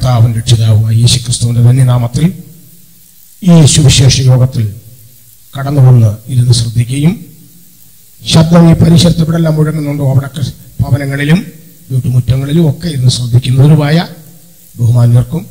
കർത്താവും രക്ഷിതാവുമായ യേശു ക്രിസ്തുവിന്റെ ധന്യനാമത്തിൽ ഈ സുവിശേഷ യോഗത്തിൽ കടന്നു വന്ന് ഇരുന്ന് ശ്രദ്ധിക്കുകയും ശബ്ദം ഈ പരിസരത്ത് ഇവിടെല്ലാം മുഴങ്ങുന്നുണ്ടോ അവിടൊക്കെ ഭവനങ്ങളിലും വീട്ടുമുറ്റങ്ങളിലും ഒക്കെ ഇരുന്ന് ശ്രദ്ധിക്കുന്നവരുമായ ബഹുമാന്യർക്കും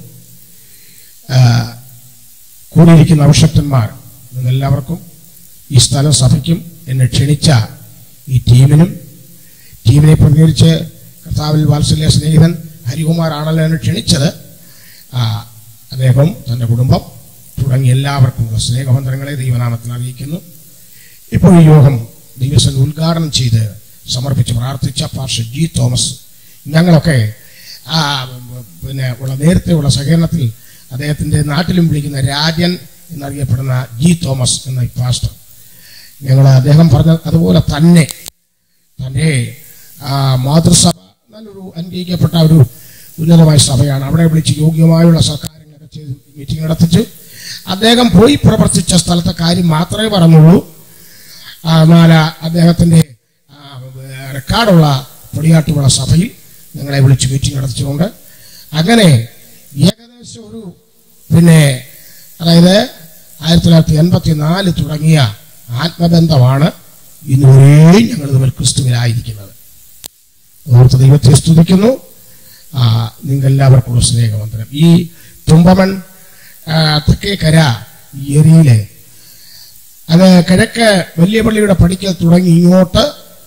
ആ, കൂടിയിരിക്കുന്ന അവശക്തന്മാർ എല്ലാവർക്കും ഈ സ്ഥലം സഭയ്ക്കും എന്നെ ക്ഷണിച്ച ഈ ടീമിനും ടീമിനെ പ്രതികരിച്ച് കർത്താവിൽ വാത്സല്യ സ്നേഹിതൻ ഹരികുമാറാണല്ലോ എന്നെ ക്ഷണിച്ചത് ആ, അദ്ദേഹം തൻ്റെ കുടുംബം തുടങ്ങി എല്ലാവർക്കും സ്നേഹബന്ധനങ്ങളെ ദൈവനാമത്തിൽ അറിയിക്കുന്നു ഇപ്പോൾ ഈ യോഗം ദൈവസൻ ഉദ്ഘാടനം ചെയ്ത് സമർപ്പിച്ച് പ്രാർത്ഥിച്ച പാർഷ ജി തോമസ് ഞങ്ങളൊക്കെ ആ, പിന്നെ ഉള്ള നേരത്തെ ഉള്ള സഹകരണത്തിൽ അദ്ദേഹത്തിൻ്റെ നാട്ടിലും വിളിക്കുന്ന രാജൻ എന്നറിയപ്പെടുന്ന ജി തോമസ് എന്ന ഈ പാസ്റ്റർ ഞങ്ങൾ അദ്ദേഹം പറഞ്ഞ അതുപോലെ തന്നെ തൻ്റെ ആ, മാതൃസഭ നല്ലൊരു അനുഗ്രഹിക്കപ്പെട്ട ഒരു ഉന്നതമായ സഭയാണ് അവിടെ വിളിച്ച് യോഗ്യമായുള്ള സഹകാരങ്ങളൊക്കെ ചെയ്ത് മീറ്റിംഗ് നടത്തിച്ചു അദ്ദേഹം പോയി പ്രവർത്തിച്ച സ്ഥലത്തെ കാര്യം മാത്രമേ പറഞ്ഞുള്ളൂ ആ, എന്നാൽ അദ്ദേഹത്തിൻ്റെ ആ, റെക്കോർഡുള്ള പൊടിയാട്ടുകുള സഭയിൽ ഞങ്ങളെ വിളിച്ച് മീറ്റിംഗ് നടത്തിച്ചുകൊണ്ട് അങ്ങനെ ഏകദേശം ഒരു പിന്നെ അതായത് ആയിരത്തി തൊള്ളായിരത്തി എൺപത്തി നാല് തുടങ്ങിയ ആത്മബന്ധമാണ് ഇന്നുവരെയും ഞങ്ങൾ തമ്മിൽ ക്രിസ്തുവിലായിരിക്കുന്നത് ഓർത്ത് ദൈവത്തെ സ്തുതിക്കുന്നു ആ, നിങ്ങൾക്കെല്ലാവർക്കുള്ള സ്നേഹവന്ദനം ഈ തുമ്പമൺ ആ, തെക്കേക്കര ഈ ഏരിയയിലെ അത് കിഴക്ക് വലിയ പള്ളിയുടെ പടിക്കൽ തുടങ്ങി ഇങ്ങോട്ട്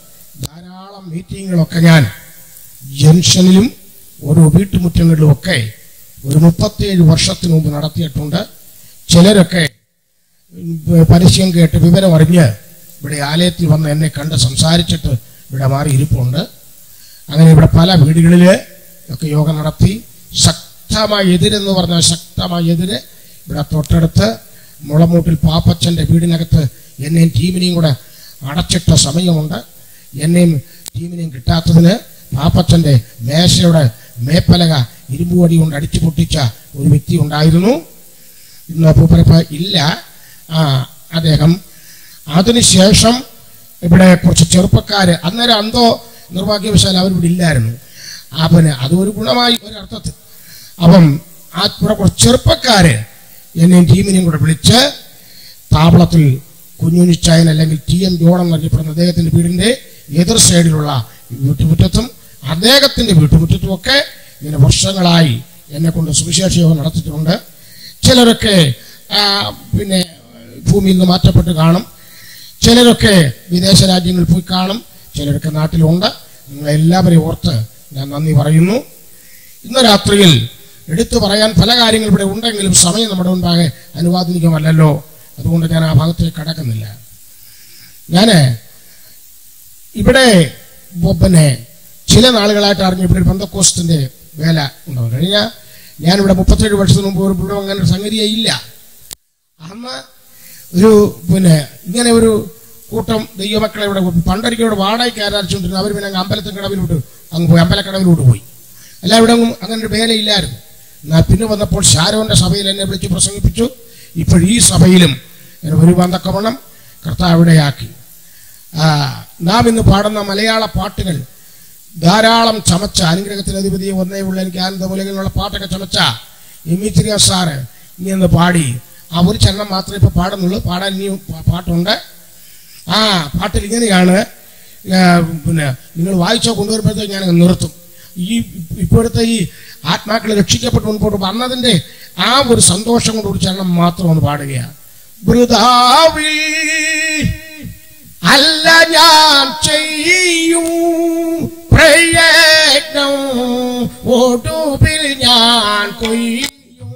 ധാരാളം മീറ്റിങ്ങുകളൊക്കെ ഞാൻ ജംഗ്ഷനിലും ഓരോ വീട്ടുമുറ്റങ്ങളിലും ഒക്കെ ഒരു മുപ്പത്തിയേഴ് വർഷത്തിന് മുമ്പ് നടത്തിയിട്ടുണ്ട് ചിലരൊക്കെ ഉം, പരസ്യം കേട്ട് വിവരം അറിഞ്ഞ് ഇവിടെ ആലയത്തിൽ വന്ന് എന്നെ കണ്ട് സംസാരിച്ചിട്ട് ഇവിടെ മാറി ഇരിപ്പുണ്ട് അങ്ങനെ ഇവിടെ പല വീടുകളിൽ ഒക്കെ യോഗം നടത്തി ശക്തമായ എതിരെന്ന് പറഞ്ഞാൽ ശക്തമായ എതിര് ഇവിടെ തൊട്ടടുത്ത് മുളമൂട്ടിൽ പാപ്പച്ചൻ്റെ വീടിനകത്ത് എന്നെയും ടീമിനെയും കൂടെ അടച്ചിട്ട സമയമുണ്ട് എന്നെയും ടീമിനെയും കിട്ടാത്തതിന് പാപ്പച്ചൻ്റെ മേശയുടെ മേപ്പലക ഇരുമ്പുവടി കൊണ്ട് അടിച്ചു പൊട്ടിച്ച ഒരു വ്യക്തി ഉണ്ടായിരുന്നു ഇന്ന് പൂപ്പരപ്പ ഇല്ല ആ അദ്ദേഹം അതിനുശേഷം ഇവിടെ കുറച്ച് ചെറുപ്പക്കാര് അന്നേരം അന്തോ നിർഭാഗ്യവശാൽ അവരിവിടെ ഇല്ലായിരുന്നു അവന് അതൊരു ഗുണമായി ഒരർത്ഥത്തിൽ അപ്പം ആ ഇവിടെ കുറച്ച് ചെറുപ്പക്കാര് എന്നെയും ടീമിനെയും കൂടെ വിളിച്ച് താവളത്തിൽ കുഞ്ഞുനിച്ചായൻ അല്ലെങ്കിൽ ടി എം ജോൺ എന്നറിയപ്പെടുന്ന അദ്ദേഹത്തിന്റെ വീടിന്റെ എതിർ സൈഡിലുള്ള വീട്ടുമുറ്റത്തും അദ്ദേഹത്തിന്റെ വീട്ടുമുറ്റത്തും ഒക്കെ ഇങ്ങനെ വർഷങ്ങളായി എന്നെ കൊണ്ട് സുവിശേഷ യോഗം നടത്തിയിട്ടുണ്ട് ചിലരൊക്കെ ആ, പിന്നെ ഭൂമിയിൽ നിന്ന് മാറ്റപ്പെട്ട് കാണും ചിലരൊക്കെ വിദേശ രാജ്യങ്ങളിൽ പോയി കാണും ചിലരൊക്കെ നാട്ടിലുണ്ട് നിങ്ങളെല്ലാവരെയും ഓർത്ത് ഞാൻ നന്ദി പറയുന്നു ഇന്ന് രാത്രിയിൽ എടുത്തു പറയാൻ പല കാര്യങ്ങൾ ഇവിടെ ഉണ്ടെങ്കിലും സമയം നമ്മുടെ മുൻപാകെ അനുവാദനികമല്ലല്ലോ അതുകൊണ്ട് ഞാൻ ആ ഭാഗത്തേക്ക് കടക്കുന്നില്ല ഞാന് ഇവിടെ ബ- പിന്നെ ചില നാളുകളായിട്ട് അറിഞ്ഞു ഇവിടെ ഒരു പന്തക്കോസ്റ്റിന്റെ വേല ഉണ്ടാവും കഴിഞ്ഞ ഞാനിവിടെ മുപ്പത്തേഴ് വർഷത്തിന് മുമ്പ് ഒരു ഇവിടെ അങ്ങനെ ഒരു സംഗതിയേ ഇല്ല അന്ന് ഒരു പിന്നെ ഇങ്ങനെ ഒരു കൂട്ടം ദൈവമക്കളെ ഇവിടെ പണ്ടൊരിക്കൽ ഇവിടെ വാടകയ്ക്ക് ആരാധിച്ചുകൊണ്ടിരുന്നു അവർ പിന്നെ അങ്ങ് അമ്പലത്തിൻ കടവിലോട്ട് അങ്ങ് പോയി അമ്പലക്കടവിലോട്ട് പോയി എല്ലാവിടെ ഒന്നും അങ്ങനെ ഒരു വേലയില്ലായിരുന്നു എന്നാൽ പിന്നെ വന്നപ്പോൾ ഷാരോന്റെ സഭയിൽ എന്നെ വിളിച്ച് പ്രസംഗിപ്പിച്ചു ഇപ്പോൾ ഈ സഭയിലും എന്നെ വരുവാൻ തക്കവണ്ണം കർത്താവ് ഇവിടെയാക്കി ആ, നാം ഇന്ന് പാടുന്ന മലയാള പാട്ടുകൾ ധാരാളം ചമച്ച അനുഗ്രഹത്തിന് അധിപതി ഒന്നേ ഉള്ള എനിക്ക് ആനന്ദമൂലകളുള്ള പാട്ടൊക്കെ ചമച്ച ഇമിച്ചിരിയ സാറ് ഇനി ഒന്ന് പാടി ആ ഒരു ചരണം മാത്രമേ ഇപ്പൊ പാടുന്നുള്ളൂ പാടാൻ ഇനിയും പാ- പാട്ടുണ്ട് ആ പാട്ടിൽ ഇങ്ങനെയാണ് ആ, പിന്നെ നിങ്ങൾ വായിച്ചോ കൊണ്ടുവരുമ്പോഴത്തേക്ക് ഞാൻ നിർത്തും ഈ ഇപ്പോഴത്തെ ഈ ആത്മാക്കളെ രക്ഷിക്കപ്പെട്ട് മുൻപോട്ട് വന്നതിന്റെ ആ ഒരു സന്തോഷം കൊണ്ട് ഒരു ചരണം മാത്രം ഒന്ന് പാടുകയാണ് വൃതാവിൽ അല്ല ഞാൻ ചെയ്യും പ്രയത്നം ഒടുവിൽ ഞാൻ കൊയ്യും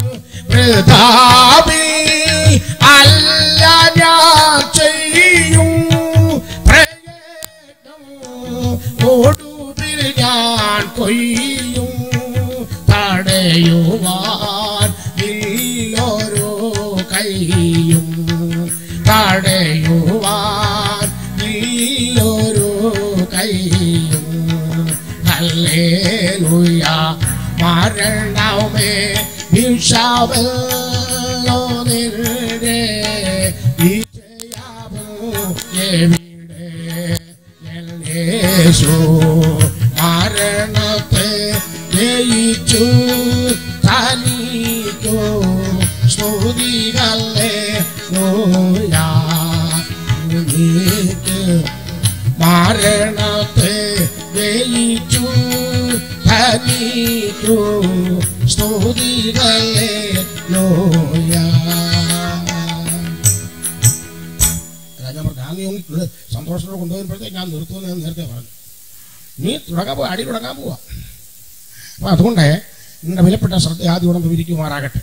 വൃതാവിൽ അല്ല ഞാൻ ചെയ്യും പ്രയത്നം ഒടുവിൽ ഞാൻ കൊയ്യും തടയുവാൻ ഇല്ലൊരു കൈയും തടയുവാൻ ഇല്ലൊരു കൈയും ഹല്ലേലൂയ മരണമേ വിഷാവല്ലോ നിന്റെ വിജയമോ എവിടെ യേശു മരണത്തെ ജയിച്ചു തനിക്കോ സ്തുതികളെ നോയാക്ക് മരണത്തെ ജയിച്ചു തനിക്കോ സ്തുതികളെ നോയാ അതാ ഞാൻ പറഞ്ഞു, ആ നീ ഒന്ന് ഇവിടെ സന്തോഷത്തോടെ കൊണ്ടുപോകുമ്പോഴത്തേക്ക് ഞാൻ നിർത്തുമെന്ന് ഞാൻ നേരത്തെ പറഞ്ഞു നീ തുടങ്ങാൻ പോവാ അടി തുടങ്ങാൻ പോവാ അപ്പൊ അതുകൊണ്ട് നിങ്ങളുടെ വിലപ്പെട്ട ശ്രദ്ധ ആദ്യം ഉടമ്പ് വിരിക്കുമാറാകട്ടെ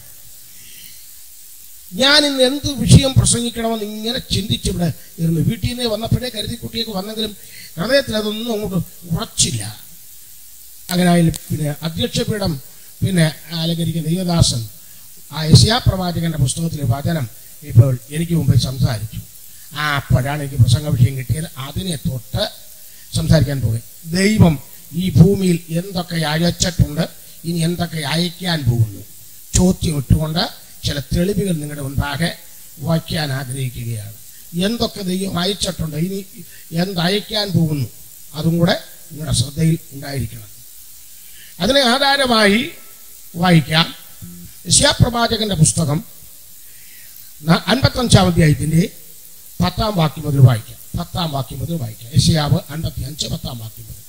ഞാൻ ഇന്ന് എന്ത് വിഷയം പ്രസംഗിക്കണമെന്ന് ഇങ്ങനെ ചിന്തിച്ചിവിടെ ഇരുന്നു വീട്ടിൽ നിന്ന് വന്നപ്പോഴേ കരുതി കുട്ടിയൊക്കെ വന്നെങ്കിലും ഹൃദയത്തിൽ അതൊന്നും അങ്ങോട്ട് ഉറച്ചില്ല അങ്ങനെ ആയാലും പിന്നെ അധ്യക്ഷപീഠം പിന്നെ അലങ്കരിക്കുന്ന ദൈവദാസൻ ആ യശയാ പ്രവാചകന്റെ പുസ്തകത്തിലെ വചനം ഇപ്പോൾ എനിക്ക് മുമ്പിൽ സംസാരിച്ചു ആ അപ്പോഴാണ് എനിക്ക് പ്രസംഗ വിഷയം കിട്ടിയത് അതിനെ തൊട്ട് സംസാരിക്കാൻ പോകും ദൈവം ഈ ഭൂമിയിൽ എന്തൊക്കെ അയച്ചിട്ടുണ്ട് ഇനി എന്തൊക്കെ അയക്കാൻ പോകുന്നു ചോദ്യം ഇട്ടുകൊണ്ട് ചില തെളിവുകൾ നിങ്ങളുടെ മുൻപാകെ വയ്ക്കാൻ ആഗ്രഹിക്കുകയാണ് എന്തൊക്കെ ദൈവം അയച്ചിട്ടുണ്ട് ഇനി എന്തയക്കാൻ പോകുന്നു അതും കൂടെ നിങ്ങളുടെ ശ്രദ്ധയിൽ ഉണ്ടായിരിക്കണം അതിനെ ആധാരമായി വായിക്കാം യശ്യാപ്രവാചകന്റെ പുസ്തകം ന- അൻപത്തഞ്ചാം അധ്യായത്തിന്റെ പത്താം വാക്യം മുതൽ വായിക്കാം പത്താം വാക്യം മുതൽ വായിക്കാം യശയാവ് അൻപത്തി അഞ്ച് പത്താം വാക്യം മുതൽ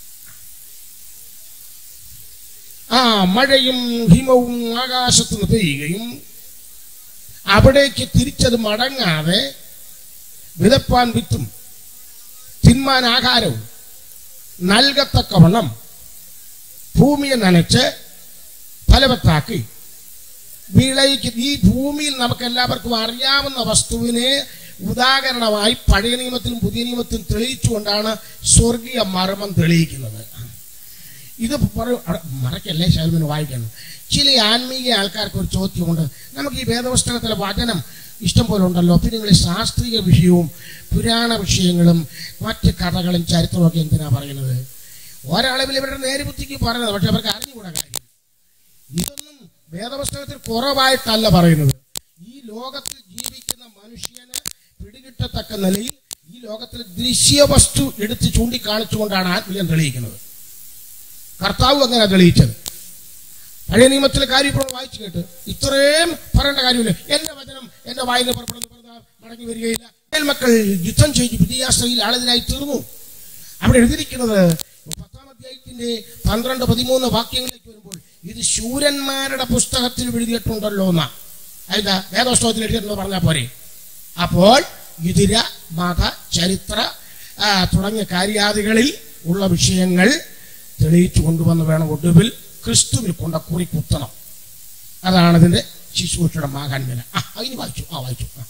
ആ മഴയും ഹിമവും ആകാശത്ത് നിന്ന് പെയ്യുകയും അവിടേക്ക് തിരിച്ചത് മടങ്ങാതെ വിതപ്പാൻ വിത്തും തിന്മാൻ ആഹാരവും നൽകത്തക്കവണ്ണം ഭൂമിയെ നനച്ച് ഫലവത്താക്കി വിളയിക്ക് ഈ ഭൂമിയിൽ നമുക്ക് എല്ലാവർക്കും അറിയാവുന്ന വസ്തുവിനെ ഉദാഹരണമായി പഴയ നിയമത്തിലും പുതിയ നിയമത്തിലും തെളിയിച്ചുകൊണ്ടാണ് സ്വർഗീയ മർമ്മം തെളിയിക്കുന്നത് ഇത് പറ- അട- മറക്കല്ലേ ശൈലമിന് വായിക്കണം ചില ആത്മീയ ആൾക്കാർക്ക് ഒരു ചോദ്യമുണ്ട് നമുക്ക് ഈ വേദപുസ്തകത്തിലെ വചനം ഇഷ്ടം പോലെ ഉണ്ടല്ലോ പിന്നെ നിങ്ങൾ ഈ ശാസ്ത്രീയ വിഷയവും പുരാണ വിഷയങ്ങളും മറ്റ് കഥകളും ചരിത്രവും ഒക്കെ എന്തിനാ പറയുന്നത് ഒരളവിൽ ഇവരുടെ നേരുബുദ്ധിക്ക് പറയുന്നത് പക്ഷെ അവർക്ക് അറിഞ്ഞുകൂടാ കാര്യം ഇതൊന്നും വേദപുസ്തകത്തിൽ കുറവായിട്ടല്ല പറയുന്നത് ഈ ലോകത്തിൽ ജീവിക്കുന്ന മനുഷ്യന് പിടികിട്ടത്തക്ക നിലയിൽ ഈ ലോകത്തിൽ ദൃശ്യവസ്തു എടുത്ത് ചൂണ്ടിക്കാണിച്ചുകൊണ്ടാണ് ആത്മീയം തെളിയിക്കുന്നത് കർത്താവ് അങ്ങനെ തെളിയിച്ചത് പഴയ നിയമത്തിലെ കാര്യം ഇപ്പോൾ വായിച്ചു കേട്ട് ഇത്രയും പറയേണ്ട കാര്യമില്ല എന്റെ വചനം എന്റെ വായിന്ന് പുറപ്പെടുന്ന പറഞ്ഞാൽ മടങ്ങി വരികയില്ല ഇസ്രായേൽ മക്കൾ യുദ്ധം ചെയ്ത് വിദ്യാശ്രയിൽ ആളതിനായി തീർന്നു അവിടെ എഴുതിയിരിക്കുന്നത് പത്താം അധ്യായത്തിന്റെ പന്ത്രണ്ട് പതിമൂന്ന് വാക്യങ്ങളിലേക്ക് വരുമ്പോൾ ഇത് ശൂരന്മാരുടെ പുസ്തകത്തിൽ എഴുതിയിട്ടുണ്ടല്ലോ എന്നാ അതിന്റെ വേദോത്സവത്തിൽ എഴുതിയിട്ടുണ്ടെന്ന് പറഞ്ഞാൽ പോരെ അപ്പോൾ ഇതിര മത ചരിത്ര ആ, തുടങ്ങിയ കാര്യാദികളിൽ ഉള്ള വിഷയങ്ങൾ തെളിയിച്ചു കൊണ്ടുവന്ന് വേണം ഒടുവിൽ ക്രിസ്തുവിൽ കൊണ്ട കുറി കുത്തണം അതാണ് ഇതിന്റെ ശിശുഭൂഷയുടെ മാഹാന്യന ആ അതിന് വായിച്ചു ആ വായിച്ചു ആ.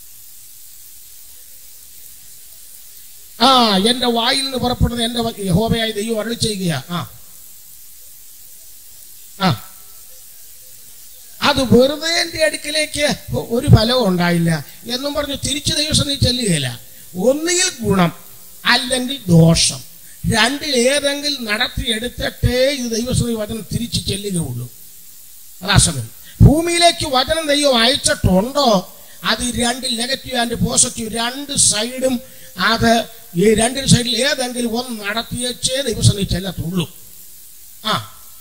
ആ എന്റെ വായിൽ നിന്ന് പുറപ്പെടുന്ന എന്റെ വ- യഹോവയായ ദൈവം അരളി ചെയ്യുകയാ ആ ആ അത് വെറുതെ എന്റെ അടുക്കിലേക്ക് ഒ- ഒരു ഫലവും ഉണ്ടായില്ല എന്നും പറഞ്ഞ് തിരിച്ചു ദൈവം നീ ചെല്ലുകയില്ല ഒന്നുകിൽ ഗുണം അല്ലെങ്കിൽ ദോഷം രണ്ടിൽ ഏതെങ്കിലും നടത്തിയെടുത്തിട്ടേ ഇത് ദൈവസ്വതി വചനം തിരിച്ചു ചെല്ലുകയുള്ളൂ അതാ സമയം ഭൂമിയിലേക്ക് വചനം ദൈവം അയച്ചിട്ടുണ്ടോ അത് ഈ രണ്ടിൽ നെഗറ്റീവ് ആൻഡ് പോസിറ്റീവ് രണ്ട് സൈഡും അത് ഈ രണ്ടിൽ സൈഡിൽ ഏതെങ്കിലും ഒന്ന് നടത്തിയച്ചേ ദൈവസന്ധി ചെല്ലത്തുള്ളൂ ആ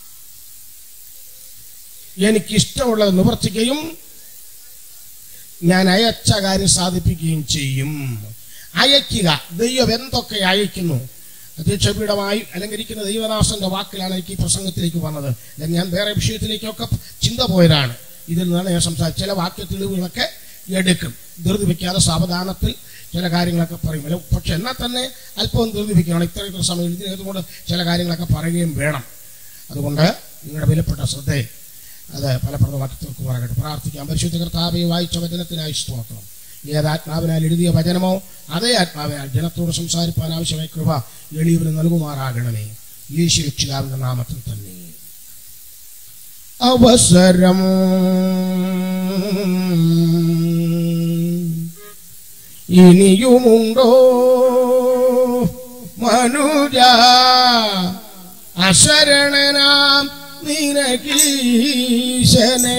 എനിക്കിഷ്ടമുള്ളത് നിവർത്തിക്കുകയും ഞാൻ അയച്ച കാര്യം സാധിപ്പിക്കുകയും ചെയ്യും അയക്കുക ദൈവം എന്തൊക്കെ അയക്കുന്നു അധ്യക്ഷപീഠമായി അലങ്കരിക്കുന്ന ദൈവദാസന്റെ വാക്കിലാണ് എനിക്ക് ഈ പ്രസംഗത്തിലേക്ക് വന്നത് ഞാൻ- ഞാൻ വേറെ വിഷയത്തിലേക്കൊക്കെ ചിന്ത പോയതാണ് ഇതിൽ നിന്നാണ് ഞാൻ സംസാരിച്ചത് ചില വാക്യ തെളിവുകളൊക്കെ എടുക്കും ധൃതി വെക്കാതെ സാവധാനത്തിൽ ചില കാര്യങ്ങളൊക്കെ പറയും അല്ല, പക്ഷെ എന്നാൽ തന്നെ അല്പം ധൃതി വെക്കണം ഇത്ര ഇത്ര സമയം ഇതിനകത്തുകൊണ്ട് ചില കാര്യങ്ങളൊക്കെ പറയുകയും വേണം അതുകൊണ്ട് നിങ്ങളുടെ വിലപ്പെട്ട ശ്രദ്ധയെ അത് ഫലപ്രദമാക്കി തീർക്കുമാറാകട്ടെ പ്രാർത്ഥിക്കാം പരിശുദ്ധ കർത്താവെ വായിച്ച വചനത്തിനായി സ്തോത്രം ഏതാത്മാവിനാൽ എഴുതിയ വചനമോ അതേ ആത്മാവിനാൽ ജനത്തോട് സംസാരിപ്പാൻ ആവശ്യമായ കൃപ എളിയവന് നൽകുമാറാകണമേ യേശു രക്ഷിതാവിന്റെ നാമത്തിൽ തന്നെ അവസരം ഇനിയുമുണ്ടോ മനുജ അശരണനാം നിനകീശനെ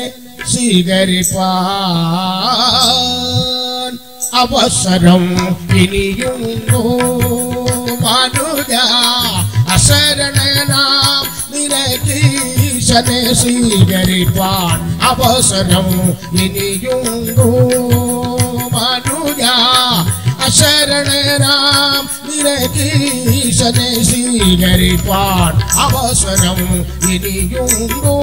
സ്വീകരിപ്പാൻ അവസരം ഇനിയുമുണ്ടോ മനുജ അശരണനാം നിനകീശ ഈശനെ സ്വീകരിപ്പാൻ അവസരം ഇനിയുണ്ടോ മനുജ അശരണരാം നിരകീശനെ സ്വീകരിപ്പാൻ അവസരം ഇനിയുണ്ടോ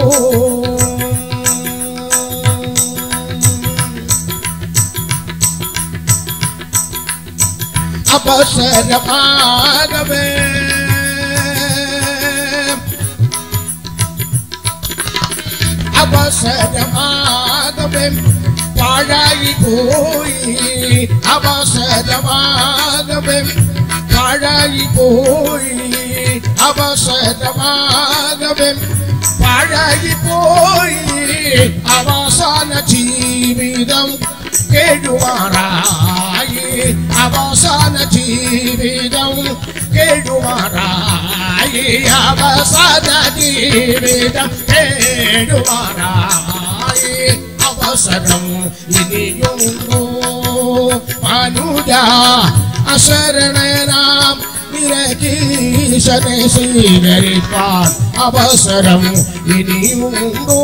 അവസരമാകവേ അവസരമാകവേ പാഴായി പോയി അവസരമാകവേ പാഴായി പോയി അവസരമാകവേ പാഴായി പോയി അവസാന ജീവിതം കേടുമാറായി അവസാന ജീവിതം കേടുമാറായി അവസാന ജീവിതം കേടുമാറായി അവസരം ഇനിയുണ്ടോ മനുജ അശരണനാം നിരകീശനെ സ്വീകരിപ്പാൻ അവസരം ഇനിയുണ്ടോ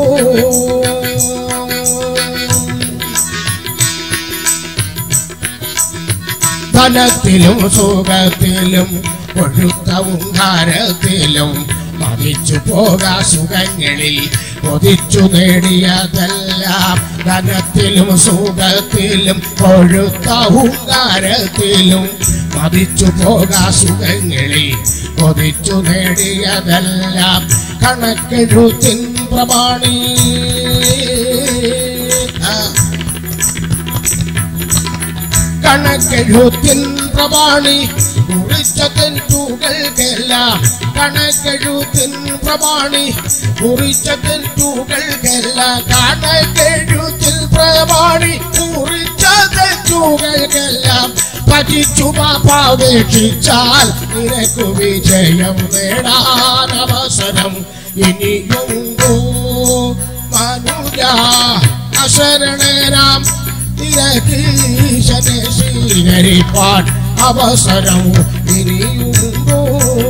ധനത്തിലും സുഖത്തിലും കൊഴുത്തവും ഹാരത്തിലും മതിച്ചു പോകാ സുഖങ്ങളിൽ കൊതിച്ചു നേടിയതെല്ലാം ധനത്തിലും സുഖത്തിലും കൊഴുത്തവും ഹാരത്തിലും മതിച്ചു പോകാ സുഖങ്ങളിൽ കൊതിച്ചു നേടിയതെല്ലാം കണക്കെഴുത്തിൻ പ്രമാണി ആ കണക്കെഴുത്തിൻ പ്രമാണി കുറിച്ച തെറ്റുകൾക്കെല്ലാം കണക്കെഴുത്തിൻ പ്രമാണി കുറിച്ച തെറ്റുകൾക്കെല്ലാം കണക്കെഴുത്തിൻ പ്രമാണി കുറിച്ച തെറ്റുകൾക്കെല്ലാം പതിച്ചു പാപാപേക്ഷിച്ചാൽ നിനക്കു വിജയം നേടാൻ അവസരം ഇനിയുണ്ടോ മനുജ അശരണരാം നിരകീശനെ സ്വീകരിപ്പാൻ അവസരം ഇനിയുണ്ടോ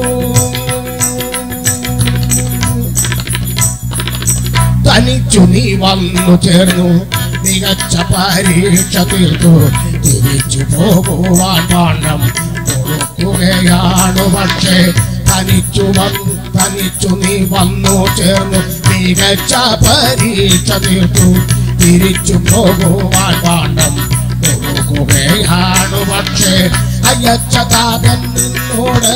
തനിച്ചു നീ വന്നു ചേർന്നു മികച്ച പരീക്ഷ തീർത്തു തിരിച്ചു പോകുവാൻ പാണ്ഡം കൊടുക്കുകയാണ് പക്ഷേ തനിച്ചു വന്നു തനിച്ചു നീ വന്നു ചേർന്നു മികച്ച പരീക്ഷ തീർത്തു തിരിച്ചു പോകുവാൻ പാണ്ഡം കൊടുക്കുകയാണ് പക്ഷേ അയച്ചതാകൻ നിന്നോട്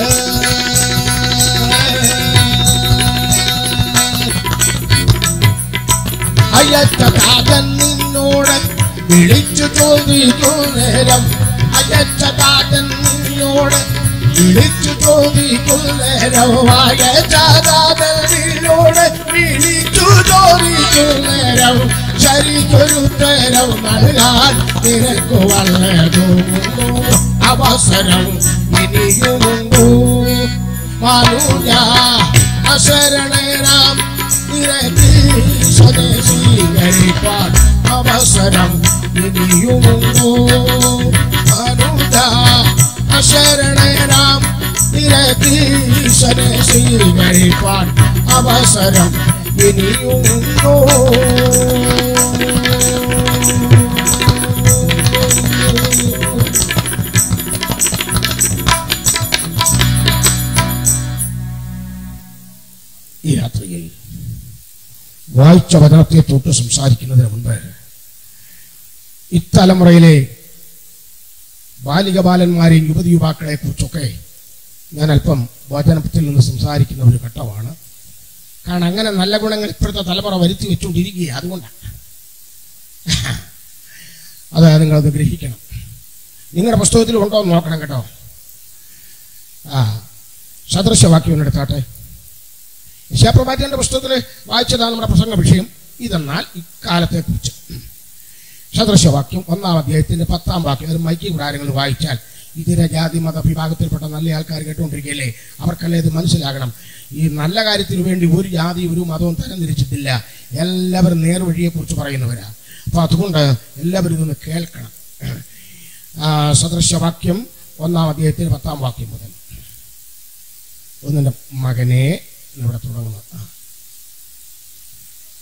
അയച്ചതാകൻ നിന്നോട് വിളിച്ചു ചോദിക്കൂ നേരം അയച്ചതാകൻ നിന്നോട് വിളിച്ചു ചോദിക്കൂ നേരം അയച്ചതാകൻ നിന്നോട് വിളിച്ചു ചോദിക്കൂ നേരം ശരിക്കൊരു തരം നൽകാൻ നിനക്ക് വല്ലതോ അവസരം ഇനിയുമുണ്ടോ മാനൂജ അശരണരാം നിരകീശനെ സ്വീകരിപ്പാൻ അവസരം ഇനിയുമുണ്ടോ മാനൂജ അശരണരാം നിരകീശനെ സ്വീകരിപ്പാൻ അവസരം ഇനിയുമുണ്ടോ ഈ രാത്രിയിൽ വായിച്ച വചനത്തെ തൊട്ട് സംസാരിക്കുന്നതിന് മുൻപ് ഇത്തലമുറയിലെ ബാലിക ബാലന്മാരെയും യുവതി യുവാക്കളെ കുറിച്ചൊക്കെ ഞാൻ അല്പം വചനത്തിൽ നിന്ന് സംസാരിക്കുന്ന ഒരു ഘട്ടമാണ് കാരണം അങ്ങനെ നല്ല ഗുണങ്ങൾ ഇപ്പോഴത്തെ തലമുറ വരുത്തി വെച്ചുകൊണ്ടിരിക്കുക അതുകൊണ്ടാണ് അത് നിങ്ങളത് ഗ്രഹിക്കണം നിങ്ങളുടെ പുസ്തകത്തിൽ ഉണ്ടോ എന്ന് നോക്കണം കേട്ടോ ആ സദൃശവാക്യം എടുത്താട്ടെ യശാപ്രഭാറ്റന്റെ പുസ്തകത്തിൽ വായിച്ചതാണ് നമ്മുടെ പ്രസംഗ വിഷയം ഇതെന്നാൽ ഇക്കാലത്തെക്കുറിച്ച് സദൃശവാക്യം ഒന്നാം അധ്യായത്തിന്റെ പത്താം വാക്യം അത് മൈക്കി കൂടാരങ്ങൾ വായിച്ചാൽ ഇതര ജാതി മത വിഭാഗത്തിൽപ്പെട്ട നല്ല ആൾക്കാർ കേട്ടുകൊണ്ടിരിക്കുകയല്ലേ അവർക്കല്ലേ ഇത് മനസ്സിലാകണം ഈ നല്ല കാര്യത്തിന് വേണ്ടി ഒരു ജാതി ഒരു മതവും തരംതിരിച്ചിട്ടില്ല എല്ലാവരും നേർവഴിയെക്കുറിച്ച് പറയുന്നവരാ അപ്പൊ അതുകൊണ്ട് എല്ലാവരും ഇതൊന്ന് കേൾക്കണം ആ, സദൃശവാക്യം ഒന്നാം അധ്യായത്തിന് പത്താം വാക്യം മുതൽ ഒന്നിന്റെ മകനെ ഇവിടെ തുടങ്ങുന്നത് ആ.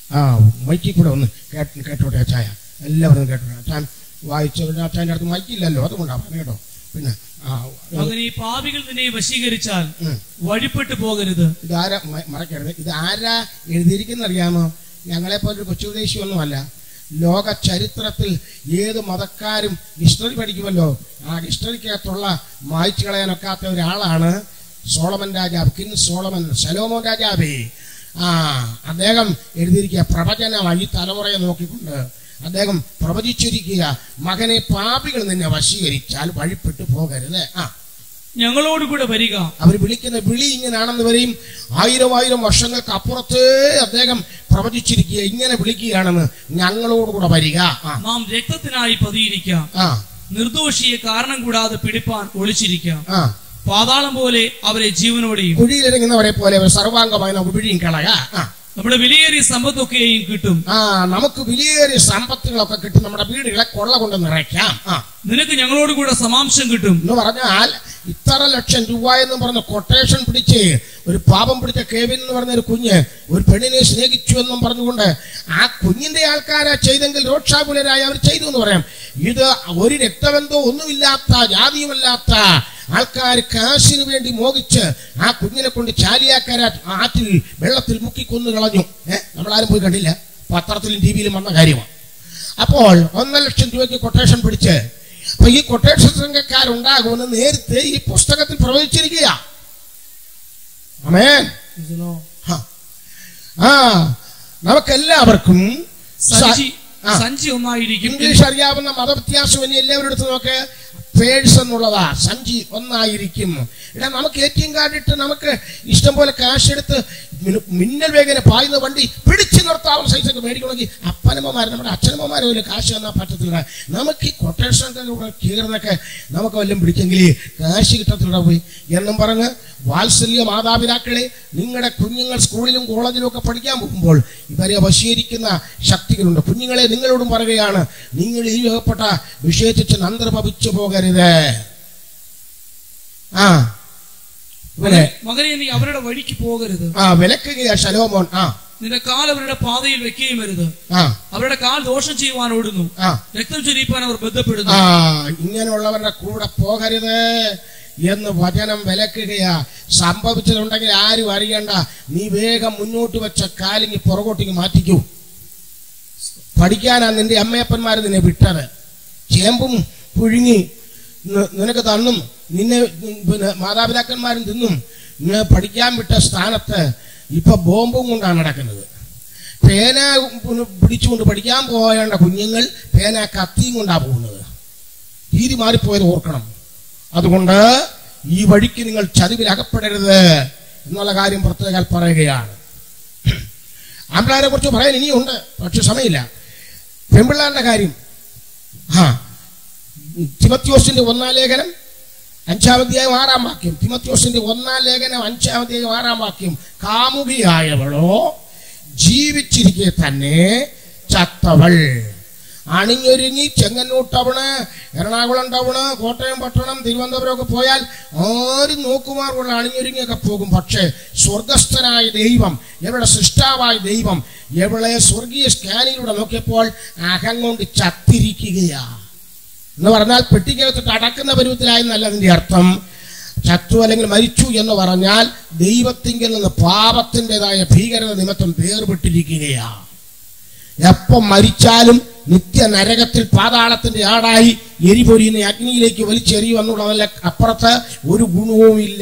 ആ മൈക്കിൽ കൂടെ ഒന്ന് കേട്ട് കേട്ടോട്ടെ അച്ചായ എല്ലാവരും കേട്ടോട്ടെ അച്ഛൻ വായിച്ചവരുടെ അച്ഛൻ്റെ അടുത്ത് മൈക്കില്ലല്ലോ അതുകൊണ്ടാണ് പറഞ്ഞു കേട്ടോ പിന്നെ ആ അങ്ങനെ ഈ പാപികൾ നിന്നെ വശീകരിച്ചാൽ ഉം. വഴിപ്പെട്ടു പോകരുത് ഇതാരാ മ- മറക്കരുത് ഇത് ആരാ എഴുതിയിരിക്കുന്ന അറിയാമോ ഞങ്ങളെ പോലെ കൊച്ചുദേശിയൊന്നുമല്ല ലോക ചരിത്രത്തിൽ ഏത് മതക്കാരും ഹിസ്റ്ററി പഠിക്കുമല്ലോ ആ ഹിസ്റ്ററിക്കകത്തുള്ള മായ്ച്ചു കളയാനൊക്കാത്ത ഒരാളാണ് സോളമൻ രാജാവ് കിൻ സോളമൻ ശലോമോൻ രാജാവേ ആ അദ്ദേഹം എഴുതിയിരിക്കുക പ്രവചനമായി തലമുറയെ നോക്കിക്കൊണ്ട് അദ്ദേഹം പ്രവചിച്ചിരിക്കുക മകനെ പാപികൾ നിന്നെ വശീകരിച്ചാൽ വഴിപ്പെട്ടു പോകരുത് ആ ഞങ്ങളോടുകൂടെ വരിക അവർ വിളിക്കുന്ന വിളി ഇങ്ങനാണെന്ന് വരെയും ആയിരം ആയിരം വർഷങ്ങൾക്ക് അപ്പുറത്തേ അദ്ദേഹം പ്രവചിച്ചിരിക്കുക ഇങ്ങനെ വിളിക്കുകയാണെന്ന് ഞങ്ങളോടുകൂടെ വരിക ആ നാം രക്തത്തിനായി പതിയിരിക്കാം ആ നിർദോഷിയെ കാരണം കൂടാതെ പിടിപ്പാൻ ഒളിച്ചിരിക്കാം ആ പാതാളം പോലെ അവരെ ജീവനോടെയും കുഴിയിലിറങ്ങുന്നവരെ പോലെ അവർ സർവാംഗമായി നമുക്ക് വിഴിയും കളക ആ നമ്മുടെ വിലയേറിയ സമ്പത്തൊക്കെയും കിട്ടും ആ നമുക്ക് വിലയേറിയ സമ്പത്തുകളൊക്കെ കിട്ടും നമ്മുടെ വീടുകളെ കൊള്ള കൊണ്ട് നിറയ്ക്കാം ആ നിനക്ക് ഞങ്ങളോടുകൂടെ സമാംശം കിട്ടും എന്ന് പറഞ്ഞാൽ ഇത്ര ലക്ഷം രൂപ എന്ന് പറഞ്ഞ കൊട്ടേഷൻ പിടിച്ച് ഒരു പാപം പിടിച്ച കേവിൻ എന്ന് പറഞ്ഞ ഒരു കുഞ്ഞ് ഒരു പെണ്ണിനെ സ്നേഹിച്ചു എന്നും പറഞ്ഞുകൊണ്ട് ആ കുഞ്ഞിന്റെ ആൾക്കാരെ ചെയ്തെങ്കിൽ രോക്ഷാകുലരായി അവർ ചെയ്തു എന്ന് പറയാം ഇത് ഒരു രക്തബന്ധവും ഒന്നുമില്ലാത്ത ജാതിയുമല്ലാത്ത ആൾക്കാർ കാശിന് വേണ്ടി മോഹിച്ച് ആ കുഞ്ഞിനെ കൊണ്ട് ചാലിയാക്കാര ആറ്റിൽ വെള്ളത്തിൽ മുക്കി കൊന്നു കളഞ്ഞു ഏഹ് നമ്മളാരും പോയി കണ്ടില്ല പത്രത്തിലും ടി വിയിലും വന്ന കാര്യമാണ് അപ്പോൾ ഒന്നര ലക്ഷം രൂപയ്ക്ക് കൊട്ടേഷൻ പിടിച്ച് അപ്പൊ ഈ കൊട്ടേഷൻ സംഘക്കാരുണ്ടാകുമെന്ന് നേരത്തെ ഈ പുസ്തകത്തിൽ പ്രവചിച്ചിരിക്കുക അമേൻ ഹ. ആ നമുക്കെല്ലാവർക്കും സ- സഞ്ചി ആ. സഞ്ചി ഒന്നായിരിക്കും ഇംഗ്ലീഷ് അറിയാവുന്ന മതവ്യത്യാസം ഇനി എല്ലാവരുടെ അടുത്ത് നോക്ക് പേഴ്സ് എന്നുള്ളതാ സഞ്ചി ഒന്നായിരിക്കും എടാ നമുക്ക് എ ടി എം കാർഡ് ഇട്ട് നമുക്ക് ഇഷ്ടം പോലെ കാശ് എടുത്ത് മിന്നു- മിന്നൽ വേഗന പായുന്ന വണ്ടി പിടിച്ചു നിർത്താവുന്ന സൈസൊക്കെ മേടിക്കണമെങ്കിൽ അപ്പനമ്മമാർ നമ്മുടെ അച്ഛനമ്മമാരെ വല്ല കാശ് തന്നാൽ പറ്റത്തില്ല നമുക്ക് ഈ കൊട്ടേഷനൊക്കെ കൂടെ കീറുന്നൊക്കെ നമുക്ക് വല്ലതും പിടിച്ചെങ്കിൽ കാശ് കിട്ടത്തില്ല പോയി എന്നും പറഞ്ഞ് വാത്സല്യ മാതാപിതാക്കളെ നിങ്ങളുടെ കുഞ്ഞുങ്ങൾ സ്കൂളിലും കോളേജിലും ഒക്കെ പഠിക്കാൻ പോകുമ്പോൾ ഇവരെ വശീകരിക്കുന്ന ശക്തികളുണ്ട് കുഞ്ഞുങ്ങളെ നിങ്ങളോടും പറയുകയാണ് നിങ്ങൾ ഈ വകപ്പെട്ട വിഷയത്തിൽ അന്തർഭവിച്ചു പോകരുത് ആ ഇവനെ മകനെ നീ അവരുടെ വഴിക്ക് പോകരുത് ആ വിലക്കുകയാ ശലോമോൻ ആ നിന്റെ കാൽ അവരുടെ പാതയിൽ വെക്കുകയും വരുത് ആ അവരുടെ കാൽ ദോഷം ചെയ്യുവാൻ ഓടുന്നു ആ രക്തം ചൊരിയിപ്പാൻ അവർ ബന്ധപ്പെടുന്നു ആ ഇങ്ങനെയുള്ളവരുടെ കൂടെ പോകരുത് എന്ന് വചനം വിലക്കുകയാ സംഭവിച്ചതുണ്ടെങ്കിൽ ആരും അറിയണ്ട നീ വേഗം മുന്നോട്ട് വെച്ച കാലിങ്ങി പുറകോട്ടേക്ക് മാറ്റിക്കൂ പഠിക്കാനാ നിന്റെ അമ്മയപ്പന്മാർ നിന്നെ വിട്ടത് ചേമ്പും പുഴുങ്ങി നി- നിനക്ക് തന്നും നിന്നെ ഉം, പിന്നെ മാതാപിതാക്കന്മാരും തിന്നും നിന്നെ പഠിക്കാൻ വിട്ട സ്ഥാനത്ത് ഇപ്പൊ ബോംബും കൊണ്ടാണ് നടക്കുന്നത് പേന പിന്നെ പിടിച്ചുകൊണ്ട് പഠിക്കാൻ പോയേണ്ട കുഞ്ഞുങ്ങൾ പേന കത്തിയും കൊണ്ടാ പോകുന്നത് രീതി മാറിപ്പോയത് ഓർക്കണം അതുകൊണ്ട് ഈ വഴിക്ക് നിങ്ങൾ ചതിവിൽ അകപ്പെടരുത് എന്നുള്ള കാര്യം പ്രത്യേകം പറയുകയാണ് ആമ്പിളാരെ കുറിച്ച് പറയാൻ ഇനിയുണ്ട് പക്ഷെ സമയമില്ല പെൺപിള്ളാരുടെ കാര്യം ആ തിമത്യോസിന്റെ ഒന്നാം ലേഖനം അഞ്ചാം അധ്യായം ആറാം വാക്യം തിമത്യോസിന്റെ ഒന്നാം ലേഖനം അഞ്ചാം അധ്യായം ആറാം വാക്യം കാമുകിയായവളോ ജീവിച്ചിരിക്കെ തന്നെ ചത്തവൾ അണിഞ്ഞൊരുങ്ങി ചെങ്ങന്നൂർ ടൗണ് എറണാകുളം ടൗണ് കോട്ടയം പട്ടണം തിരുവനന്തപുരം ഒക്കെ പോയാൽ ആരും നോക്കുമാറുള്ള അണിഞ്ഞൊരുങ്ങിയൊക്കെ പോകും പക്ഷേ സ്വർഗസ്ഥനായ ദൈവം എവിടെ സൃഷ്ടാവായ ദൈവം എവിടെ സ്വർഗീയ സ്കാനിലൂടെ നോക്കിയപ്പോൾ അകം കൊണ്ട് ചത്തിരിക്കുകയാ എന്ന് പറഞ്ഞാൽ പെട്ടിക്കകത്തിട്ട് അടക്കുന്ന പരുവത്തിലായെന്നല്ല അതിന്റെ അർത്ഥം ചത്തു അല്ലെങ്കിൽ മരിച്ചു എന്ന് പറഞ്ഞാൽ ദൈവത്തിങ്കിൽ നിന്ന് പാപത്തിൻ്റെതായ ഭീകരത നിമിത്തം വേർപെട്ടിരിക്കുകയാ എപ്പം മരിച്ചാലും നിത്യ നരകത്തിൽ പാതാളത്തിന്റെ ആടായി എരിപൊരിയുന്ന അഗ്നിയിലേക്ക് വലിച്ചെറിയുമെന്നുള്ളതല്ല അപ്പുറത്ത് ഒരു ഗുണവുമില്ല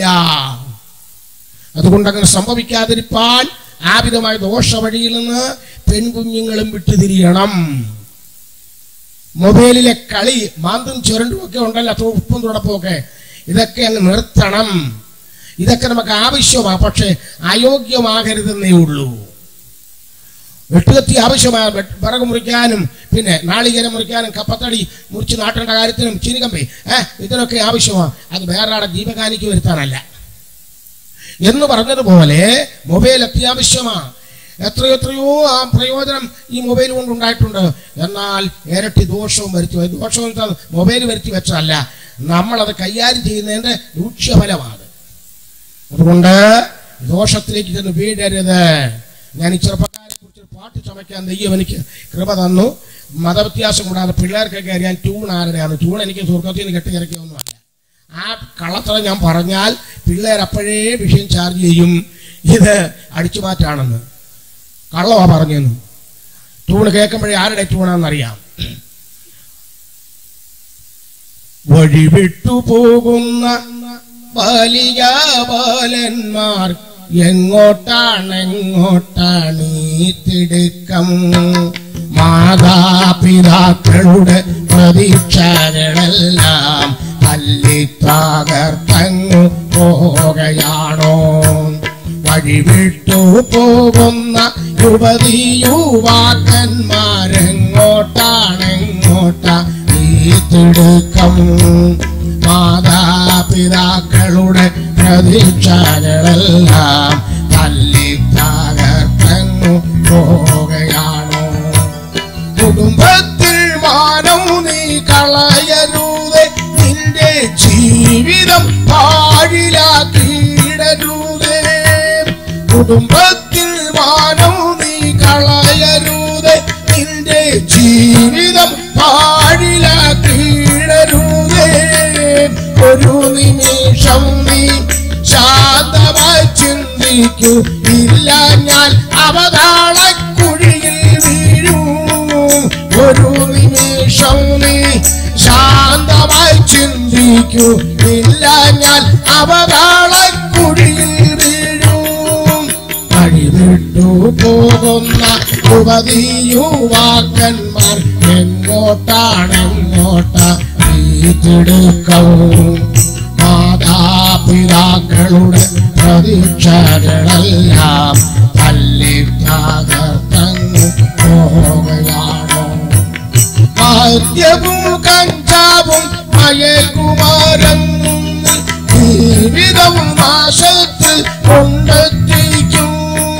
അതുകൊണ്ട് അങ്ങനെ സംഭവിക്കാതിരിപ്പാൻ ആവിധമായ ദോഷവഴിയിൽ നിന്ന് പെൺകുഞ്ഞുങ്ങളും വിട്ടുതിരിയണം മൊബൈലിലെ കളി മാന്തും ചുരണ്ടും ഒക്കെ ഉണ്ടല്ലോ തു- ഉപ്പും തുടപ്പും ഒക്കെ ഇതൊക്കെ അങ്ങ് നിർത്തണം ഇതൊക്കെ നമുക്ക് ആവശ്യമാണ് പക്ഷെ അയോഗ്യമാകരുതെന്നേ ഉള്ളൂ വെട്ടുകത്തി ആവശ്യമായ വെ- വിറക് മുറിക്കാനും പിന്നെ നാളികേരം മുറിക്കാനും കപ്പത്തടി മുറിച്ച് നാട്ടേണ്ട കാര്യത്തിനും ചിരികമ്പി ഏഹ് ഇതിനൊക്കെ ആവശ്യമാണ് അത് വേറെ ജീവകാനിക്ക് വരുത്താനല്ല എന്ന് പറഞ്ഞതുപോലെ മൊബൈൽ അത്യാവശ്യമാണ് എത്രയോ എത്രയോ ആ പ്രയോജനം ഈ മൊബൈൽ കൊണ്ട് ഉണ്ടായിട്ടുണ്ട് എന്നാൽ ഇരട്ടി ദോഷവും വരുത്തി വെ- ദോഷം എന്ന് വെച്ചാൽ മൊബൈൽ വരുത്തി വെച്ചതല്ല നമ്മളത് കൈകാര്യം ചെയ്യുന്നതിന്റെ രൂക്ഷഫലമാണ് അതുകൊണ്ട് ദോഷത്തിലേക്ക് ചെന്ന് വീഴരുത് ഞാൻ ഈ ചെറുപ്പക്കാരെ കുറിച്ച് ഒരു പാട്ട് ചമയ്ക്കാൻ ദൈവം എനിക്ക് കൃപ തന്നു മതവ്യത്യാസം കൂടാതെ പിള്ളേർക്കൊക്കെ അറിയാൻ ട്യൂൺ ആരുടെയാണ് ട്യൂൺ എനിക്ക് സ്വർഗത്തിൽ നിന്ന് കെട്ടിക്കിറക്കിയൊന്നുമല്ല ആ കള്ളത്തറ ഞാൻ പറഞ്ഞാൽ പിള്ളേർ അപ്പോഴേ വിഷയം ചാർജ് ചെയ്യും ഇത് അടിച്ചു മാറ്റാണെന്ന് കള്ളവാ പറഞ്ഞെന്ന് ട്യൂണ് കേൾക്കുമ്പോഴേ ആരുടെ ട്യൂണാണെന്നറിയാം വഴിവിട്ടു പോകുന്ന ബാലിക ബാലന്മാർ എങ്ങോട്ടാണ് എങ്ങോട്ടാണ് ഈ തിടുക്കം മാതാപിതാക്കളുടെ പ്രതീക്ഷകളെല്ലാം തല്ലി തകർത്തങ്ങു പോകയാണോ വഴിവിട്ടു പോകുന്ന യുവതി യുവാക്കന്മാരെങ്ങോട്ടാണ് എങ്ങോട്ടാ ഈ തിടുക്കം മാതാപിതാക്കളുടെ പ്രതീക്ഷകളെല്ലാം തല്ലി തകർത്തങ്ങു പോകയാണോ കുടുംബത്തിൽ മാനം നീ കളയരുതേ നിന്റെ ജീവിതം പാഴിലാക്കിയിടരുതേ കുടുംബത്തിൽ മാനം നീ കളയരുതേ നിന്റെ ജീവിതം പാഴിലാക്കിയിടരുതേ ഒരു നിമിഷം നീ ശാന്തമായി ചിന്തിക്കൂ ഇല്ല ഞാൻ അവതാളക്കുഴിയിൽ വീഴൂ ഒരു നിമിഷം നീ ശാന്തമായി ചിന്തിക്കൂ ഇല്ല ഞാൻ അവതാളക്കുഴിയിൽ വീഴൂ വഴിവിട്ടു പോകുന്ന യുവതി യുവാക്കന്മാർ എങ്ങോട്ടാണ് എങ്ങോട്ടാ ഈ തിടുക്കവും മാതാപിതാക്കളുടെ പ്രതീക്ഷകളെല്ലാം തല്ലി തകർത്തങ്ങു പോവുകയാണോ മദ്യവും കഞ്ചാവും മയക്കുമാരങ്ങും ജീവിതം നാശത്തിൽ കൊണ്ടെത്തിക്കും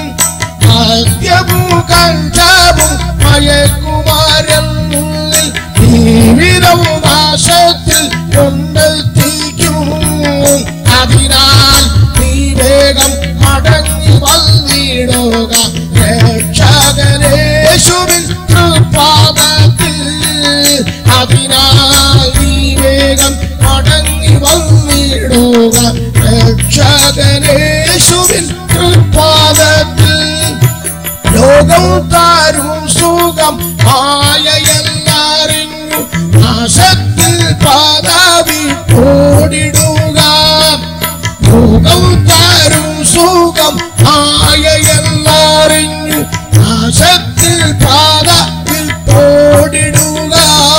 മദ്യവും കഞ്ചാവും മയക്കുമാരങ്ങും ജീവിതം നാശത്തിൽ കൊണ്ടെത്തിക്കും അതിനാൽ നീ വേഗം മടങ്ങി വന്നിടുക രക്ഷകരേശുവിൻ തൃപ്പാദത്തിൽ അതിനാൽ നീ വേഗം മടങ്ങി വന്നിടുക രക്ഷകരേശുവിൻ തൃപ്പാദത്തിൽ ലോകം താരും സുഖം മായയെല്ലാറിഞ്ഞു നാശത്തിൽ പാതാവി ഓടിടുക ലോകം താരും സുഖം മായയെല്ലാറിഞ്ഞു നാശത്തിൽ പാതാവിൽ ഓടിടുക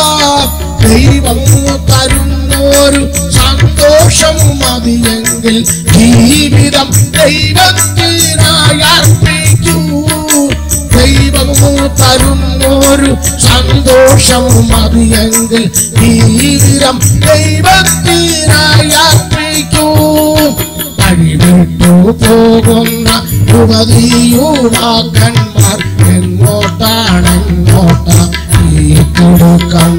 ദൈവം തരുന്നൊരു സന്തോഷം മതിയെങ്കിൽ ജീവിതം ദൈവത്തിനായി അർപ്പിക്കൂ ദൈവം തരുന്നൊരു സന്തോഷം മതിയെങ്കിൽ ജീവിതം ദൈവത്തിനായി അർപ്പിക്കൂ വഴിവിട്ടു പോകുന്ന യുവതി യുവാക്കന്മാർ എങ്ങോട്ടാണ് എങ്ങോട്ടാ ഈ കൊടുക്കം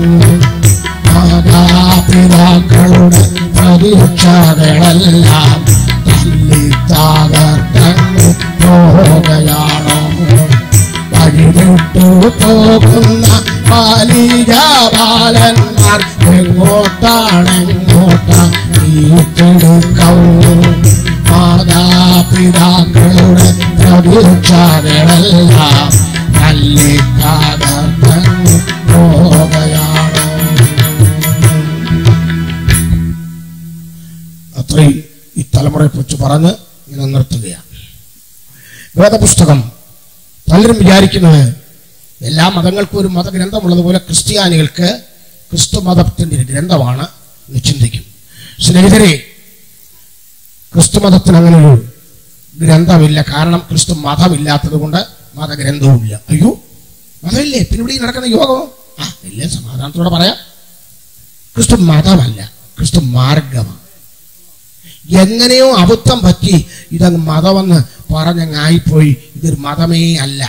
മാതാപിതാക്കളുടെ പ്രതീക്ഷകളെല്ലാം തല്ലി തകർത്തങ്ങു പോവുകയാണോ വഴിവിട്ടു പോകുന്ന ബാലിക ബാലന്മാർ എങ്ങോട്ടാണ് എങ്ങോട്ടാ ഈ കൊടുക്കവും മാതാപിതാക്കളുടെ പ്രതീക്ഷകളെല്ലാം തല്ലി തകർത്തങ്ങു പോവുകയാണോ അത്രയും ഈ തലമുറയെ കുറിച്ച് പറഞ്ഞ് ഇങ്ങനെ നിർത്തുകയാണ് വേദപുസ്തകം പലരും വിചാരിക്കുന്നത് എല്ലാ മതങ്ങൾക്കും ഒരു മതഗ്രന്ഥമുള്ളതുപോലെ ക്രിസ്ത്യാനികൾക്ക് ക്രിസ്തു മതത്തിന്റെ ഒരു ഗ്രന്ഥമാണ് എന്ന് ചിന്തിക്കും സ്നേഹിതരെ ക്രിസ്തു മതത്തിന് അങ്ങനെ ഒരു ഗ്രന്ഥമില്ല കാരണം ക്രിസ്തു മതമില്ലാത്തത് കൊണ്ട് മതഗ്രന്ഥവുമില്ല അയ്യോ മതമില്ലേ പിന്നെ ഇവിടെ ഈ നടക്കുന്ന യോഗമോ ആ ഇല്ലേ സമാധാനത്തോടെ പറയാം ക്രിസ്തു മതമല്ല ക്രിസ്തു മാർഗമാണ് എങ്ങനെയോ അബദ്ധം പറ്റി ഇതങ്ങ് മതമെന്ന് പറഞ്ഞങ്ങായിപ്പോയി ഇതൊരു മതമേ അല്ല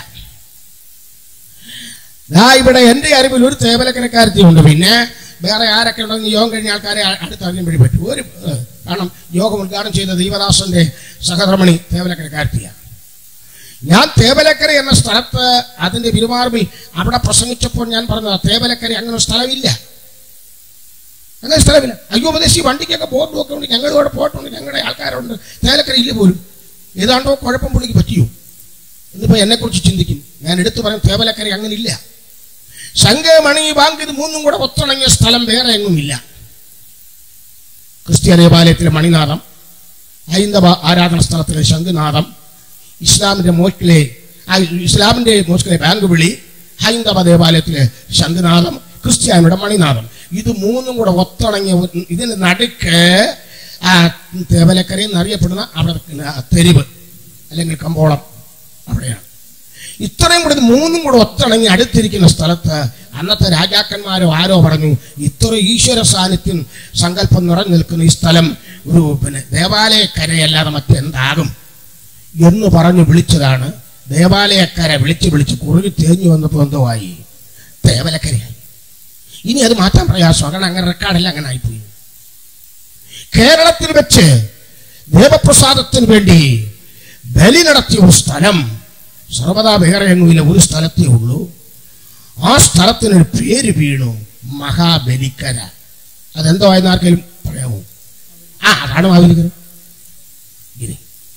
ദാ ഇവിടെ എന്റെ അറിവിൽ ഒരു തേവലക്കരക്കാരത്തി ഉണ്ട് പിന്നെ വേറെ ആരൊക്കെ ഉണ്ടെങ്കിൽ യോഗം കഴിഞ്ഞ ആൾക്കാരെ അ- അടുത്തറിയാൻ വേണ്ടി പറ്റും ഒരു ഏഹ്, കാരണം യോഗം ഉദ്ഘാടനം ചെയ്ത ദീപദാസന്റെ സഹധർമ്മണി തേവലക്കരക്കാരത്തിയാണ് ഞാൻ തേവലക്കര എന്ന സ്ഥലത്ത് അതിന്റെ പെരുമാറുമിൽ അവിടെ പ്രസംഗിച്ചപ്പോൾ ഞാൻ പറഞ്ഞത് തേവലക്കര അങ്ങനെ ഒരു സ്ഥലമില്ല അങ്ങനെ സ്ഥലമില്ല അയ്യോ ഉപദേശി വണ്ടിക്കൊക്കെ ബോർഡ് ഒക്കെ ഉണ്ട് ഞങ്ങളുടെ കൂടെ പോയിട്ടുണ്ട് ഞങ്ങളുടെ ആൾക്കാരുണ്ട് തേവലക്കര ഇല്ല പോലും ഏതാണ്ടോ കുഴപ്പം പുള്ളിക്ക് പറ്റിയോ എന്നിപ്പോ എന്നെ കുറിച്ച് ചിന്തിക്കും ഞാൻ എടുത്തു പറയും തേവലക്കര അങ്ങനെ ഇല്ല ശങ്കമണി ബാങ്ക് ഇത് മൂന്നും കൂടെ ഒത്തിണങ്ങിയ സ്ഥലം വേറെ എങ്ങുമില്ല ക്രിസ്ത്യ ദേവാലയത്തിലെ മണിനാഥം ഹൈന്ദവ ആരാധന സ്ഥലത്തിലെ ശംഖുനാഥം ഇസ്ലാമിന്റെ മോസ്കിലെ ആ ഇസ്ലാമിന്റെ മോസ്കിലെ ബാങ്ക് വിളി ഹൈന്ദവ ദേവാലയത്തിലെ ശംഖുനാഥം ക്രിസ്ത്യാനിയുടെ മണിനാഥം ഇത് മൂന്നും കൂടെ ഒത്തിണങ്ങിയ ഒരു- ഇതിന് നടുക്ക് ആ തേവലക്കരയിൽ എന്നറിയപ്പെടുന്ന അവിടെ ആ തെരുവ് അല്ലെങ്കിൽ കമ്പോളം അവിടെയാണ് ഇത്രയും കൂടെ ഇത് മൂന്നും കൂടെ ഒത്തിണങ്ങി അടുത്തിരിക്കുന്ന സ്ഥലത്ത് അന്നത്തെ രാജാക്കന്മാരോ ആരോ പറഞ്ഞു ഇത്ര ഈശ്വര സാന്നിധ്യം സങ്കല്പം നിറഞ്ഞു നിൽക്കുന്ന ഈ സ്ഥലം ഒരു പിന്നെ ദേവാലയക്കരയല്ലാതെ മറ്റെന്താകും എന്ന് പറഞ്ഞു വിളിച്ചതാണ് ദേവാലയക്കര വിളിച്ച് വിളിച്ച് കുറുകി തേഞ്ഞു വന്നപ്പോൾ എന്തോ ആയി ദേവലക്കരയായി ഇനി അത് മാറ്റാൻ പ്രയാസം കാരണം അങ്ങനെ റെക്കോർഡില്ല അങ്ങനെ ആയിപ്പോയി കേരളത്തിൽ വെച്ച് ദേവപ്രസാദത്തിന് വേണ്ടി ബലി നടത്തിയ ഒരു സ്ഥലം സർവതാ വേറെ എങ്ങുമില്ല ഒരു സ്ഥലത്തേ ഉള്ളൂ ആ സ്ഥലത്തിനൊരു പേര് വീണു മഹാബലിക്കര അതെന്തോ ആയെന്ന് ആർക്കെങ്കിലും പറയാമോ ആ അതാണ് മഹാബലിക്കര ഇനി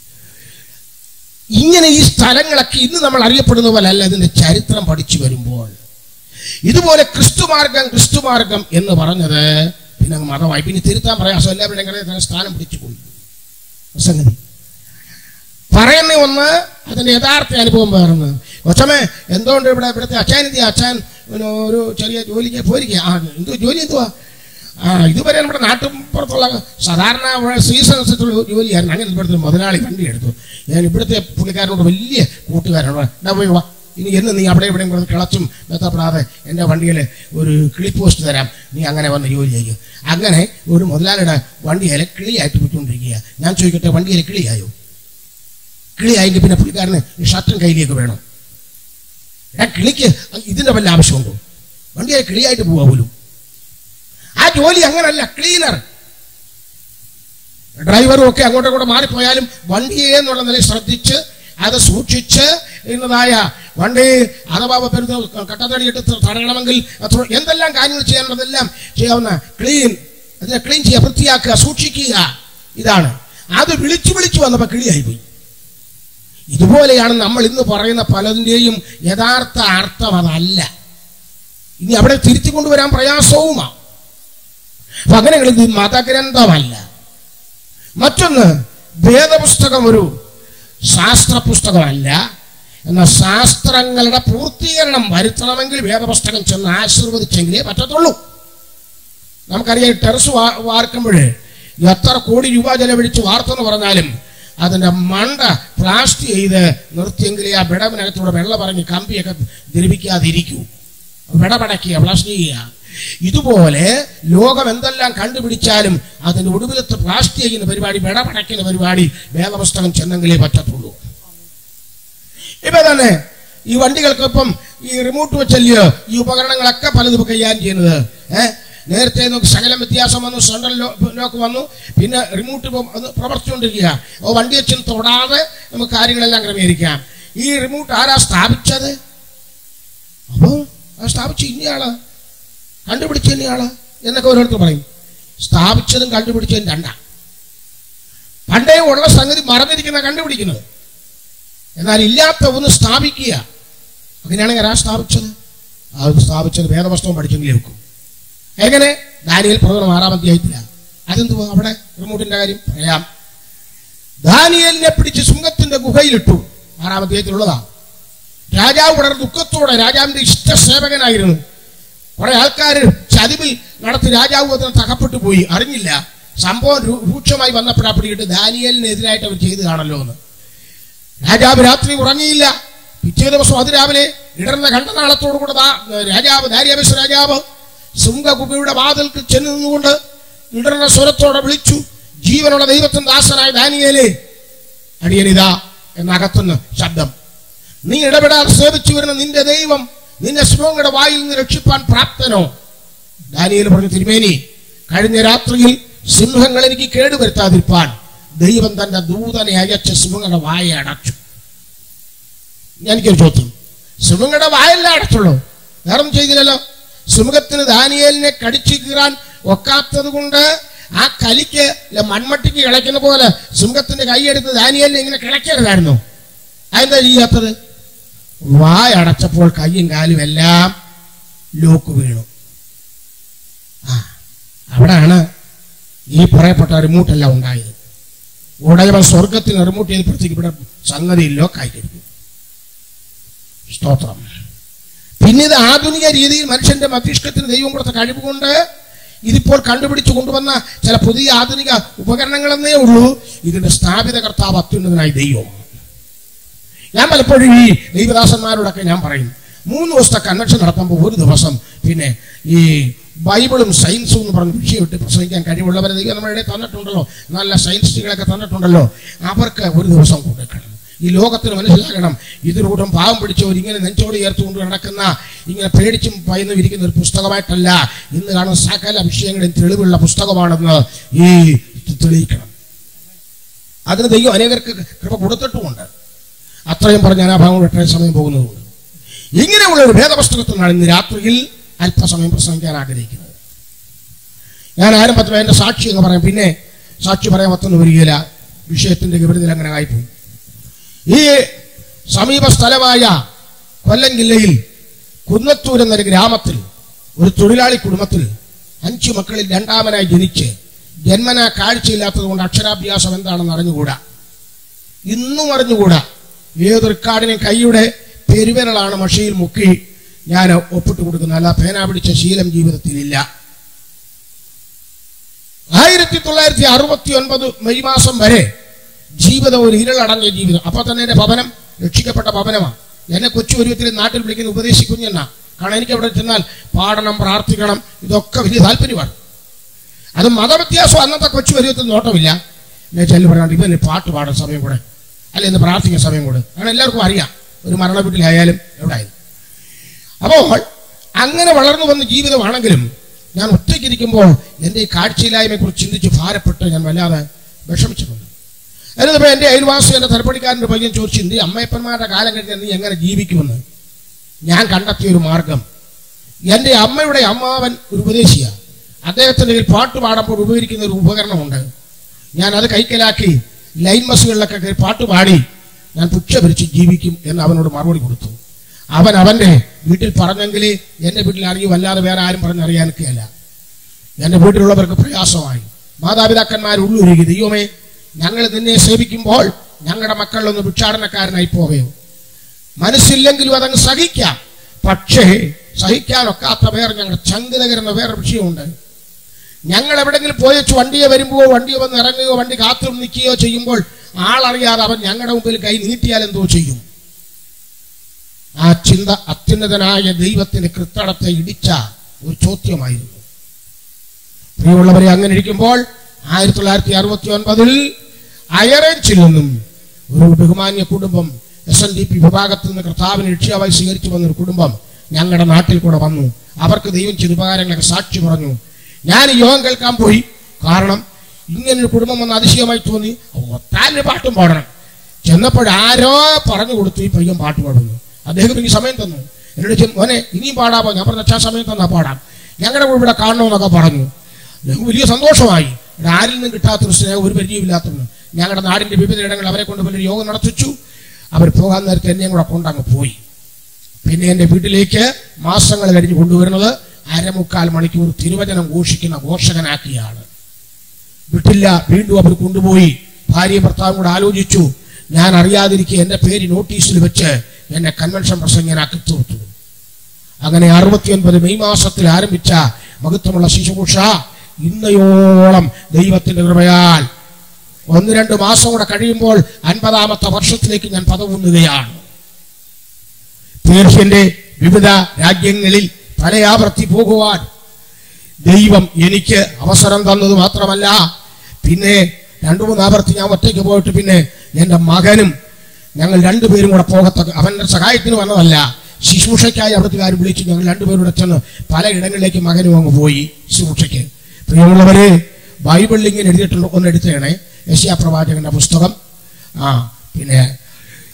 ഇങ്ങനെ ഈ സ്ഥലങ്ങളൊക്കെ ഇന്ന് നമ്മൾ അറിയപ്പെടുന്ന പോലെ അല്ല ഇതിന്റെ ചരിത്രം പഠിച്ചു വരുമ്പോൾ ഇതുപോലെ ക്രിസ്തുമാർഗം ക്രിസ്തുമാർഗം എന്ന് പറഞ്ഞത് പിന്നെ അങ്ങ് മതമായി പിന്നെ തിരുത്താൻ പ്രയാസം എല്ലാവരുടെയും കടയിൽ സ്ഥാനം പിടിച്ചു പോയി സംഗതി പറയുന്ന ഒന്ന് അതിന്റെ യഥാർത്ഥ അനുഭവം വേറൊന്ന് കൊച്ചമ്മേ എന്തുകൊണ്ട് ഇവിടെ ഇവിടുത്തെ അച്ഛൻ എന്തിയാ അച്ഛൻ പിന്നെ ഒരു ചെറിയ ജോലിക്ക് പോയിരിക്കുക ആ എന്തോ ജോലി എന്തുവാ ആ ഇതുവരെ നമ്മുടെ നാട്ടുപുറത്തുള്ള സാധാരണ സീസൺ അനുസരിച്ചുള്ള ജോലിയായിരുന്നു അങ്ങനെ ഇവിടുത്തെ മുതലാളി വണ്ടി എടുത്തു ഞാൻ ഇവിടുത്തെ പുള്ളിക്കാരനോട് വലിയ കൂട്ടുകാരനോട് എന്നാ പോയി വാ ഇനി എന്ന് നീ അവിടെ ഇവിടെയും കൂടെ കിളച്ചും മെത്തപ്പെടാതെ എൻ്റെ വണ്ടിയിൽ ഒരു കിളി പോസ്റ്റ് തരാം നീ അങ്ങനെ വന്ന് ജോലി ചെയ്യുക അങ്ങനെ ഒരു മുതലാളിയുടെ വണ്ടിയിലെ കിളിയായിട്ട് പോയിക്കൊണ്ടിരിക്കുക ഞാൻ ചോദിക്കട്ടെ വണ്ടിയിലെ കിളിയായോ കിളിയായെങ്കിൽ പിന്നെ പുള്ളിക്കാരന് ഈ ഷർട്ടും കയ്യിലേക്ക് വേണം ആ കിളിക്ക് ഇതിന്റെ വല്ല ആവശ്യമുണ്ടോ വണ്ടിയെ കിളിയായിട്ട് പോവാ പോലും ആ ജോലി അങ്ങനല്ല ക്ലീനർ ഡ്രൈവറും ഒക്കെ അങ്ങോട്ടും ഇങ്ങോട്ടും മാറിപ്പോയാലും വണ്ടിയെ എന്നുള്ള നിലയിൽ ശ്രദ്ധിച്ച് അത് സൂക്ഷിച്ച് ഇന്നതായ വണ്ടി അഥവാ പെരുന്ന കട്ടത്തടി എടുത്ത് തടയണമെങ്കിൽ അത്ര എന്തെല്ലാം കാര്യങ്ങൾ ചെയ്യാനുള്ളതെല്ലാം ചെയ്യാവുന്ന ക്ലീൻ അതിനെ ക്ലീൻ ചെയ്യുക വൃത്തിയാക്കുക സൂക്ഷിക്കുക ഇതാണ് അത് വിളിച്ചു വിളിച്ചു വന്നപ്പോൾ കിളിയായി പോയി ഇതുപോലെയാണ് നമ്മൾ ഇന്ന് പറയുന്ന പലതിൻ്റെയും യഥാർത്ഥ അർത്ഥം അതല്ല ഇനി അവിടെ തിരുത്തി കൊണ്ടുവരാൻ പ്രയാസവുമാണ് അപ്പൊ അങ്ങനെയുള്ള ഇത് മതഗ്രന്ഥമല്ല മറ്റൊന്ന് വേദപുസ്തകം ഒരു ശാസ്ത്ര പുസ്തകമല്ല എന്നാൽ ശാസ്ത്രങ്ങളുടെ പൂർത്തീകരണം വരുത്തണമെങ്കിൽ വേദപുസ്തകം ചെന്ന് ആശീർവദിച്ചെങ്കിലേ പറ്റത്തുള്ളൂ നമുക്കറിയാം ടെറസ് വാ- വാർക്കുമ്പോഴേ എത്ര കോടി രൂപ ചെലവഴിച്ച് വാർത്തെന്ന് പറഞ്ഞാലും അതിന്റെ മണ്ട പ്ലാസ്റ്റ് ചെയ്ത് നിർത്തിയെങ്കിലേ ആ വിടവിനകത്തൂടെ വെള്ളം പറഞ്ഞ് കമ്പിയൊക്കെ ദ്രവിക്കാതിരിക്കൂ വിടപടയ്ക്കുക പ്ലാസ്റ്റ് ചെയ്യുക ഇതുപോലെ ലോകം എന്തെല്ലാം കണ്ടുപിടിച്ചാലും അതിന്റെ ഒടുവിലത്തെ പ്ലാസ്റ്റ് ചെയ്യുന്ന പരിപാടി വിടപടയ്ക്കുന്ന പരിപാടി വേദപുസ്തകം ചെന്നെങ്കിലേ പറ്റത്തുള്ളൂ ഇപ്പൊ തന്നെ ഈ വണ്ടികൾക്ക് ഇപ്പം ഈ റിമോട്ട് വെച്ചല്ലയോ ഈ ഉപകരണങ്ങളൊക്കെ പലതും കൈകാര്യം ചെയ്യുന്നത് ഏഹ് നേരത്തെ നമുക്ക് ശകലം വ്യത്യാസം വന്നു സെൻട്രൽ ലോക്ക് വന്നു പിന്നെ റിമോട്ട് ഇപ്പം അത് പ്രവർത്തിച്ചുകൊണ്ടിരിക്കുക ഓ വണ്ടി വെച്ചും തൊടാതെ നമുക്ക് കാര്യങ്ങളെല്ലാം ക്രമീകരിക്കാം ഈ റിമോട്ട് ആരാ സ്ഥാപിച്ചത് അപ്പോ ആ സ്ഥാപിച്ച ഇന്നയാള് കണ്ടുപിടിച്ച ഇന്നയാള് എന്നൊക്കെ ഓരോരുത്തർ പറയും സ്ഥാപിച്ചതും കണ്ടുപിടിച്ചതും രണ്ടാ പണ്ടേ ഉള്ള സംഗതി മറന്നിരിക്കുന്ന കണ്ടുപിടിക്കുന്നത് എന്നാൽ ഇല്ലാത്ത ഒന്ന് സ്ഥാപിക്കുക അങ്ങനെയാണെങ്കിൽ ആരാ സ്ഥാപിച്ചത് അത് സ്ഥാപിച്ചത് വേദപുസ്തകം പഠിച്ചെങ്കിലേ വെക്കും എങ്ങനെ ദാനിയൽ പ്രവചനം ആറാം അധ്യായത്തില അതെന്തുവാ അവിടെ റിമോട്ടിന്റെ കാര്യം പറയാം ദാനിയലിനെ പിടിച്ച് ശുങ്കത്തിന്റെ ഗുഹയിലിട്ടു ആറാം അധ്യായത്തിലുള്ളതാ രാജാവ് വളരെ ദുഃഖത്തോടെ രാജാവിന്റെ ഇഷ്ടസേവകനായിരുന്നു കുറെ ആൾക്കാർ ചതിവിൽ നടത്തി രാജാവ് അതിന് തകപ്പെട്ടു പോയി അറിഞ്ഞില്ല സംഭവം രൂ- രൂക്ഷമായി വന്നപ്പോഴാ പിടിയിട്ട് ദാനിയലിനെതിരായിട്ട് അവർ ചെയ്തതാണല്ലോ എന്ന് രാജാവ് രാത്രി ഉറങ്ങിയില്ല പിറ്റേ ദിവസം അതിരാവിലെ ഇടർന്ന കണ്ടനാളത്തോടുകൂടെ ദാ- രാജാവ് ദാര്യാവേശ രാജാവ് ശൃംഗകുബയുടെ വാതിൽക്ക് ചെന്ന് നിന്നുകൊണ്ട് ഇടർന്ന സ്വരത്തോടെ വിളിച്ചു ജീവനുള്ള ദൈവത്തിന്റെ ദാസനായ ദാനിയേലേ അടിയനിതാ എന്നകത്തുനിന്ന് ശബ്ദം നീ ഇടപെടാതെ സേവിച്ചു വരുന്ന നിന്റെ ദൈവം നിന്നെ സിംഹങ്ങളുടെ വായിൽ നിന്ന് രക്ഷിപ്പാൻ പ്രാപ്തനോ ദാനിയേൽ പറഞ്ഞു തിരുമേനി കഴിഞ്ഞ രാത്രിയിൽ സിംഹങ്ങൾ എനിക്ക് കേടുവരുത്താതിരിപ്പാൻ ദൈവം തന്റെ ദൂതനെ അയച്ച സിംഹങ്ങളുടെ വായ അടച്ചു എനിക്കൊരു ചോദ്യം സുമുഖയുടെ വായല്ല അടച്ചുള്ളൂ വേറൊന്നും ചെയ്തില്ലല്ലോ സുമുഖത്തിന് ദാനിയേലിനെ കടിച്ചു കീറാൻ ഒക്കാത്തത് കൊണ്ട് ആ കലിക്ക് ഇല്ല മൺമട്ടിക്ക് കിളയ്ക്കുന്ന പോലെ സുമുഖത്തിന്റെ കൈയെടുത്ത് ദാനിയേലിനെ ഇങ്ങനെ കിളയ്ക്കരുതായിരുന്നു അതെന്താ ചെയ്യാത്തത് വായ അടച്ചപ്പോൾ കൈയും കാലും എല്ലാം ലോക്ക് വീണു ആ അവിടാണ് ഈ പറയപ്പെട്ട റിമൂട്ടെല്ലാം ഉണ്ടായത് ഉടയവൻ സ്വർഗത്തിന് റിമൂട്ട് ചെയ്തപ്പോഴത്തേക്ക് ഇവിടെ സംഗതി ലോക്കായി കഴിഞ്ഞു സ്തോത്രം പിന്നെ ഇത് ആധുനിക രീതിയിൽ മനുഷ്യന്റെ മസ്തിഷ്കത്തിന് ദൈവം കൊടുത്ത കഴിവ് കൊണ്ട് ഇതിപ്പോൾ കണ്ടുപിടിച്ചു കൊണ്ടുവന്ന ചില പുതിയ ആധുനിക ഉപകരണങ്ങളെന്നേ ഉള്ളൂ ഇതിന്റെ സ്ഥാപിത കർത്താവ് അത്യുന്നതനായി ദൈവം ഞാൻ പലപ്പോഴും ഈ ദൈവദാസന്മാരോടൊക്കെ ഞാൻ പറയും മൂന്ന് ദിവസത്തെ കൺവെൻഷൻ നടത്തുമ്പോൾ ഒരു ദിവസം പിന്നെ ഈ ബൈബിളും സയൻസും എന്ന് പറഞ്ഞ് വിഷയമിട്ട് പ്രസംഗിക്കാൻ കഴിവുള്ളവരെ ദൈവം നമ്മുടെ ഇടയിൽ തന്നിട്ടുണ്ടല്ലോ നല്ല സയൻസിസ്റ്റുകളൊക്കെ തന്നിട്ടുണ്ടല്ലോ അവർക്ക് ഒരു ദിവസം കൊടുക്കണം ഈ ലോകത്തിന് മനസ്സിലാകണം ഇതിലൂടെ പാവം പിടിച്ചവർ ഇങ്ങനെ നെഞ്ചോട് ചേർത്തുകൊണ്ട് നടക്കുന്ന ഇങ്ങനെ പേടിച്ചും ഭയന്നും ഇരിക്കുന്ന ഒരു പുസ്തകമായിട്ടല്ല ഇന്ന് കാണുന്ന സകല വിഷയങ്ങളും തെളിവുള്ള പുസ്തകമാണെന്ന് ഈ തെളിയിക്കണം അതിന് ദൈവം അനേകർക്ക് കൃപ കൊടുത്തിട്ടുമുണ്ട് അത്രയും പറഞ്ഞ് ഞാൻ ആ ഭാഗം വിട്ട സമയം പോകുന്നതുകൊണ്ട് ഇങ്ങനെയുള്ള ഒരു ഭേദപുസ്തകത്തിനാണ് ഇന്ന് രാത്രിയിൽ അല്പസമയം പ്രസംഗിക്കാൻ ആഗ്രഹിക്കുന്നത് ഞാൻ ആരംഭത്തിൽ എന്റെ സാക്ഷി എന്ന് പറയാം പിന്നെ സാക്ഷി പറയാൻ മറ്റൊന്നും വരികയില്ല വിഷയത്തിന്റെ വിവരത്തിൽ അങ്ങനെ ആയിപ്പോയി ഈ സമീപ സ്ഥലമായ കൊല്ലം ജില്ലയിൽ കുന്നത്തൂർ എന്നൊരു ഗ്രാമത്തിൽ ഒരു തൊഴിലാളി കുടുംബത്തിൽ അഞ്ചു മക്കളിൽ രണ്ടാമനായി ജനിച്ച് ജന്മന കാഴ്ചയില്ലാത്തത് കൊണ്ട് അക്ഷരാഭ്യാസം എന്താണെന്ന് അറിഞ്ഞുകൂടാ ഇന്നും അറിഞ്ഞുകൂടാ ഏത് റെക്കാർഡിനും കൈയുടെ പെരുവിരലാണ് മഷിയിൽ മുക്കി ഞാൻ ഒപ്പിട്ട് കൊടുക്കുന്നത് അല്ല പേന പിടിച്ച ശീലം ജീവിതത്തിലില്ല ആയിരത്തി തൊള്ളായിരത്തി അറുപത്തി ഒൻപത് മെയ് മാസം വരെ ജീവിതം ഒരു ഇരുളടങ്ങിയ ജീവിതം അപ്പൊ തന്നെ എന്റെ ഭവനം രക്ഷിക്കപ്പെട്ട ഭവനമാണ് എന്നെ കൊച്ചു പരുവത്തിൽ നാട്ടിൽ വിളിക്കുന്ന ഉപദേശിക്കുഞ്ഞെന്ന കാരണം എനിക്ക് അവിടെ ചെന്നാൽ പാടണം പ്രാർത്ഥിക്കണം ഇതൊക്കെ വലിയ താല്പര്യമാണ് അത് മതവ്യത്യാസം അന്നത്തെ കൊച്ചു പരുവത്തിൽ നോട്ടമില്ല എന്നെ ചെല്ലു പറയാണ്ട് ഇവന് പാട്ട് പാടാൻ സമയം കൂടെ അല്ല ഇന്ന് പ്രാർത്ഥിക്കാൻ സമയം കൂടെ അങ്ങനെ എല്ലാവർക്കും അറിയാം ഒരു മരണ വീട്ടിലായാലും എവിടെയായാലും അപ്പോൾ അങ്ങനെ വളർന്നു വന്ന ജീവിതമാണെങ്കിലും ഞാൻ ഒറ്റയ്ക്കിരിക്കുമ്പോൾ എൻ്റെ ഈ കാഴ്ചയില്ലായ്മയെ കുറിച്ച് ചിന്തിച്ച് ഭാരപ്പെട്ട് ഞാൻ വല്ലാതെ വിഷമിച്ചിട്ടുണ്ട് എന്നിട്ടിപ്പോൾ എൻ്റെ അയൽവാസി എൻ്റെ തലപ്പടിക്കാരൻ്റെ പയ്യൻ ചോദിച്ചു നീ അമ്മയപ്പന്മാരുടെ കാലം കഴിഞ്ഞാൽ നീ എങ്ങനെ ജീവിക്കുമെന്ന് ഞാൻ കണ്ടെത്തിയ ഒരു മാർഗം എൻ്റെ അമ്മയുടെ അമ്മാവൻ ഒരു ഉപദേശിയാണ് അദ്ദേഹത്തിൻ്റെ കയ്യിൽ പാട്ട് പാടുമ്പോൾ ഉപകരിക്കുന്ന ഒരു ഉപകരണമുണ്ട് ഞാൻ അത് കൈക്കലാക്കി ലൈൻ ബസ്സുകളിലൊക്കെ കയറി പാട്ട് പാടി ഞാൻ പുച്ഛ ഭരിച്ച് ജീവിക്കും എന്ന് അവനോട് മറുപടി കൊടുത്തു അവൻ അവന്റെ വീട്ടിൽ പറഞ്ഞെങ്കിൽ എന്റെ വീട്ടിൽ അറിയും അല്ലാതെ വേറെ ആരും പറഞ്ഞറിയാനൊക്കെയല്ല എന്റെ വീട്ടിലുള്ളവർക്ക് പ്രയാസമായി മാതാപിതാക്കന്മാർ ഉള്ളുരുകി ദൈവമേ ഞങ്ങൾ നിന്നെ സേവിക്കുമ്പോൾ ഞങ്ങളുടെ മക്കളിലൊന്ന് ഭിക്ഷാടനക്കാരനായി പോവുകയോ മനസ്സില്ലെങ്കിലും അതങ്ങ് സഹിക്കാം പക്ഷേ സഹിക്കാനൊക്കാത്ത വേറെ ഞങ്ങളുടെ ചങ്ക് തകരുന്ന വേറെ വിഷയമുണ്ട് ഞങ്ങൾ എവിടെങ്കിലും പോയച്ചു വണ്ടിയെ വരുമ്പോൾ വണ്ടിയെ വന്ന് ഇറങ്ങുകയോ വണ്ടി കാത്തു നിൽക്കുകയോ ചെയ്യുമ്പോൾ ആളറിയാതെ അവൻ ഞങ്ങളുടെ മുമ്പിൽ കൈ നീട്ടിയാൽ എന്തോ ചെയ്യും ആ ചിന്ത അത്യുന്നതനായ ദൈവത്തിന്റെ കൃത്തടത്തെ ഇടിച്ച ഒരു ചോദ്യമായിരുന്നു പ്രിയമുള്ളവരെ അങ്ങനെ ഇരിക്കുമ്പോൾ ആയിരത്തി തൊള്ളായിരത്തി അറുപത്തി ഒൻപതിൽ അയറേഞ്ചിൽ നിന്നും ഒരു ബഹുമാന്യ കുടുംബം എസ് എൻ ഡി പി വിഭാഗത്തിൽ നിന്ന് കർത്താവിനെ രക്ഷിതാവായി സ്വീകരിച്ചു വന്ന ഒരു കുടുംബം ഞങ്ങളുടെ നാട്ടിൽ കൂടെ വന്നു അവർക്ക് ദൈവം ചെയ്ത ഉപകാരങ്ങളൊക്കെ സാക്ഷി പറഞ്ഞു ഞാൻ ഈ യോഗം കേൾക്കാൻ പോയി കാരണം ഇങ്ങനൊരു കുടുംബം വന്ന് അതിശയമായി തോന്നി താനൊരു പാട്ടും പാടണം ചെന്നപ്പോഴാരോ പറഞ്ഞു കൊടുത്തു ഈ പയ്യൻ പാട്ട് പാടുന്നു അദ്ദേഹം എനിക്ക് സമയം തന്നു എന്നോട് ചെ- മോനെ ഇനിയും പാടാമോ ഞാൻ പറഞ്ഞ അച്ഛാ സമയം തന്നാ പാടാം ഞങ്ങളുടെ കൂടെ ഇവിടെ കാണണമെന്നൊക്കെ പറഞ്ഞു ഞങ്ങൾക്ക് വലിയ സന്തോഷമായി ഇവിടെ ആരിൽ നിന്നും കിട്ടാത്തൊരു സ്നേഹം ഒരു പരിചയമില്ലാത്തവന് ഞങ്ങളുടെ നാടിന്റെ വിവിധ ഇടങ്ങളിൽ അവരെ കൊണ്ട് വലിയൊരു യോഗം നടത്തിച്ചു അവർ പോകാൻ നേരത്തെ എന്നെയും കൂടെ കൊണ്ടങ്ങ് പോയി പിന്നെ എൻ്റെ വീട്ടിലേക്ക് മാസങ്ങൾ കഴിഞ്ഞ് കൊണ്ടുവരുന്നത് അരമുക്കാൽ മണിക്കൂർ തിരുവചനം ഘോഷിക്കുന്ന ഘോഷകനാക്കിയാണ് വിട്ടില്ല വീണ്ടും അവർ കൊണ്ടുപോയി ഭാര്യ ഭർത്താവും കൂടെ ആലോചിച്ചു ഞാൻ അറിയാതിരിക്കെ എൻ്റെ പേര് നോട്ടീസിൽ വെച്ച് എന്നെ കൺവെൻഷൻ പ്രസംഗനാക്കി തീർത്തു അങ്ങനെ അറുപത്തിയൊൻപത് മെയ് മാസത്തിൽ ആരംഭിച്ച മഹത്വമുള്ള ശിശുഭൂഷ ഇന്നയോളം ദൈവത്തിന്റെ കൃപയാൽ ഒന്ന് രണ്ട് മാസം കൂടെ കഴിയുമ്പോൾ അൻപതാമത്തെ വർഷത്തിലേക്ക് ഞാൻ പദവുന്നുകയാണ് പേർഷ്യന്റെ വിവിധ രാജ്യങ്ങളിൽ പലയാവർത്തി പോകുവാൻ ദൈവം എനിക്ക് അവസരം തന്നത് മാത്രമല്ല പിന്നെ രണ്ടു മൂന്ന് ആവർത്തി ഞാൻ ഒറ്റയ്ക്ക് പോയിട്ട് പിന്നെ എൻ്റെ മകനും ഞങ്ങൾ രണ്ടുപേരും കൂടെ പോകത്തക്ക അവന്റെ സഹായത്തിന് വന്നതല്ല ശുശ്രൂഷയ്ക്കായി അവിടുത്തുകാർ വിളിച്ച് ഞങ്ങൾ രണ്ടുപേരും കൂടെ ചെന്ന് പല ഇടങ്ങളിലേക്ക് മകനും അങ്ങ് പോയി ശുശ്രൂഷയ്ക്ക് പ്രിയമുള്ളവരെ ബൈബിളിൽ ഇങ്ങനെ എഴുതിയിട്ടുണ്ട് ഒന്ന് എടുത്തേണേ യശയാ പ്രവാചകന്റെ പുസ്തകം ആ പിന്നെ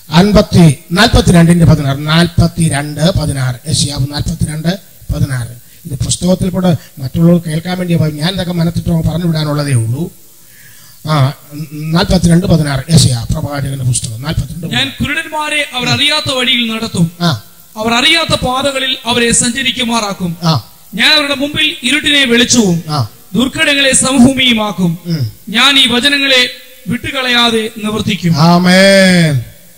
അൻപത്തി നാൽപ്പത്തിരണ്ടിന്റെ പതിനാറ് നാൽപ്പത്തിരണ്ട് പതിനാറ് യശയാവ് നാൽപ്പത്തിരണ്ട് പതിനാറ് ഇത് പുസ്തകത്തിൽ കൂടെ മറ്റുള്ളവർ കേൾക്കാൻ വേണ്ടി ഞാൻ ഇതൊക്കെ മനത്തിട്ടോ പറഞ്ഞു വിടാനുള്ളതേ ഉള്ളൂ ആ നാൽപ്പത്തിരണ്ട് പതിനാറ് യശയ പ്രവാചകന്റെ പുസ്തകം നാൽപ്പത്തിരണ്ട് ഞാൻ കുരുടന്മാരെ അവർ അറിയാത്ത വഴിയിൽ നടത്തും ആ അവർ അറിയാത്ത പാതകളിൽ അവരെ സഞ്ചരിക്കുമാറാക്കും ആ ഞാൻ അവരുടെ മുമ്പിൽ ഇരുട്ടിനെ വെളിച്ചവും ആ ദുർഘടങ്ങളെ സമഭൂമിയുമാക്കും ഉം. ഞാൻ ഈ വചനങ്ങളെ വിട്ടുകളയാതെ നിവർത്തിക്കും ആമേൻ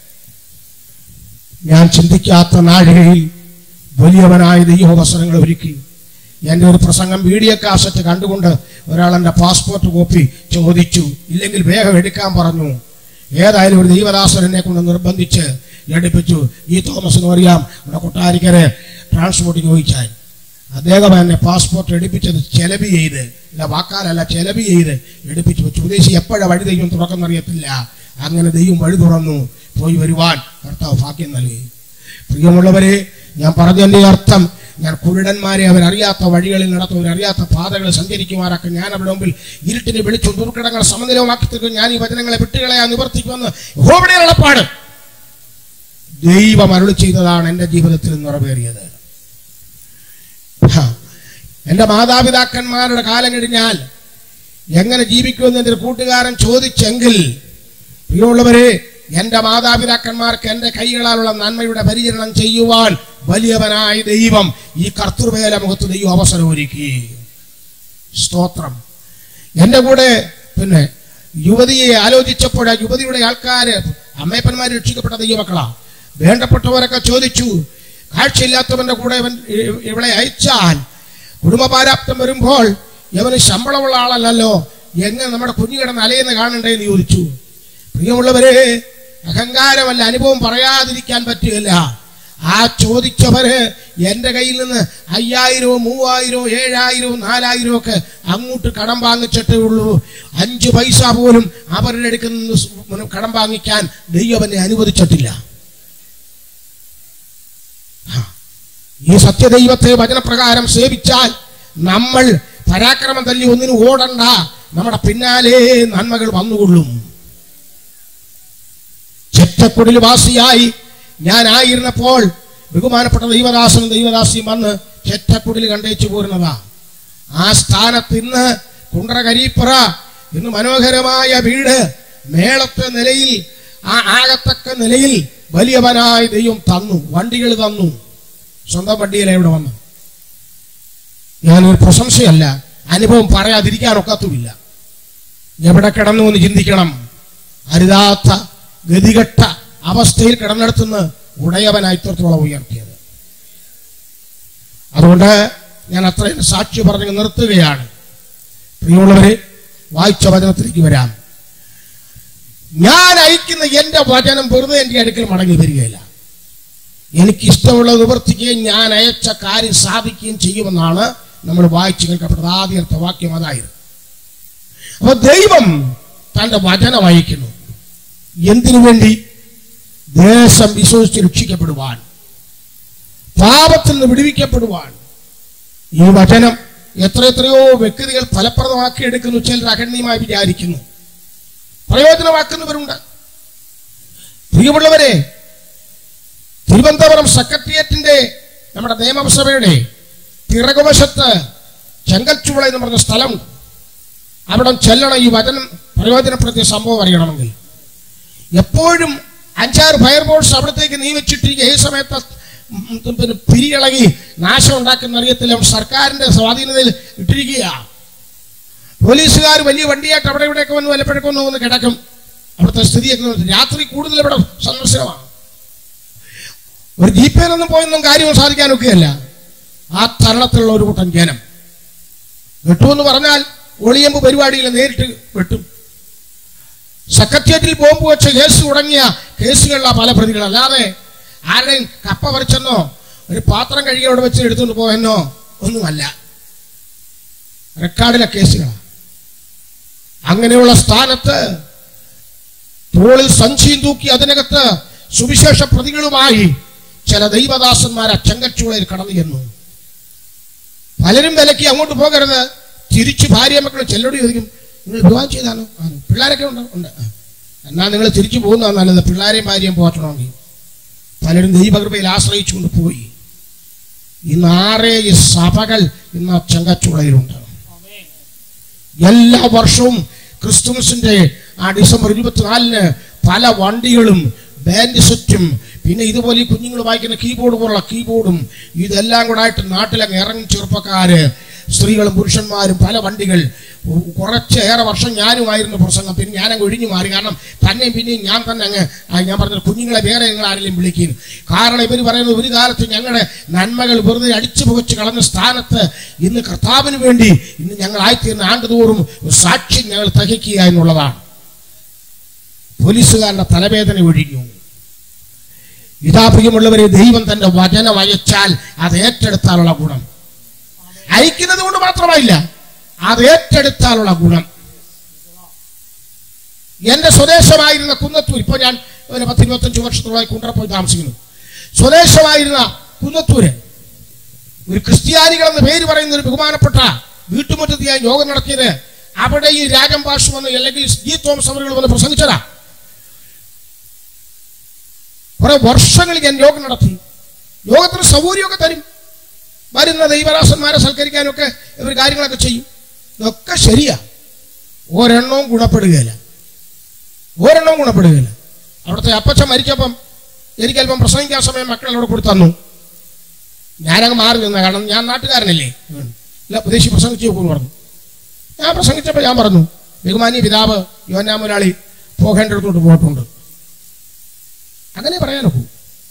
ഞാൻ ചിന്തിക്കാത്ത നാഴികയിൽ വലിയവനായ ദൈവവസരങ്ങൾ ഒരുക്കി എന്റെ ഒരു പ്രസംഗം വീഡിയോ കാസറ്റ് കണ്ടുകൊണ്ട് ഒരാൾ എന്റെ പാസ്പോർട്ട് കോപ്പി ചോദിച്ചു ഇല്ലെങ്കിൽ വേഗം എടുക്കാൻ പറഞ്ഞു ഏതായാലും ഒരു ദൈവദാസൻ എന്നെ കൊണ്ട് നിർബന്ധിച്ച് എടുപ്പിച്ചു ഈ തോമസിന് അറിയാം നമ്മുടെ കൊട്ടാരിക്കരെ ട്രാൻസ്പോർട്ട് ചോദിച്ചാൽ അദ്ദേഹം എന്നെ പാസ്പോർട്ട് എടുപ്പിച്ചത് ചെലവ് ചെയ്ത് ഇല്ല വാക്കാലല്ല ചെലവ് ചെയ്ത് എടുപ്പിച്ചു വെച്ചു ഉദ്ദേശി എപ്പോഴാ വഴി ദൈവം തുറക്കുന്നറിയത്തില്ല അങ്ങനെ ദൈവം വഴി തുറന്നു പോയി വരുവാൻ കർത്താവ് ഭാഗ്യം നൽകി പ്രിയമുള്ളവരെ ഞാൻ പറഞ്ഞതിന്റെ അർത്ഥം ഞാൻ കുരുടന്മാരെ അവരറിയാത്ത വഴികളിൽ നടത്തും അവരറിയാത്ത പാതകളിൽ സഞ്ചരിക്കുമാറാക്കി ഞാൻ അവരുടെ മുമ്പിൽ ഇരുട്ടിനെ വിളിച്ചു ദുർഘടങ്ങൾ സമനിലവുമാക്കി തീർക്കും ഞാൻ ഈ വചനങ്ങളെ വിട്ടുകളയാൻ നിവർത്തിക്കുമെന്ന് യഹോവയുടെ എളപ്പാട് ദൈവം അരുളി ചെയ്തതാണ് എൻ്റെ ജീവിതത്തിൽ നിറവേറിയത് ഹാ. എൻ്റെ മാതാപിതാക്കന്മാരുടെ കാലം കഴിഞ്ഞാൽ എങ്ങനെ ജീവിക്കുമെന്ന് എൻ്റെ ഒരു കൂട്ടുകാരൻ ചോദിച്ചെങ്കിൽ പ്രിയമുള്ളവരെ എൻ്റെ മാതാപിതാക്കന്മാർക്ക് എൻ്റെ കൈകളാലുള്ള നന്മയുടെ പരിചരണം ചെയ്യുവാൻ വലിയവനായ ദൈവം ഈ കർത്തൃവേല മുഖത്ത് ദൈവം അവസരം ഒരുക്കി സ്തോത്രം എൻ്റെ കൂടെ പിന്നെ യുവതിയെ ആലോചിച്ചപ്പോൾ ആ യുവതിയുടെ ആൾക്കാര് അമ്മയപ്പന്മാർ രക്ഷിക്കപ്പെട്ട ദൈവമക്കളാ വേണ്ടപ്പെട്ടവരൊക്കെ ചോദിച്ചു കാഴ്ചയില്ലാത്തവന്റെ കൂടെ ഇവൻ ഇ- ഇവളെ അയച്ചാൽ കുടുംബപാരാപ്തം വരുമ്പോൾ ഇവന് ശമ്പളമുള്ള ആളല്ലല്ലോ എങ്ങനെ നമ്മുടെ കുഞ്ഞു കിടന്ന് അലയെന്ന് കാണണ്ടേ എന്ന് ചോദിച്ചു പ്രിയമുള്ളവരെ അഹങ്കാരമല്ല അനുഭവം പറയാതിരിക്കാൻ പറ്റുകയില്ല ആ ചോദിച്ചവര് എന്റെ കയ്യിൽ നിന്ന് അയ്യായിരവും മൂവായിരവും ഏഴായിരവും നാലായിരവും ഒക്കെ അങ്ങോട്ട് കടം വാങ്ങിച്ചിട്ടേ ഉള്ളൂ അഞ്ച് പൈസ പോലും അവരുടെ അടുക്കൽ നിന്ന് സ് കടം വാങ്ങിക്കാൻ ദൈവം എന്നെ അനുവദിച്ചിട്ടില്ല ആ. ഈ സത്യദൈവത്തെ വചനപ്രകാരം സേവിച്ചാൽ നമ്മൾ പരാക്രമം തല്ലി ഒന്നിനും ഓടണ്ട നമ്മുടെ പിന്നാലെ നന്മകൾ വന്നുകൊള്ളും ചെറ്റക്കുടിൽ വാസിയായി ഞാൻ ആയിരുന്നപ്പോൾ ബഹുമാനപ്പെട്ട ദൈവദാസനും ദൈവദാസിയും വന്ന് ചെറ്റക്കുടിൽ കണ്ടേച്ചു പോരുന്നതാ ആ സ്ഥാനത്ത് ഇന്ന് കുണ്ടറ കരീപ്പുറ ഇന്ന് മനോഹരമായ വീട് മേളത്തെ നിലയിൽ ആ ആകത്തക്ക നിലയിൽ വലിയവനായ ദൈവം തന്നു വണ്ടികൾ തന്നു സ്വന്തം വണ്ടിയിലെ ഇവിടെ വന്നു ഞാനൊരു പ്രശംസയല്ല അനുഭവം പറയാതിരിക്കാനൊക്കത്തുമില്ല എവിടെ കിടന്നു എന്ന് ചിന്തിക്കണം അരുതാത്ത ഗതികെട്ട അവസ്ഥയിൽ കിടന്നെടുത്തുന്ന ഉടയവനായി തീർത്തോളം ഉയർത്തിയത് അതുകൊണ്ട് ഞാൻ അത്രയും സാക്ഷി പറഞ്ഞ് നിർത്തുകയാണ് പ്രിയമുള്ളവരെ വായിച്ച വചനത്തിലേക്ക് വരാം ഞാൻ അയക്കുന്ന എന്റെ വചനം വെറുതെ എന്റെ അടുക്കൽ മടങ്ങി വരികയില്ല എനിക്ക് ഇഷ്ടമുള്ളത് നിവർത്തിക്കുകയും ഞാൻ അയച്ച കാര്യം സാധിക്കുകയും ചെയ്യുമെന്നാണ് നമ്മൾ വായിച്ചു കേൾക്കപ്പെട്ടത് ആദ്യത്തെ വാക്യം അതായിരുന്നു അപ്പൊ ദൈവം തന്റെ വചനം അയക്കുന്നു എന്തിനു വേണ്ടി ദേശം വിശ്വസിച്ച് രക്ഷിക്കപ്പെടുവാൻ പാപത്തിൽ നിന്ന് വിടുവിക്കപ്പെടുവാൻ ഈ വചനം എത്ര എത്രയോ വ്യക്തികൾ ഫലപ്രദമാക്കി എടുക്കുന്നു ചിലർ അഗണ്യമായി വിചാരിക്കുന്നു പ്രയോജനമാക്കുന്നവരുണ്ട് പ്രിയമുള്ളവരെ തിരുവനന്തപുരം സെക്രട്ടേറിയറ്റിന്റെ നമ്മുടെ നിയമസഭയുടെ പിറകുവശത്ത് ചെങ്കൽച്ചുവള എന്ന് പറഞ്ഞ സ്ഥലമുണ്ട് അവിടെ ചെല്ലണം ഈ വചനം പ്രയോജനപ്പെടുത്തിയ സംഭവം അറിയണമെങ്കിൽ എപ്പോഴും അഞ്ചാറ് ഫയർഫോഴ്സ് അവിടത്തേക്ക് നിയമിച്ചിട്ടിരിക്കുക ഈ സമയത്ത് ഉം ഉം പിന്നെ പിരിയിളകി നാശം ഉണ്ടാക്കുന്ന അറിയത്തില്ല സർക്കാരിന്റെ സ്വാധീനതയിൽ ഇട്ടിരിക്കുക പോലീസുകാർ വലിയ വണ്ടിയായിട്ട് അവിടെ ഇവിടെയൊക്കെ വന്ന് വല്ലപ്പോഴൊക്കെ ഒന്ന് വന്ന് കിടക്കും അവിടുത്തെ സ്ഥിതിയൊക്കെ നോക്കി. രാത്രി കൂടുതൽ ഇവിടെ സന്ദർശനമാണ് ഒരു ജീപ്പേനൊന്നും പോയൊന്നും കാര്യം സാധിക്കാനൊക്കെയല്ല ആ തരണത്തിലുള്ള ഒരു കൂട്ടം ജനം വെട്ടുമെന്ന് പറഞ്ഞാൽ ഒളിയമ്പ് പരിപാടിയിൽ നേരിട്ട് വെട്ടും സെക്രട്ടേറിയറ്റിൽ ബോംബ് വെച്ച് കേസ് തുടങ്ങിയ കേസുകളിലെ പല പ്രതികൾ അല്ലാതെ ആരുടെയും കപ്പ പറിച്ചെന്നോ ഒരു പാത്രം കഴുകി അവിടെ വെച്ച് എടുത്തുകൊണ്ട് പോയെന്നോ ഒന്നുമല്ല റെക്കോർഡിലെ കേസുകളാണ് അങ്ങനെയുള്ള സ്ഥാനത്ത് തോളിൽ സഞ്ചിയും തൂക്കി അതിനകത്ത് സുവിശേഷ പ്രതികളുമായി ചില ദൈവദാസന്മാർ ചെങ്കച്ചുളയിൽ കടന്നു ചെന്നു പലരും വിലക്കി അങ്ങോട്ട് പോകരുത് തിരിച്ച് ഭാര്യ മക്കൾ ചെല്ലടി ചോദിക്കും നിങ്ങൾ വിവാഹം ചെയ്താണോ ആ പിള്ളേരൊക്കെ ഉണ്ടോ ഉണ്ട് ആ. എന്നാൽ നിങ്ങൾ തിരിച്ചു പോകുന്നതാണ് നല്ലത് പിള്ളേരെയും ഭാര്യയും പോറ്റണമെങ്കിൽ പലരും ദൈവകൃപയിൽ ആശ്രയിച്ചുകൊണ്ട് പോയി ഇന്ന് ആറേഴ് സഭകൾ ഇന്ന് ചെങ്കച്ചുളയിലുണ്ട് എല്ലാ വർഷവും ക്രിസ്തുമസിന്റെ ആ ഡിസംബർ ഇരുപത്തിനാലിന് പല വണ്ടികളും ബാൻഡ് സെറ്റും പിന്നെ ഇതുപോലെ ഈ കുഞ്ഞുങ്ങൾ വായിക്കുന്ന കീബോർഡ് പോലുള്ള കീബോർഡും ഇതെല്ലാം കൂടെ ആയിട്ട് നാട്ടിലങ്ങ് ഇറങ്ങി ചെറുപ്പക്കാര് സ്ത്രീകളും പുരുഷന്മാരും പല വണ്ടികൾ ഉ- കുറച്ചേറെ വർഷം ഞാനുമായിരുന്നു പ്രസംഗം പിന്നെ ഞാനങ്ങ് ഒഴിഞ്ഞു മാറി കാരണം തന്നെയും പിന്നെയും ഞാൻ തന്നെ അങ്ങ് ആ ഞാൻ പറഞ്ഞ കുഞ്ഞുങ്ങളെ വേറെ നിങ്ങൾ ആരെങ്കിലും വിളിക്കുന്നു കാരണം ഇവർ പറയുന്നത് ഒരു കാലത്ത് ഞങ്ങളുടെ നന്മകൾ വെറുതെ അടിച്ചു പുകച്ച് കളഞ്ഞ സ്ഥാനത്ത് ഇന്ന് കർത്താവിന് വേണ്ടി ഇന്ന് ഞങ്ങൾ ആയിത്തീർന്ന ആണ്ടുതോറും ഒരു സാക്ഷ്യം ഞങ്ങൾ തഹിക്കുക എന്നുള്ളതാണ് പോലീസുകാരുടെ തലവേദന ഒഴിഞ്ഞു ഇതാ പ്രിയമുള്ളവരെ ദൈവം തന്റെ വചനം അയച്ചാൽ അത് ഏറ്റെടുത്താലുള്ള ഗുണം അയക്കുന്നത് കൊണ്ട് മാത്രമായില്ല അത് ഏറ്റെടുത്താലുള്ള ഗുണം എന്റെ സ്വദേശമായിരുന്ന കുന്നത്തൂർ ഇപ്പൊ ഞാൻ ഒരു പത്ത് ഇരുപത്തഞ്ച് വർഷത്തോളമായി കുണ്ടറ പോയി താമസിക്കുന്നു സ്വദേശമായിരുന്ന കുന്നത്തൂര് ഒരു ക്രിസ്ത്യാനികൾ എന്ന പേര് പറയുന്ന ഒരു ബഹുമാനപ്പെട്ട വീട്ടുമുറ്റത്ത് ഞാൻ യോഗം നടത്തിയത് അവിടെ ഈ രാജം ഭാഷ വന്ന് അല്ലെങ്കിൽ ജി തോമസ് അവരുകൾ വന്ന് പ്രസംഗിച്ചതാ കുറെ വർഷങ്ങളിൽ ഞാൻ യോഗം നടത്തി യോഗത്തിന് സൗകര്യമൊക്കെ തരും വരുന്ന ദൈവദാസന്മാരെ സൽക്കരിക്കാനൊക്കെ ഇവർ കാര്യങ്ങളൊക്കെ ചെയ്യും ഇതൊക്കെ ശരിയാ ഒരെണ്ണവും ഗുണപ്പെടുകയില്ല ഒരെണ്ണവും ഗുണപ്പെടുകയില്ല അവിടുത്തെ അപ്പച്ചൻ മരിച്ചപ്പം എനിക്കല്പം പ്രസംഗിക്കാൻ സമയം മക്കളോട് കൊടുത്തു തന്നു ഞാനങ്ങ് മാറി നിന്ന കാരണം ഞാൻ നാട്ടുകാരനല്ലേ ഉം. ഇല്ല ഉപദേശി പ്രസംഗിച്ചു നോക്കൂന്ന് പറഞ്ഞു ഞാൻ പ്രസംഗിച്ചപ്പോൾ ഞാൻ പറഞ്ഞു ബഹുമാനി പിതാവ് യോനാമുരാളി പോകേണ്ടിടത്തോട്ട് പോയിട്ടുണ്ട് അങ്ങനെ പറയാനൊക്കൂ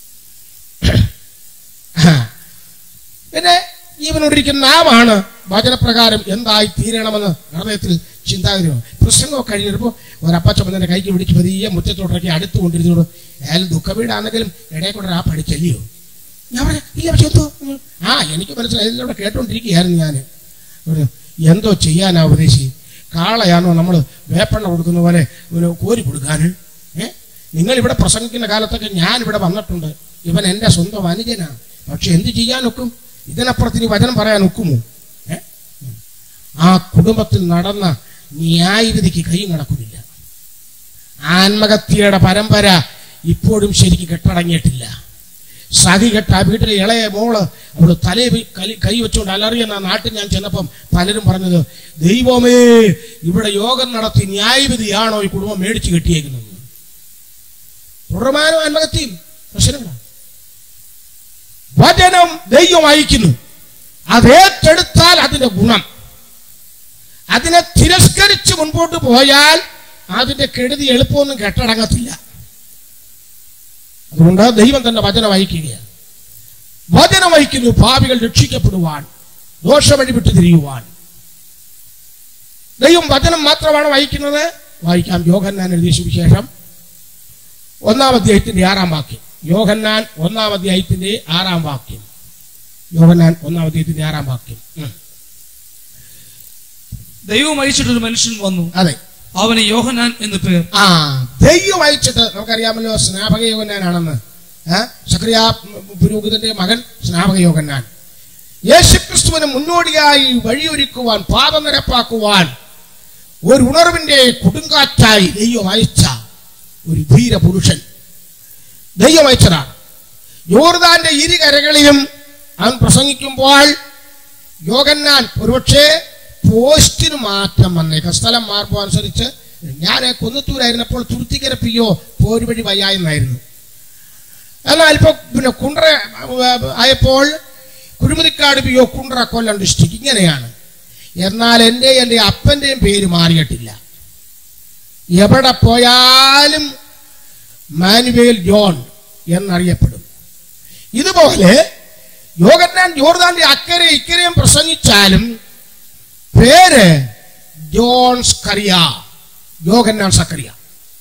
പിന്നെ ജീവനോടിരിക്കുന്ന നാമാണ് വചനപ്രകാരം എന്തായി തീരണമെന്ന് ഹൃദയത്തിൽ ചിന്താഗതിയാണ് പ്രസംഗമൊക്കെ കഴിഞ്ഞപ്പോൾ ഒരപ്പച്ചൻ തന്നെ കൈക്ക് പിടിച്ച് പതിയെ മുറ്റത്തോട്ടിറക്കി അടുത്ത് കൊണ്ടിരുന്നോട് അയാൾ ദുഃഖവീടാണെങ്കിലും ഇടയിൽ കൂടെ ആ പഠിച്ചല്ലയോ ഞാൻ പറഞ്ഞു ഇല്ല പക്ഷെ എന്തോ ഉം. ആ എനിക്ക് മനസ്സിലായി ഇതിലൂടെ കേട്ടോണ്ടിരിക്കുകയായിരുന്നു ഞാൻ ഒരു എന്തോ ചെയ്യാനാ ഉപദേശി കാളയാണോ നമ്മൾ വേപ്പെണ്ണ കൊടുക്കുന്ന പോലെ ഒരു കോരി കൊടുക്കാൻ ഏ നിങ്ങൾ ഇവിടെ പ്രസംഗിക്കുന്ന കാലത്തൊക്കെ ഞാൻ ഇവിടെ വന്നിട്ടുണ്ട് ഇവൻ എൻ്റെ സ്വന്തം അനുജനാണ് പക്ഷെ എന്ത് ചെയ്യാനൊക്കും ഇതിനപ്പുറത്ത് ഇനി വചനം പറയാൻ ഒക്കുമോ ഏ ആ കുടുംബത്തിൽ നടന്ന ന്യായവിധിക്ക് കൈ നടക്കുന്നില്ല ആത്മഹത്യയുടെ പരമ്പര ഇപ്പോഴും ശരിക്ക് കെട്ടടങ്ങിയിട്ടില്ല സതി കെട്ട ആ വീട്ടിലെ ഇളയ മോള് അവള് തലേ കൈ വെച്ചുകൊണ്ട് അലറിയെന്ന ആ നാട്ടിൽ ഞാൻ ചെന്നപ്പം പലരും പറഞ്ഞത് ദൈവമേ ഇവിടെ യോഗം നടത്തി ന്യായവിധിയാണോ ഈ കുടുംബം മേടിച്ചു കെട്ടിയേക്കുന്നത് തുടർമാനം ആത്മഹത്യയും പ്രശ്നങ്ങളാണ് വചനം ദൈവം അയക്കുന്നു അത് ഏറ്റെടുത്താൽ അതിന്റെ ഗുണം അതിനെ തിരസ്കരിച്ച് മുൻപോട്ട് പോയാൽ അതിന്റെ കെടുതി എളുപ്പമൊന്നും കെട്ടടങ്ങത്തില്ല അതുകൊണ്ട് ദൈവം തന്നെ വചനം അയക്കുകയാണ് വചനം അയക്കുന്നു ഭാവികൾ രക്ഷിക്കപ്പെടുവാൻ ദോഷവഴി വിട്ടു തിരിയുവാൻ ദൈവം വചനം മാത്രമാണ് വായിക്കുന്നത് വായിക്കാം യോഹന്നാൻ എഴുതിയ സുവിശേഷം ഒന്നാം അധ്യായത്തിന്റെ ആറാം വാക്യം യോഹന്നാൻ ഒന്നാം അധ്യായത്തിന്റെ ആറാം വാക്യം യോഹന്നാൻ ഒന്നാം അധ്യായത്തിന്റെ ആറാം വാക്യം ഉം. ദൈവം അയച്ചിട്ടൊരു മനുഷ്യൻ വന്നു അതെ അവന് യോഹനാൻ എന്ന് പേർ ആ ദൈവം അയച്ചിട്ട് നമുക്കറിയാമല്ലോ സ്നാപക യോഗന്നാനാണെന്ന് സക്രിയ പുരോഹിതന്റെ മകൻ സ്നാപക യോഗന്നാൻ യേശുക്രിസ്തുവിന് മുന്നോടിയായി വഴിയൊരുക്കുവാൻ പാപനിരപ്പാക്കുവാൻ ഒരു ഉണർവിന്റെ കൊടുങ്കാറ്റായി ദൈവം അയച്ച ഒരു ധീര പുരുഷൻ ദൈവം അയച്ചതാണ് യോർദാന്റെ ഇരുകരകളിലും അവൻ പ്രസംഗിക്കുമ്പോൾ യോഗന്നാൻ ഒരുപക്ഷെ പോസ്റ്റിന് മാറ്റം വന്നേക്കാം സ്ഥലം മാറുമ്പോൾ അനുസരിച്ച് ഞാൻ കുന്നത്തൂരായിരുന്നപ്പോൾ തുരുത്തിക്കര പി ഒ പോരുവഴി വയ്യായെന്നായിരുന്നു എന്നാൽ ഇപ്പൊ പിന്നെ കുണ്ട്ര ആയപ്പോൾ Kurumuthikkad P O Kundara Kollam district ഇങ്ങനെയാണ് എന്നാൽ എൻ്റെ എൻ്റെ അപ്പൻ്റെയും പേര് മാറിയിട്ടില്ല എവിടെ പോയാലും മാനുവേൽ ജോൺ എന്നറിയപ്പെടും ഇതുപോലെ യോഗന്നാൻ ജോർദാന്റെ അക്കരെ ഇക്കരെയും പ്രസംഗിച്ചാലും പേര് ജോൺ സ്കറിയ യോഗന്നാൻ സക്കറിയ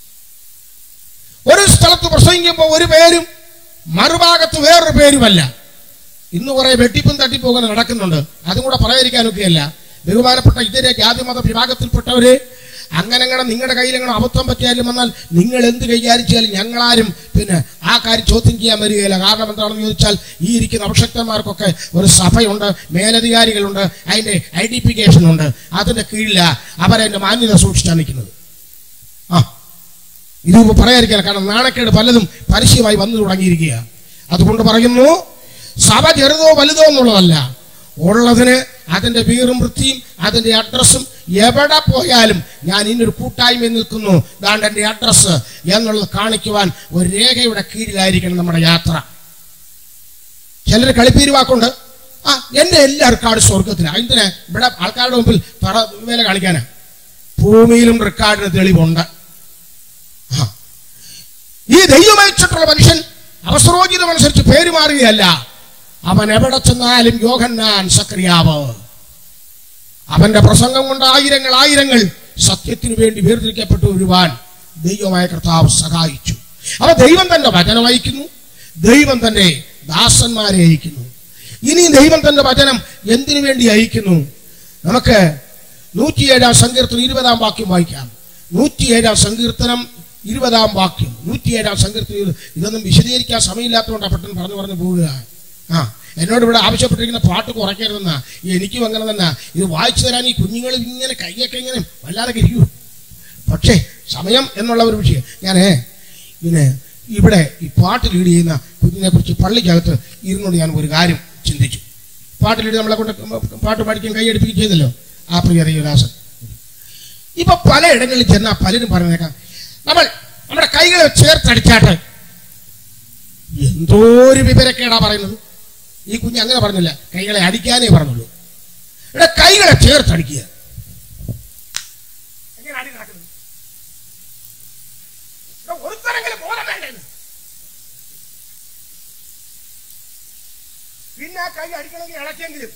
ഒരു സ്ഥലത്ത് പ്രസംഗിക്കുമ്പോൾ ഒരു പേരും മറുഭാഗത്ത് വേറൊരു പേരുമല്ല ഇന്ന് കുറെ വെട്ടിപ്പും തട്ടിപ്പൊക്കെ നടക്കുന്നുണ്ട് അതും കൂടെ പറയാതിരിക്കാനൊക്കെയല്ല ബഹുമാനപ്പെട്ട ഇതര ജാതിമത വിഭാഗത്തിൽപ്പെട്ടവര് അങ്ങനെ അങ്ങനെ നിങ്ങളുടെ കയ്യിലെങ്ങനെ അബദ്ധം പറ്റിയാലും വന്നാൽ നിങ്ങൾ എന്ത് കൈകാര്യം ചെയ്യാലും ഞങ്ങളാരും പിന്നെ ആ കാര്യം ചോദ്യം ചെയ്യാൻ വരികയില്ല കാരണം എന്താണെന്ന് ചോദിച്ചാൽ ഈ ഇരിക്കുന്ന അഭിഷക്തന്മാർക്കൊക്കെ ഒരു സഭയുണ്ട് മേലധികാരികളുണ്ട് അതിന്റെ ഐഡന്റിഫിക്കേഷൻ ഉണ്ട് അതിന്റെ കീഴില അവരതിന്റെ മാന്യത സൂക്ഷിച്ചാണ് നിൽക്കുന്നത് ആ ഇത് പറയാതിരിക്കാൻ കാരണം നാണക്കേട് പലതും പരസ്യമായി വന്നു തുടങ്ങിയിരിക്കുക അതുകൊണ്ട് പറയുന്നു സഭ ചെറുതോ വലുതോ എന്നുള്ളതല്ല ഉള്ളതിന് അതിന്റെ വീറും വൃത്തിയും അതിന്റെ അഡ്രസ്സും എവിടെ പോയാലും ഞാൻ ഇന്നൊരു കൂട്ടായ്മയിൽ നിൽക്കുന്നു ദാണ്ട് എന്റെ അഡ്രസ്സ് എന്നുള്ളത് കാണിക്കുവാൻ ഒരു രേഖയുടെ കീഴിലായിരിക്കണം നമ്മുടെ യാത്ര ചിലർ കളിപ്പീരുവാക്കുണ്ട് ആ എന്റെ എല്ലാ റെക്കാർഡ് സ്വർഗത്തിലാണ് എന്തിനാ ഇവിടെ ആൾക്കാരുടെ മുമ്പിൽ പറ വേല കാണിക്കാനാ ഭൂമിയിലും റെക്കാർഡിന് തെളിവുണ്ട് ആ. ഈ ദൈവമയച്ചിട്ടുള്ള മനുഷ്യൻ അവസരോചിതമനുസരിച്ച് പേര് മാറുകയല്ല അവൻ എവിടെ ചെന്നാലും യോഹന്നാൻ സക്രിയാവ് അവന്റെ പ്രസംഗം കൊണ്ട് ആയിരങ്ങൾ ആയിരങ്ങൾ സത്യത്തിനു വേണ്ടി വേർതിരിക്കപ്പെട്ടു വരുവാൻ ദൈവമായ കർത്താവ് സഹായിച്ചു അവ ദൈവം തന്റെ വചനം അയക്കുന്നു ദൈവം തന്റെ ദാസന്മാരെ അയക്കുന്നു ഇനി ദൈവം തന്റെ വചനം എന്തിനു വേണ്ടി അയക്കുന്നു നമുക്ക് നൂറ്റിയേഴാം സങ്കീർത്തനം ഇരുപതാം വാക്യം വായിക്കാം നൂറ്റിയേഴാം സങ്കീർത്തനം ഇരുപതാം വാക്യം നൂറ്റിയേഴാം സങ്കീർത്തനം ഇരു- ഇതൊന്നും വിശദീകരിക്കാൻ സമയമില്ലാത്തതുകൊണ്ടാണ് പെട്ടെന്ന് പറഞ്ഞു പറഞ്ഞു പോവുക ആ എന്നോട് ഇവിടെ ആവശ്യപ്പെട്ടിരിക്കുന്ന പാട്ട് കുറയ്ക്കരുതെന്നാ എനിക്കും അങ്ങനെ തന്നെ ഇത് വായിച്ചു തരാൻ ഈ കുഞ്ഞുങ്ങൾ ഇങ്ങനെ കൈയൊക്കെ ഇങ്ങനെ വല്ലാതെ ഇരിക്കൂ പക്ഷേ സമയം എന്നുള്ള ഒരു വിഷയം ഞാനേ ഇങ്ങനെ ഇവിടെ ഈ പാട്ട് ലീഡ് ചെയ്യുന്ന കുഞ്ഞിനെ കുറിച്ച് പള്ളിക്കകത്ത് ഇരുന്നുകൊണ്ട് ഞാൻ ഒരു കാര്യം ചിന്തിച്ചു പാട്ട് ലീഡ് നമ്മളെ കൊണ്ട് പാട്ട് പാടിക്കാൻ കൈയടിപ്പിക്കുകയും ചെയ്തല്ലോ ആ പ്രിയ ദേവദാസൻ ഇപ്പൊ പലയിടങ്ങളിൽ ചെന്നാൽ പലരും പറഞ്ഞേക്കാം നമ്മൾ നമ്മുടെ കൈകളെ ചേർത്തടിച്ചാട്ടെ എന്തോ ഒരു വിവരക്കേടാ പറയുന്നത് ഈ കുഞ്ഞ് അങ്ങനെ പറഞ്ഞില്ല കൈകളെ അടിക്കാനേ പറഞ്ഞുള്ളൂ ഇവിടെ കൈകളെ ചേർത്തടിക്കുക എങ്ങനെ അടി നടക്കുന്നത് ഇവിടെ ഒരുത്തരെങ്കിലും ബോധം വേണ്ടേന്ന് പിന്നെ ആ കൈ അടിക്കണമെങ്കിൽ ഇളക്കിയെങ്കിലും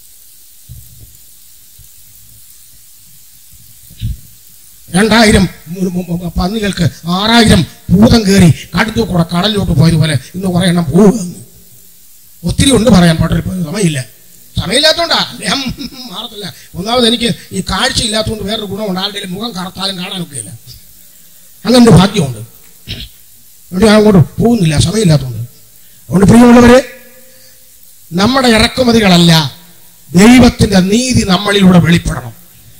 രണ്ടായിരം മു- മു- മു- പന്നികൾക്ക് ആറായിരം ഭൂതം കയറി കടുത്തു കൂടെ കടലിലോട്ട് പോയതുപോലെ ഇന്ന് കുറെ എണ്ണം പോവുകയെന്ന് ഒത്തിരി ഉണ്ട് പറയാൻ പാട്ടിൽ സമയമില്ല സമയമില്ലാത്തതുകൊണ്ടാ ഞാൻ മാറത്തില്ല ഒന്നാമത് എനിക്ക് ഈ കാഴ്ച ഇല്ലാത്തതുകൊണ്ട് വേറൊരു ഗുണമുണ്ട് ആരുടെ മുഖം കറുത്താലും കാണാനൊക്കെയില്ല അങ്ങനെ ഒരു ഭാഗ്യമുണ്ട് അതുകൊണ്ട് ഞാൻ അങ്ങോട്ട് പോകുന്നില്ല സമയമില്ലാത്തതുകൊണ്ട് അതുകൊണ്ട് പ്രിയമുള്ളവരെ നമ്മുടെ ഇറക്കുമതികളല്ല ദൈവത്തിന്റെ നീതി നമ്മളിലൂടെ വെളിപ്പെടണം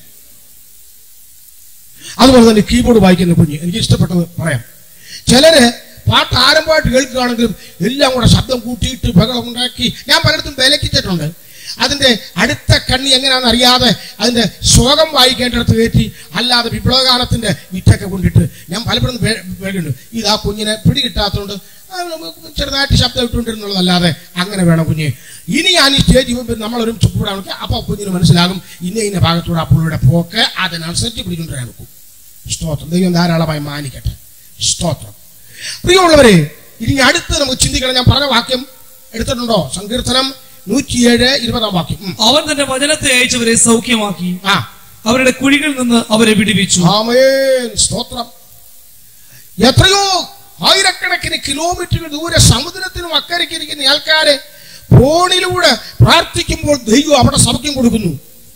അതുപോലെ തന്നെ കീബോർഡ് വായിക്കുന്ന കുഞ്ഞ് എനിക്ക് ഇഷ്ടപ്പെട്ടത് പറയാം ചിലര് പാട്ട് ആരംഭമായിട്ട് കേൾക്കുകയാണെങ്കിലും എല്ലാം കൂടെ ശബ്ദം കൂട്ടിയിട്ട് ബഹളം ഉണ്ടാക്കി ഞാൻ പലയിടത്തും വിലക്കിച്ചിട്ടുണ്ട് അതിന്റെ അടുത്ത കണ്ണി എങ്ങനെയാണെന്ന് അറിയാതെ അതിന്റെ സ്വകം വായിക്കേണ്ടടുത്ത് കയറ്റി അല്ലാതെ വിപ്ലവഗാനത്തിന്റെ വിറ്റൊക്കെ കൊണ്ടിട്ട് ഞാൻ പലപ്പോഴും വേണ്ടുണ്ട് ഇത് ആ കുഞ്ഞിനെ പിടികിട്ടാത്തതുകൊണ്ട് ആ, ചെറുതായിട്ട് ശബ്ദം ഇട്ടുകൊണ്ടിരുന്നുള്ളതല്ലാതെ അങ്ങനെ വേണം കുഞ്ഞ് ഇനി ഞാൻ ഈ സ്റ്റേജ് മുമ്പിൽ നമ്മൾ ഒരുമിച്ച് കൂടാണെങ്കിൽ അപ്പൊ കുഞ്ഞിന് മനസ്സിലാകും ഇന്ന ഇന്ന ഭാഗത്തൂടെ ആ പുള്ളിയുടെ പോക്ക് അതിനനുസരിച്ച് പിടിക്കൊണ്ടിരാൻ നോക്കും സ്തോത്രം ദൈവം ധാരാളമായി മാനിക്കട്ടെ സ്തോത്രം പ്രിയമുള്ളവരെ ഇനി അടുത്ത് നമുക്ക് ചിന്തിക്കണം ഞാൻ പറഞ്ഞ വാക്യം എടുത്തിട്ടുണ്ടോ സങ്കീർത്തനം നൂറ്റിയേഴ് ഇരുപതാം വാക്യം ഉം. അവൻ തന്റെ വചനത്തെ അയച്ചവരെ സൗഖ്യമാക്കി ആ അവരുടെ കുഴികളിൽ നിന്ന് അവരെ വിടുവിച്ചു ആമേൻ സ്തോത്രം എത്രയോ ആയിരക്കണക്കിന് കിലോമീറ്ററുകൾ ദൂരെ സമുദ്രത്തിനും അക്കരയ്ക്ക് ഇരിക്കുന്ന ആൾക്കാരെ ഫോണിലൂടെ പ്രാർത്ഥിക്കുമ്പോൾ ദൈവം അവിടെ സൗഖ്യം കൊടുക്കുന്നു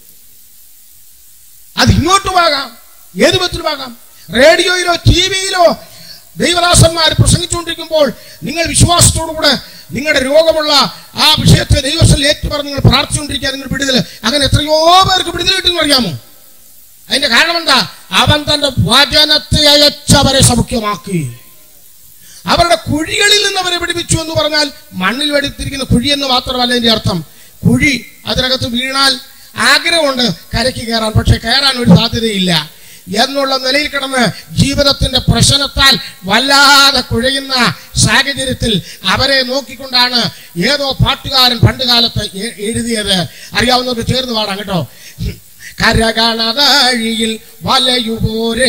അത് ഇങ്ങോട്ടുമാകാം ഏത് വിധത്തിലുമാകാം റേഡിയോയിലോ ടി വിയിലോ ദൈവദാസന്മാർ പ്രസംഗിച്ചുകൊണ്ടിരിക്കുമ്പോൾ നിങ്ങൾ വിശ്വാസത്തോടുകൂടെ നിങ്ങളുടെ രോഗമുള്ള ആ വിഷയത്തെ ദൈവത്തിൽ ഏറ്റുപറഞ്ഞ് നിങ്ങൾ പ്രാർത്ഥിച്ചുകൊണ്ടിരിക്കുക നിങ്ങൾ വിടുതൽ അങ്ങനെ എത്രയോ പേർക്ക് വിടുതൽ കിട്ടുമെന്ന് അറിയാമോ അതിന്റെ കാരണം എന്താ അവൻ തന്റെ വചനത്തെ അയച്ചവരെ സൗഖ്യമാക്കി അവരുടെ കുഴികളിൽ നിന്ന് അവരെ പിടിപ്പിച്ചു എന്ന് പറഞ്ഞാൽ മണ്ണിൽ വെടിത്തിരിക്കുന്ന കുഴി എന്ന് മാത്രമല്ല അതിന്റെ അർത്ഥം കുഴി അതിനകത്ത് വീണാൽ ആഗ്രഹമുണ്ട് കരയ്ക്ക് കയറാൻ പക്ഷെ കയറാൻ ഒരു സാധ്യതയില്ല എന്നുള്ള നിലയിൽ കിടന്ന് ജീവിതത്തിന്റെ പ്രശ്നത്താൽ വല്ലാതെ കുഴയുന്ന സാഹചര്യത്തിൽ അവരെ നോക്കിക്കൊണ്ടാണ് ഏതോ പാട്ടുകാരൻ പണ്ട് കാലത്ത് എ- എഴുതിയത് അറിയാവുന്നവർക്ക് ചേർന്ന് പാടാം കേട്ടോ കരകണതാഴിയിൽ വലയുപോരേ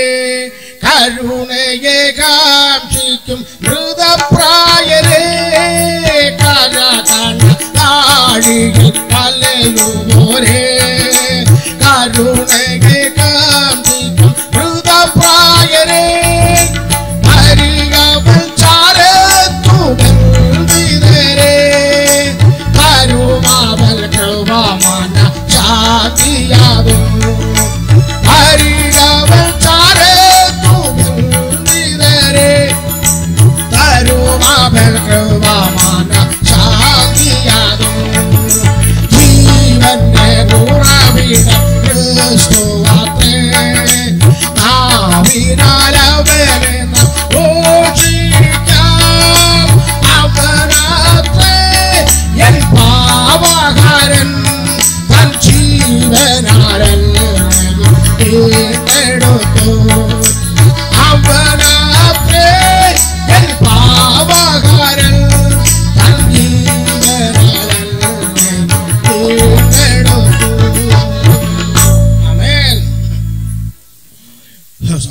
കരുണയെ കാക്ഷിക്കും മൃതപ്രായരേ കരകണതാഴിയിൽ വലയുപോരേ കരുണയെ കാക്ഷിക്കും മൃതപ്രായരേ അരികവൾ ചാരത്തുടേ കരുമാവൽ കൃപമാന ശാന്തിയാകും അരികവൾ ചാരത്തുടേ കരുമാവൽ കൃപമാന ശാന്തിയാകും ജീവൻ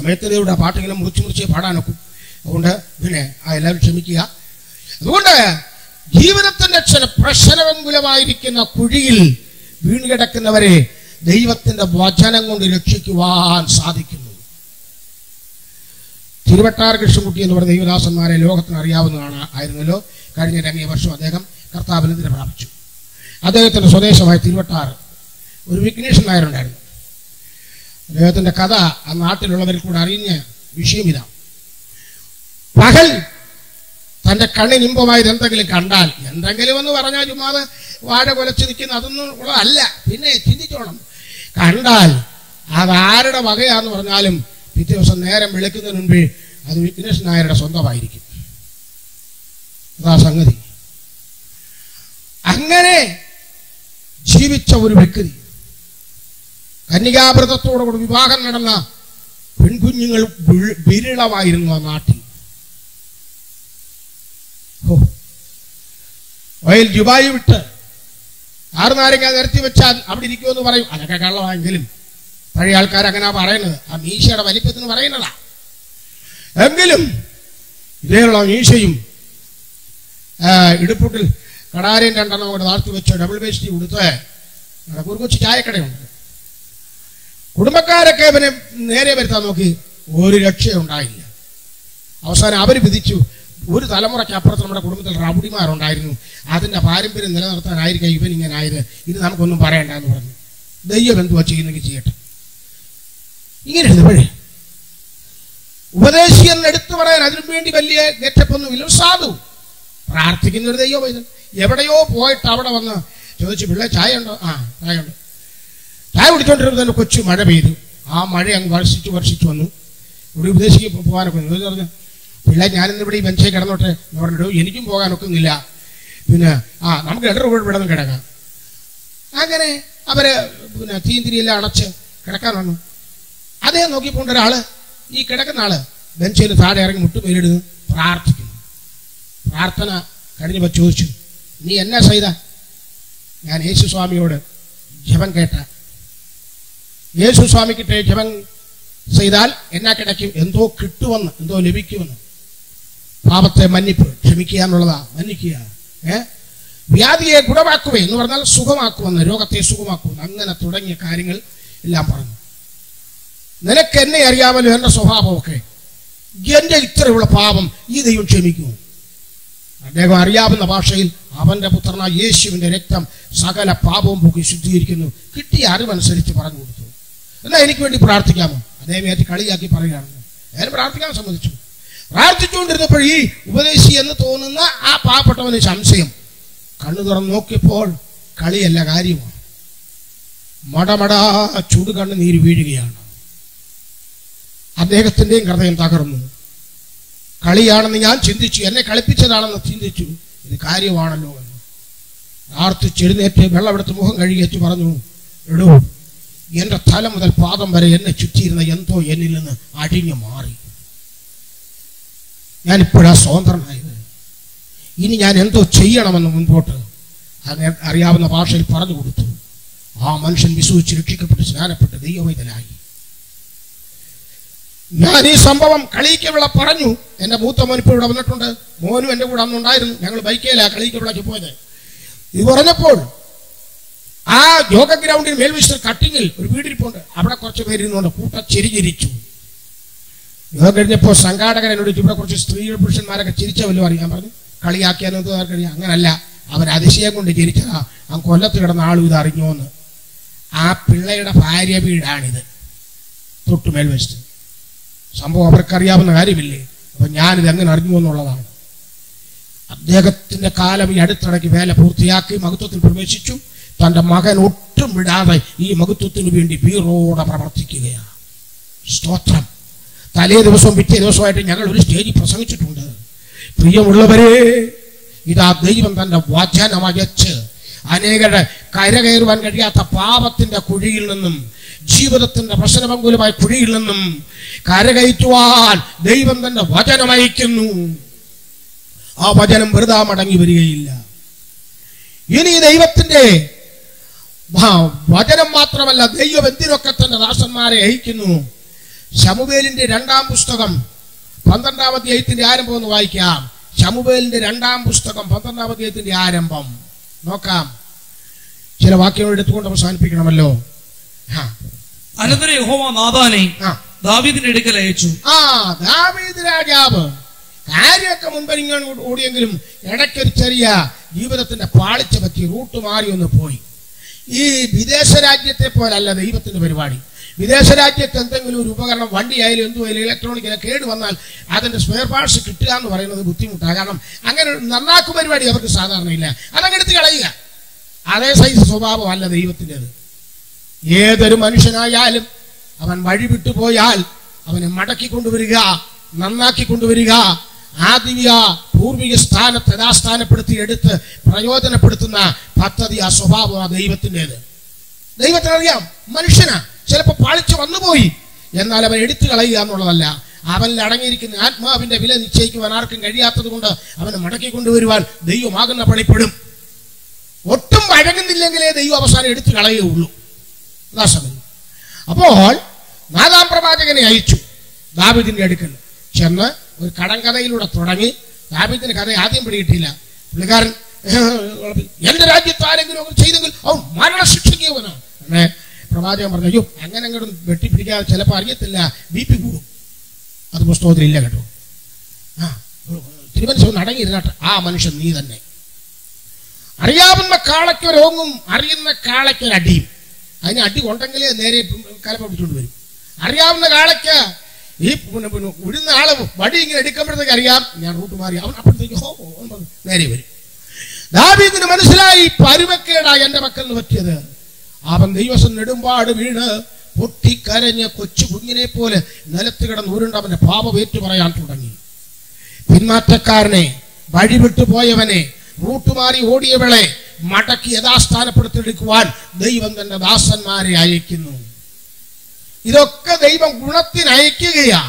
വ്യക്തതയുടെ പാട്ട് ഇങ്ങനെ മുറിച്ച് മുറിച്ച് പാടാനൊക്കും അതുകൊണ്ട് പിന്നെ ആ എല്ലാവരും ക്ഷമിക്കുക അതുകൊണ്ട് ജീവിതത്തിന്റെ ചില പ്രശ്നമംഗുലമായിരിക്കുന്ന കുഴിയിൽ വീണുകിടക്കുന്നവരെ ദൈവത്തിന്റെ വചനം കൊണ്ട് രക്ഷിക്കുവാൻ സാധിക്കുന്നു തിരുവട്ടാർ കൃഷ്ണൻകുട്ടി എന്ന് പറയുന്ന ദൈവദാസന്മാരെ ലോകത്തിന് അറിയാവുന്നതാണ് ആയിരുന്നല്ലോ കഴിഞ്ഞ രംഗീയ വർഷം അദ്ദേഹം കർത്താവിനെതിരെ പ്രാപിച്ചു അദ്ദേഹത്തിന്റെ സ്വദേശമായ തിരുവട്ടാർ ഒരു വിഘ്നേഷൻ നായരുണ്ടായിരുന്നു അദ്ദേഹത്തിന്റെ കഥ ആ നാട്ടിലുള്ളവരിൽ കൂടെ അറിഞ്ഞ വിഷയം ഇതാ പകൽ തന്റെ കണ്ണിന് ഇമ്പമായത് എന്തെങ്കിലും കണ്ടാൽ എന്തെങ്കിലും എന്ന് പറഞ്ഞാൽ ചുമ്മാതെ വാഴ കൊലച്ച് നിൽക്കുന്ന അതൊന്നും ഉള്ളതല്ല പിന്നെ ചിന്തിച്ചോണം കണ്ടാൽ അത് ആരുടെ വകയാന്ന് പറഞ്ഞാലും പിറ്റേ ദിവസം നേരം വിളിക്കുന്നതിന് മുൻപേ അത് വിഘ്നേഷ് നായരുടെ സ്വന്തമായിരിക്കും അതാ സംഗതി അങ്ങനെ ജീവിച്ച ഒരു വ്യക്തി കന്യകാവ്രതത്തോടുകൂടി വിവാഹം നടന്ന പെൺകുഞ്ഞുങ്ങൾ വിഴ- വിരളമായിരുന്നു ആ നാട്ടിൽ ഓ. വയൽ ദുബായി വിട്ട് ആറ് നാരങ്ങ നിരത്തി വെച്ചാൽ അവിടെ ഇരിക്കുമെന്ന് പറയും അതൊക്കെ കള്ളമായെങ്കിലും പഴയ ആൾക്കാർ അങ്ങനെ പറയുന്നത് ആ മീശയുടെ വലിപ്പത്തിന് പറയുന്നതാ എങ്കിലും ഇതേയുള്ള മീശയും ആ, ഇടുപ്പുട്ടിൽ കടാരയും രണ്ടെണ്ണം കൂടെ താഴ്ത്തി വെച്ച് ഡബിൾ വേസ്റ്റ് ഉടുത്ത് ഒരു കൊച്ചു ചായക്കടയുണ്ട് കുടുംബക്കാരൊക്കെ ഇവനെ നേരെ വരുത്താൻ നോക്കി ഒരു രക്ഷയുണ്ടായില്ല അവസാനം അവർ വിധിച്ചു ഒരു തലമുറയ്ക്ക് അപ്പുറത്ത് നമ്മുടെ കുടുംബത്തിൽ റബുടിമാരുണ്ടായിരുന്നു അതിന്റെ പാരമ്പര്യം നിലനിർത്താനായിരിക്കും ഇവൻ ഇങ്ങനെ ആയത് ഇത് നമുക്കൊന്നും പറയണ്ട എന്ന് പറഞ്ഞു ദൈവം എന്തുവാ ചെയ്യുന്നെങ്കിൽ ചെയ്യട്ടെ ഇങ്ങനെ ഇരുന്നപ്പോഴേ ഉപദേശിയെന്ന് എടുത്തു പറയാൻ അതിനു വേണ്ടി വലിയ ഗെറ്റപ്പൊന്നുമില്ല ഒരു സാധു പ്രാർത്ഥിക്കുന്ന ഒരു ദൈവം ഇത് എവിടെയോ പോയിട്ട് അവിടെ വന്ന് ചോദിച്ചു പിള്ളേ ചായ ഉണ്ടോ ആ ചായ ഉണ്ട് ചായ കുടിച്ചോണ്ടിരുന്ന തന്നെ കൊച്ചു മഴ പെയ്തു ആ മഴ അങ്ങ് വർഷിച്ചു വർഷിച്ചു വന്നു ഇവിടെ ഉപദേശിക്ക് പോകാനൊക്കെ എന്ന് പറഞ്ഞു പിള്ളേ ഞാനിന്ന് ഇവിടെ ഈ ബെഞ്ചേ കിടന്നോട്ടെ എന്ന് പറഞ്ഞിട്ട് എനിക്കും പോകാനൊക്കുന്നില്ല പിന്നെ ആ നമുക്ക് ഇടർ ഇവിടെ നിന്ന് കിടക്കാം അങ്ങനെ അവര് പിന്നെ തീന്തിരിയെല്ലാം അടച്ച് കിടക്കാൻ വന്നു അതേ നോക്കിപ്പോണ്ട് ഒരാള് ഈ കിടക്കുന്ന ആള് ബെഞ്ചിൽ താഴെ ഇറങ്ങി മുട്ടുമേലിടുന്നു പ്രാർത്ഥിക്കുന്നു പ്രാർത്ഥന കഴിഞ്ഞപ്പോൾ ചോദിച്ചു നീ എന്നാ ചെയ്ത ഞാൻ യേശു സ്വാമിയോട് ജപം കേട്ട യേശു സ്വാമിക്കിട്ട് ജപം ചെയ്താൽ എന്നാ കിടക്കും എന്തോ കിട്ടുമെന്ന് എന്തോ ലഭിക്കുമെന്ന് പാപത്തെ മന്നിപ്പ് ക്ഷമിക്കുക എന്നുള്ളതാ മന്നിക്കുക ഏ വ്യാധിയെ ഗുണമാക്കുവേ എന്ന് പറഞ്ഞാൽ സുഖമാക്കുമെന്ന് രോഗത്തെ സുഖമാക്കുമെന്ന് അങ്ങനെ തുടങ്ങിയ കാര്യങ്ങൾ എല്ലാം പറഞ്ഞു നിനക്ക് എന്നെ അറിയാമല്ലോ എന്റെ സ്വഭാവമൊക്കെ എന്റെ ഇത്രയുള്ള പാപം ഈ ദൈവം ക്ഷമിക്കുമോ അദ്ദേഹം അറിയാവുന്ന ഭാഷയിൽ അവന്റെ പുത്രനായ യേശുവിന്റെ രക്തം സകല പാപവും പോക്കി ശുദ്ധീകരിക്കുന്നു കിട്ടിയ അറിവനുസരിച്ച് പറഞ്ഞു കൊടുത്തു എന്നാ എനിക്ക് വേണ്ടി പ്രാർത്ഥിക്കാമോ അദ്ദേഹം ഏറ്റ് കളിയാക്കി പറയുകയാണെന്ന് ഞാൻ പ്രാർത്ഥിക്കാൻ സമ്മതിച്ചു പ്രാർത്ഥിച്ചുകൊണ്ടിരുന്നപ്പോൾ ഈ ഉപദേശി എന്ന് തോന്നുന്ന ആ പാവപ്പെട്ടവന് സംശയം കണ്ണു തുറന്ന് നോക്കിയപ്പോൾ കളിയല്ല കാര്യമാണ് മടമടാ ചൂട് കണ്ണ് നീര് വീഴുകയാണ് അദ്ദേഹത്തിന്റെയും ഹൃദയം തകർന്നു കളിയാണെന്ന് ഞാൻ ചിന്തിച്ചു എന്നെ കളിപ്പിച്ചതാണെന്ന് ചിന്തിച്ചു ഇത് കാര്യമാണല്ലോ എന്ന് പ്രാർത്ഥിച്ചെഴുന്നേറ്റ് വെള്ളമെടുത്ത് മുഖം കഴുകിയേറ്റ് പറഞ്ഞു എടോ എന്റെ തല മുതൽ പാദം വരെ എന്നെ ചുറ്റിയിരുന്ന എന്തോ എന്നിൽ നിന്ന് അടിഞ്ഞു മാറി ഞാനിപ്പോഴാ സ്വതന്ത്രനായത് ഇനി ഞാൻ എന്തോ ചെയ്യണമെന്ന് മുൻപോട്ട് അങ്ങനെ അറിയാവുന്ന ഭാഷയിൽ പറഞ്ഞു കൊടുത്തു ആ മനുഷ്യൻ വിശ്വസിച്ച് രക്ഷിക്കപ്പെട്ട് സ്നാനപ്പെട്ട് ദൈവവൈതലായി ഞാൻ ഈ സംഭവം കളിക്കവിള പറഞ്ഞു എന്റെ മൂത്ത മോൻ ഇപ്പോൾ ഇവിടെ വന്നിട്ടുണ്ട് മോനും എന്റെ കൂടെ അന്നുണ്ടായിരുന്നു ഞങ്ങൾ ബൈക്കേലാ കളിക്കവിളക്ക് പോയത് ഇത് പറഞ്ഞപ്പോൾ ആ യോഗ ഗ്രൗണ്ടിൽ മേൽവിസ്റ്റർ കട്ടിങ്ങിൽ ഒരു വീടിരിപ്പുണ്ട് അവിടെ കുറച്ച് പേര് ഇരുന്നുകൊണ്ട് കൂട്ട ചിരിചിരിച്ചു യോഗ കഴിഞ്ഞപ്പോൾ സംഘാടകൻ എന്നോട് ചോദിച്ചു, ഇവിടെ കുറച്ച് സ്ത്രീ പുരുഷന്മാരൊക്കെ ചിരിച്ച വല്ലതും അറിയാൻ പറഞ്ഞു കളിയാക്കിയാനോ അറിയാം അങ്ങനല്ല അവർ അതിശയം കൊണ്ട് ചിരിച്ചതാ ആ കൊല്ലത്ത് കിടന്ന ആളും ഇത് അറിഞ്ഞോന്ന് ആ പിള്ളയുടെ ഭാര്യ വീടാണിത് തൊട്ടു മേൽവശത്ത് സംഭവം അവർക്കറിയാവുന്ന കാര്യമില്ലേ അപ്പൊ ഞാനിത് എങ്ങനെ അറിഞ്ഞു എന്നുള്ളതാണ് അദ്ദേഹത്തിന്റെ കാലം ഈ അടുത്തിടയ്ക്ക് വേല പൂർത്തിയാക്കി മഹത്വത്തിൽ പ്രവേശിച്ചു തന്റെ മകൻ ഒട്ടും വിടാതെ ഈ മഹത്വത്തിന് വേണ്ടി വീറോടെ പ്രവർത്തിക്കുകയാണ് സ്തോത്രം തലേ ദിവസവും പിറ്റേ ദിവസമായിട്ട് ഞങ്ങൾ ഒരു സ്റ്റേജിൽ പ്രസംഗിച്ചിട്ടുണ്ട് പ്രിയമുള്ളവരെ ഇതാ ദൈവം തന്റെ വചനമയച്ച് അനേകരുടെ കരകയറുവാൻ കഴിയാത്ത പാപത്തിന്റെ കുഴിയിൽ നിന്നും ജീവിതത്തിന്റെ പ്രശ്നമംഗുലമായ കുഴിയിൽ നിന്നും കരകയറ്റുവാൻ ദൈവം തന്റെ വചനമയക്കുന്നു ആ വചനം വെറുതെ മടങ്ങി വരികയില്ല ഇനി ദൈവത്തിന്റെ വ- വചനം മാത്രമല്ല ദൈവം എന്തിനൊക്കെ തന്റെ ദാസന്മാരെ അയക്കുന്നു ശമുവേലിന്റെ രണ്ടാം പുസ്തകം പന്ത്രണ്ടാം അധ്യായത്തിന്റെ ആരംഭം ഒന്ന് വായിക്കാം ശമുവേലിന്റെ രണ്ടാം പുസ്തകം പന്ത്രണ്ടാം അധ്യായത്തിന്റെ ആരംഭം നോക്കാം ചില വാക്യങ്ങൾ എടുത്തുകൊണ്ട് അവസാനിപ്പിക്കണമല്ലോ ആ, അനന്തര യഹോവ നാഥാനെ ആ. ദാവീദിന്റെ അടുക്കൽ അയച്ചു ആ ദാവീദ് രാജാവ് കാര്യമൊക്കെ മുൻപരിങ്ങാൻ ഓടിയെങ്കിലും ഇടയ്ക്കൊരു ചെറിയ ജീവിതത്തിന്റെ പാളിച്ച പറ്റി റൂട്ട് മാറി ഒന്ന് പോയി ഈ വിദേശ രാജ്യത്തെ പോലല്ല ദൈവത്തിന്റെ പരിപാടി വിദേശ രാജ്യത്ത് എന്തെങ്കിലും ഒരു ഉപകരണം വണ്ടി ആയാലും എന്തുമായാലും ഇലക്ട്രോണിക് കേട് വന്നാൽ അതിന്റെ സ്പെയർ പാർട്സ് കിട്ടുക എന്ന് പറയുന്നത് ബുദ്ധിമുട്ടാണ് കാരണം അങ്ങനെ ഒരു നന്നാക്കു പരിപാടി അവർക്ക് സാധാരണ ഇല്ല അതങ്ങ് എടുത്ത് കളയുക അതേ സൈസ് സ്വഭാവമല്ല ദൈവത്തിൻ്റെത് ഏതൊരു മനുഷ്യനായാലും അവൻ വഴി വിട്ടുപോയാൽ അവനെ മടക്കി കൊണ്ടുവരിക നന്നാക്കി കൊണ്ടുവരിക ആദിവ്യ പൂർവിക സ്ഥാനത്ത് യഥാസ്ഥാനപ്പെടുത്തി എടുത്ത് പ്രയോജനപ്പെടുത്തുന്ന പദ്ധതി ആ സ്വഭാവം ആ ദൈവത്തിൻ്റെത് ദൈവത്തിനറിയാം മനുഷ്യനാ ചിലപ്പോൾ പാളിച്ചു വന്നുപോയി എന്നാൽ അവൻ എടുത്തു കളയുക എന്നുള്ളതല്ല അവനിൽ അടങ്ങിയിരിക്കുന്ന ആത്മാവിന്റെ വില നിശ്ചയിക്കുവാൻ ആർക്കും കഴിയാത്തത് കൊണ്ട് അവനെ മടക്കി കൊണ്ടുവരുവാൻ ദൈവമാകുന്ന പണിപ്പെടും ഒട്ടും വഴങ്ങുന്നില്ലെങ്കിലേ ദൈവം അവസാനം എടുത്തു കളയുകയുള്ളൂ അതാ സമയം അപ്പോൾ നാദാം പ്രവാചകനെ അയച്ചു ദാവിദിന്റെ അടുക്കൽ ചെന്ന് ഒരു കടങ്കഥയിലൂടെ തുടങ്ങി ദാവിദിന്റെ കഥ ആദ്യം പിടികിട്ടില്ല പുള്ളിക്കാരൻ എന്റെ രാജ്യത്ത് ആരെങ്കിലും ഒക്കെ ചെയ്തെങ്കിൽ അവൻ മരണശിക്ഷയ്ക്കുവനാണ് അങ്ങനെ പ്രവാചകൻ പറഞ്ഞു അയ്യോ അങ്ങനെ അങ്ങോട്ട് വെട്ടിപ്പിടിക്കാതെ ചിലപ്പോൾ അറിയത്തില്ല ബി പി കൂടും അത് പുസ്തകത്തിൽ ഇല്ല കേട്ടോ ആ തിരുവനന്തപുരം അടങ്ങിയിരുന്നാട്ടെ ആ മനുഷ്യൻ നീ തന്നെ അറിയാവുന്ന കാളയ്ക്കൊരോങ്ങും അറിയുന്ന കാളയ്ക്കൊരടിയും അതിന് അടി കൊണ്ടെങ്കിലേ നേരെ കലപ്പ പിടിച്ചുകൊണ്ട് വരും അറിയാവുന്ന കാളയ്ക്ക് ഈ പിന്നെ പിന്നെ ഉഴുന്ന ആള് വടി ഇങ്ങനെ എടുക്കുമ്പോഴത്തേക്ക് അറിയാം ഞാൻ റൂട്ട് മാറി അവൻ അപ്പോഴത്തേക്ക് ഹോ ഹോ എന്ന് പറഞ്ഞ് നേരെ വരും ദാവീദിന് മനസ്സിലായി പരുവക്കേടാ എന്റെ മക്കളിന് പറ്റിയത് അവൻ ദൈവസം നെടുമ്പാട് വീണ് പൊട്ടിക്കരഞ്ഞ് കൊച്ചു കുഞ്ഞിനെ പോലെ നിലത്ത് കിടന്ന് ഉരുണ്ട് അവന്റെ പാപം ഏറ്റു പറയാൻ തുടങ്ങി പിന്മാറ്റക്കാരനെ വഴിവിട്ടു പോയവനെ റൂട്ട് മാറി ഓടിയവളെ മടക്കി യഥാസ്ഥാനപ്പെടുത്തിയെടുക്കുവാൻ ദൈവം തന്റെ ദാസന്മാരെ അയക്കുന്നു ഇതൊക്കെ ദൈവം ഗുണത്തിന് അയക്കുകയാ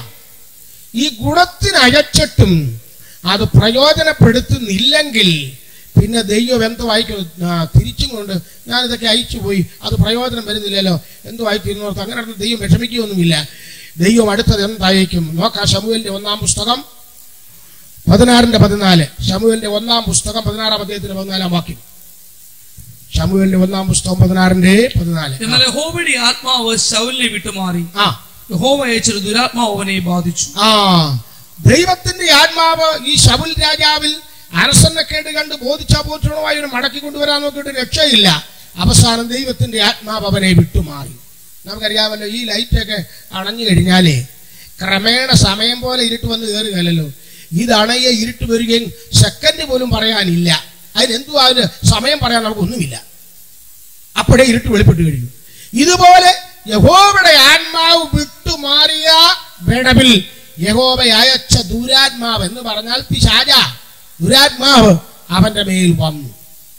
ഈ ഗുണത്തിന് അയച്ചിട്ടും അത് പ്രയോജനപ്പെടുത്തുന്നില്ലെങ്കിൽ പിന്നെ ദൈവം എന്തോ അയക്കും ആ, തിരിച്ചും കൊണ്ട് ഞാൻ ഇതൊക്കെ അയച്ചു പോയി അത് പ്രയോജനം വരുന്നില്ലല്ലോ എന്തോ അയച്ചിരുന്നോർത്ത് അങ്ങനെ നടന്ന് ദൈവം വിഷമിക്കുകയൊന്നുമില്ല ദൈവം അടുത്തത് എന്തായിരിക്കും നോക്കാം ശമുവേലിന്റെ ഒന്നാം പുസ്തകം പതിനാറിന്റെ പതിനാല് ശമുവേലിന്റെ ഒന്നാം പുസ്തകം പതിനാറാം അധ്യായത്തിന്റെ പതിനാലാം വാക്യം ശമുവേലിന്റെ ഒന്നാം പുസ്തകം പതിനാറിന്റെ പതിനാല് എന്നാൽ യഹോവയുടെ ആത്മാവ് ശൗലിനെ വിട്ടുമാറി ആ യഹോവ അയച്ചൊരു ദുരാത്മാവ് അവനെ ബാധിച്ചു ആ ദൈവത്തിന്റെ ആത്മാവ് ഈ ശബുൽ രാജാവിൽ അരസന്നക്കേട് കണ്ട് ബോധിച്ച പോറ്റണമായി ഒരു മടക്കി കൊണ്ടുവരാൻ നോക്കിയിട്ട് രക്ഷയില്ല അവസാനം ദൈവത്തിന്റെ ആത്മാവ് അവനെ വിട്ടുമാറി നമുക്കറിയാമല്ലോ ഈ ലൈറ്റൊക്കെ അണഞ്ഞു കഴിഞ്ഞാലേ ക്രമേണ സമയം പോലെ ഇരുട്ട് വന്ന് കയറുകയല്ലോ ഇതണയ ഇരുട്ട് വരികയും സെക്കൻഡ് പോലും പറയാനില്ല അതിനെന്തുവാ അതിന് സമയം പറയാൻ നമുക്കൊന്നുമില്ല അപ്പോഴേ ഇരുട്ട് വെളിപ്പെട്ട് കഴിഞ്ഞു ഇതുപോലെ യഹോവയുടെ ആത്മാവ് വിട്ടുമാറിയ വിടവിൽ യഹോവ അയച്ച ദുരാത്മാവ് എന്ന് പറഞ്ഞാൽ പിശാച ദുരാത്മാവ് അവന്റെ മേൽ വന്നു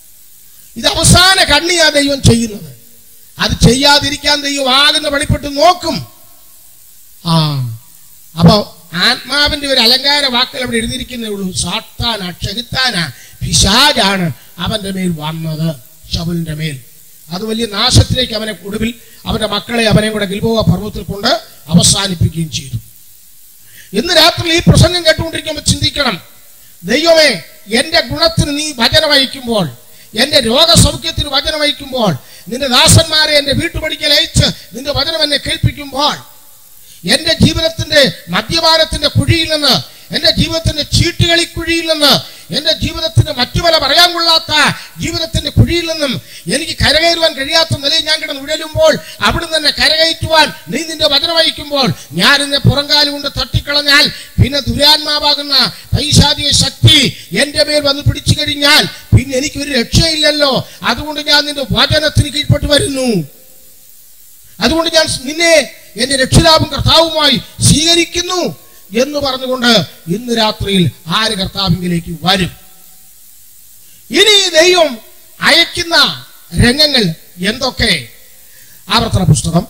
ഇത് അവസാന കണ്ണിയാ ദൈവം ചെയ്യുന്നത് അത് ചെയ്യാതിരിക്കാൻ ദൈവം ആകുന്ന വെളിപ്പെട്ട് നോക്കും ആ അപ്പൊ ആത്മാവിന്റെ ഒരു അലങ്കാര വാക്കുകൾ അവിടെ എഴുതിയിരിക്കുന്നേ ഉള്ളൂ സാത്താന ക്ഷഹിത്താന പിശാജാണ് അവന്റെ മേൽ വന്നത് ശബുലിന്റെ മേൽ അത് വലിയ നാശത്തിലേക്ക് അവനെ ഒടുവിൽ അവന്റെ മക്കളെ അവനെ കൂടെ ഗിൽബോവ പർവ്വത്തിൽ കൊണ്ട് അവസാനിപ്പിക്കുകയും ചെയ്തു ഇന്ന് രാത്രി ഈ പ്രസംഗം കേട്ടുകൊണ്ടിരിക്കുമ്പോൾ ചിന്തിക്കണം ദൈവമേ എന്റെ ഗുണത്തിന് നീ വചനം അയക്കുമ്പോൾ എന്റെ രോഗസൗഖ്യത്തിന് വചനം അയക്കുമ്പോൾ നിന്റെ ദാസന്മാരെ എന്റെ വീട്ടുപടിക്കൽ അയച്ച് നിന്റെ വചനം എന്നെ കേൾപ്പിക്കുമ്പോൾ എന്റെ ജീവിതത്തിന്റെ മദ്യപാനത്തിന്റെ കുഴിയിൽ നിന്ന് എന്റെ ജീവിതത്തിന്റെ ചീട്ടുകളി കുഴിയിൽ നിന്ന് എന്റെ ജീവിതത്തിന്റെ മറ്റു പല പറയാൻ കൊള്ളാത്ത ജീവിതത്തിന്റെ കുഴിയിൽ നിന്നും എനിക്ക് കരകയറുവാൻ കഴിയാത്ത നിലയിൽ ഞാൻ കിടന്ന് ഉഴലുമ്പോൾ അവിടുന്ന് തന്നെ കരകയറ്റുവാൻ നീ നിന്റെ വചനം വഹിക്കുമ്പോൾ ഞാൻ എന്നെ പുറങ്കാലം കൊണ്ട് തട്ടിക്കളഞ്ഞാൽ പിന്നെ ദുരാത്മാവാകുന്ന പൈശാചിക ശക്തി എന്റെ മേൽ വന്ന് പിടിച്ചു കഴിഞ്ഞാൽ പിന്നെ എനിക്കൊരു രക്ഷയില്ലല്ലോ അതുകൊണ്ട് ഞാൻ നിന്റെ വചനത്തിന് കീഴ്പ്പെട്ട് വരുന്നു അതുകൊണ്ട് ഞാൻ നിന്നെ എന്റെ രക്ഷിതാവും കർത്താവുമായി സ്വീകരിക്കുന്നു എന്ന് പറഞ്ഞുകൊണ്ട് ഇന്ന് രാത്രിയിൽ ആര് കർത്താവിങ്കിലേക്ക് വരും ഇനി ദൈവം അയക്കുന്ന രംഗങ്ങൾ എന്തൊക്കെ ആവർത്തന പുസ്തകം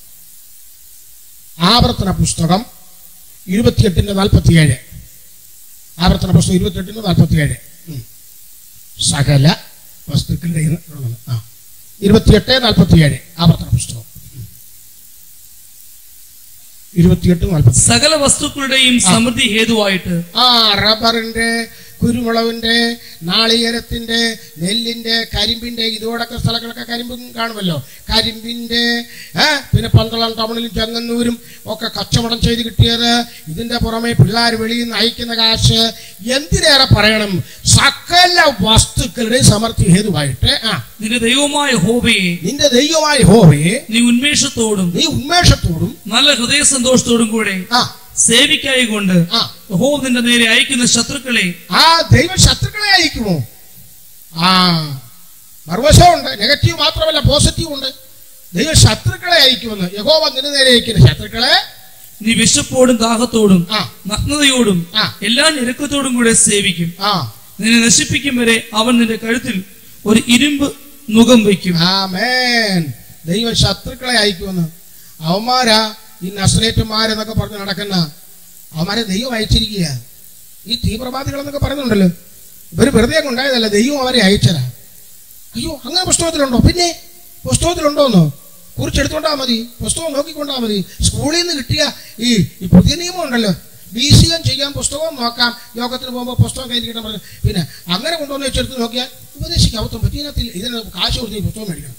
ആവർത്തന പുസ്തകം ഇരുപത്തിയെട്ടിന്റെ നാൽപ്പത്തിയേഴ് ആവർത്തന പുസ്തകം ഇരുപത്തിയെട്ടിന്റെ നാൽപ്പത്തിയേഴ് ഉം. സകല വസ്തുക്കളുടെ ഉള്ളത് ആ ഇരുപത്തിയെട്ട് നാൽപ്പത്തിയേഴ് ആവർത്തന പുസ്തകം ഇരുപത്തിയെട്ട് നാൽപ്പത്തി സകല വസ്തുക്കളുടെയും സമൃദ്ധി ഹേതുവായിട്ട് ആ റബ്ബറിന്റെ കുരുമുളകിന്റെ നാളികേരത്തിന്റെ നെല്ലിന്റെ കരിമ്പിന്റെ ഇതോടൊക്കെ സ്ഥലങ്ങളൊക്കെ കരിമ്പും കാണുമല്ലോ കരിമ്പിന്റെ ഏ, പിന്നെ പന്തളം ടൗണിലും ചെങ്ങന്നൂരും ഒക്കെ കച്ചവടം ചെയ്ത് കിട്ടിയത് ഇതിന്റെ പുറമെ പിള്ളേർ വെളിയിൽ നിന്ന് അയക്കുന്ന കാശ് എന്തിനേറെ പറയണം സകല വസ്തുക്കളുടെ സമൃദ്ധി ഹേതുവായിട്ട് ആ നിന്റെ ദൈവമായ ഹോബയെ നിന്റെ ദൈവമായ ഹോവയെ നീ ഉന്മേഷത്തോടും നീ ഉന്മേഷത്തോടും നല്ല ഹൃദയ സന്തോഷത്തോടും കൂടെ ആ സേവിക്കായി കൊണ്ട് ആ ഹോ നിന്റെ നേരെ അയക്കുന്ന ശത്രുക്കളെ ആ ദൈവം ശത്രുക്കളെ അയക്കുമോ ആ മറുവശമുണ്ട് നെഗറ്റീവ് മാത്രമല്ല പോസിറ്റീവ് ഉണ്ട് ദൈവം ശത്രുക്കളെ അയക്കുമെന്ന് യഹോവ നിന്റെ നേരെ അയക്കുന്ന ശത്രുക്കളെ നീ വിശപ്പോടും ദാഹത്തോടും ആ നഗ്നതയോടും ആ. എല്ലാ ഞെരുക്കത്തോടും കൂടെ സേവിക്കും ആ നിന്നെ നശിപ്പിക്കും വരെ അവൻ നിന്റെ കഴുത്തിൽ ഒരു ഇരുമ്പ് നുകം വയ്ക്കും ആമേൻ ദൈവം ശത്രുക്കളെ അയക്കുമെന്ന് അവന്മാരാ ഈ നസ്രേറ്റുമാരെന്നൊക്കെ പറഞ്ഞ് നടക്കുന്ന അവന്മാരെ ദൈവം അയച്ചിരിക്കുക ഈ തീവ്രവാദികളെന്നൊക്കെ പറയുന്നുണ്ടല്ലോ ഇവര് വെറുതെ അങ്ങ് ഉണ്ടായതല്ല ദൈവം അവരെ അയച്ചതാ അയ്യോ അങ്ങനെ പുസ്തകത്തിലുണ്ടോ പിന്നെ പുസ്തകത്തിലുണ്ടോന്നോ കുറിച്ചെടുത്തോണ്ടാ മതി പുസ്തകം നോക്കിക്കൊണ്ടാ മതി സ്കൂളിൽ നിന്ന് കിട്ടിയ ഈ ഈ പുതിയ നിയമം ഉണ്ടല്ലോ ബി സി എം ചെയ്യാൻ പുസ്തകവും നോക്കാം യോഗത്തിന് പോകുമ്പോൾ പുസ്തകം കയ്യിൽ കിട്ടാൻ പറഞ്ഞു പിന്നെ അങ്ങനെ കൊണ്ടുവന്ന് വെച്ചെടുത്ത് നോക്കിയാൽ ഉപദേശിക്കാവത്തും പറ്റി ഇതിനകത്തിൽ ഇതിന് കാശ് കൊടുത്ത് ഈ പുസ്തകം മേടിക്കണം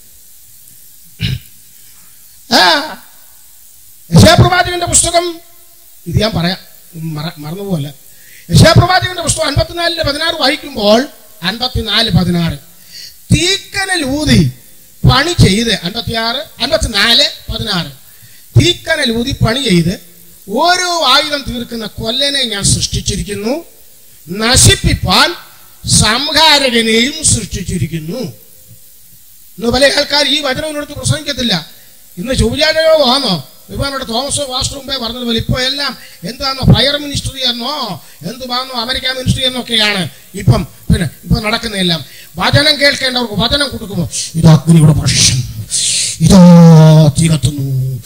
ആ യശാപ്രവാചകന്റെ പുസ്തകം ഇത് ഞാൻ പറയാം മറ- മറന്നുപോകല്ല യശാപ്രവാചകന്റെ പുസ്തകം അൻപത്തിനാലിന്റെ പതിനാറ് വായിക്കുമ്പോൾ അൻപത്തിനാല് പതിനാറ് തീക്കനൽ ഊതി പണി ചെയ്ത് അൻപത്തിയാറ് അൻപത്തിനാല് പതിനാറ് തീക്കനൽ ഊതി പണി ചെയ്ത് ഓരോ ആയുധം തീർക്കുന്ന കൊല്ലനെ ഞാൻ സൃഷ്ടിച്ചിരിക്കുന്നു നശിപ്പിപ്പാൻ സംഹാരകനെയും സൃഷ്ടിച്ചിരിക്കുന്നു ഇന്ന് പല ആൾക്കാർ ഈ വചനത്തിനടുത്ത് പ്രസംഗിക്കത്തില്ല ഇന്ന് ചൊവ്വാഴയോ ആണോ ഇവനോട് തോമസ് വാസ്റ്റർ മുമ്പേ പറഞ്ഞതുപോലെ ഇപ്പോൾ എല്ലാം എന്താണോ ഫയർ മിനിസ്ട്രി എന്നോ എന്തുവാണോ അമേരിക്ക മിനിസ്ട്രി എന്നൊക്കെയാണ് ഇപ്പം പിന്നെ ഇപ്പം നടക്കുന്നതെല്ലാം വചനം കേൾക്കേണ്ടവർക്ക് വചനം കൊടുക്കുമോ ഇതാ അഗ്നിയുടെ വർഷം ഇതാ തീകത്തുന്നു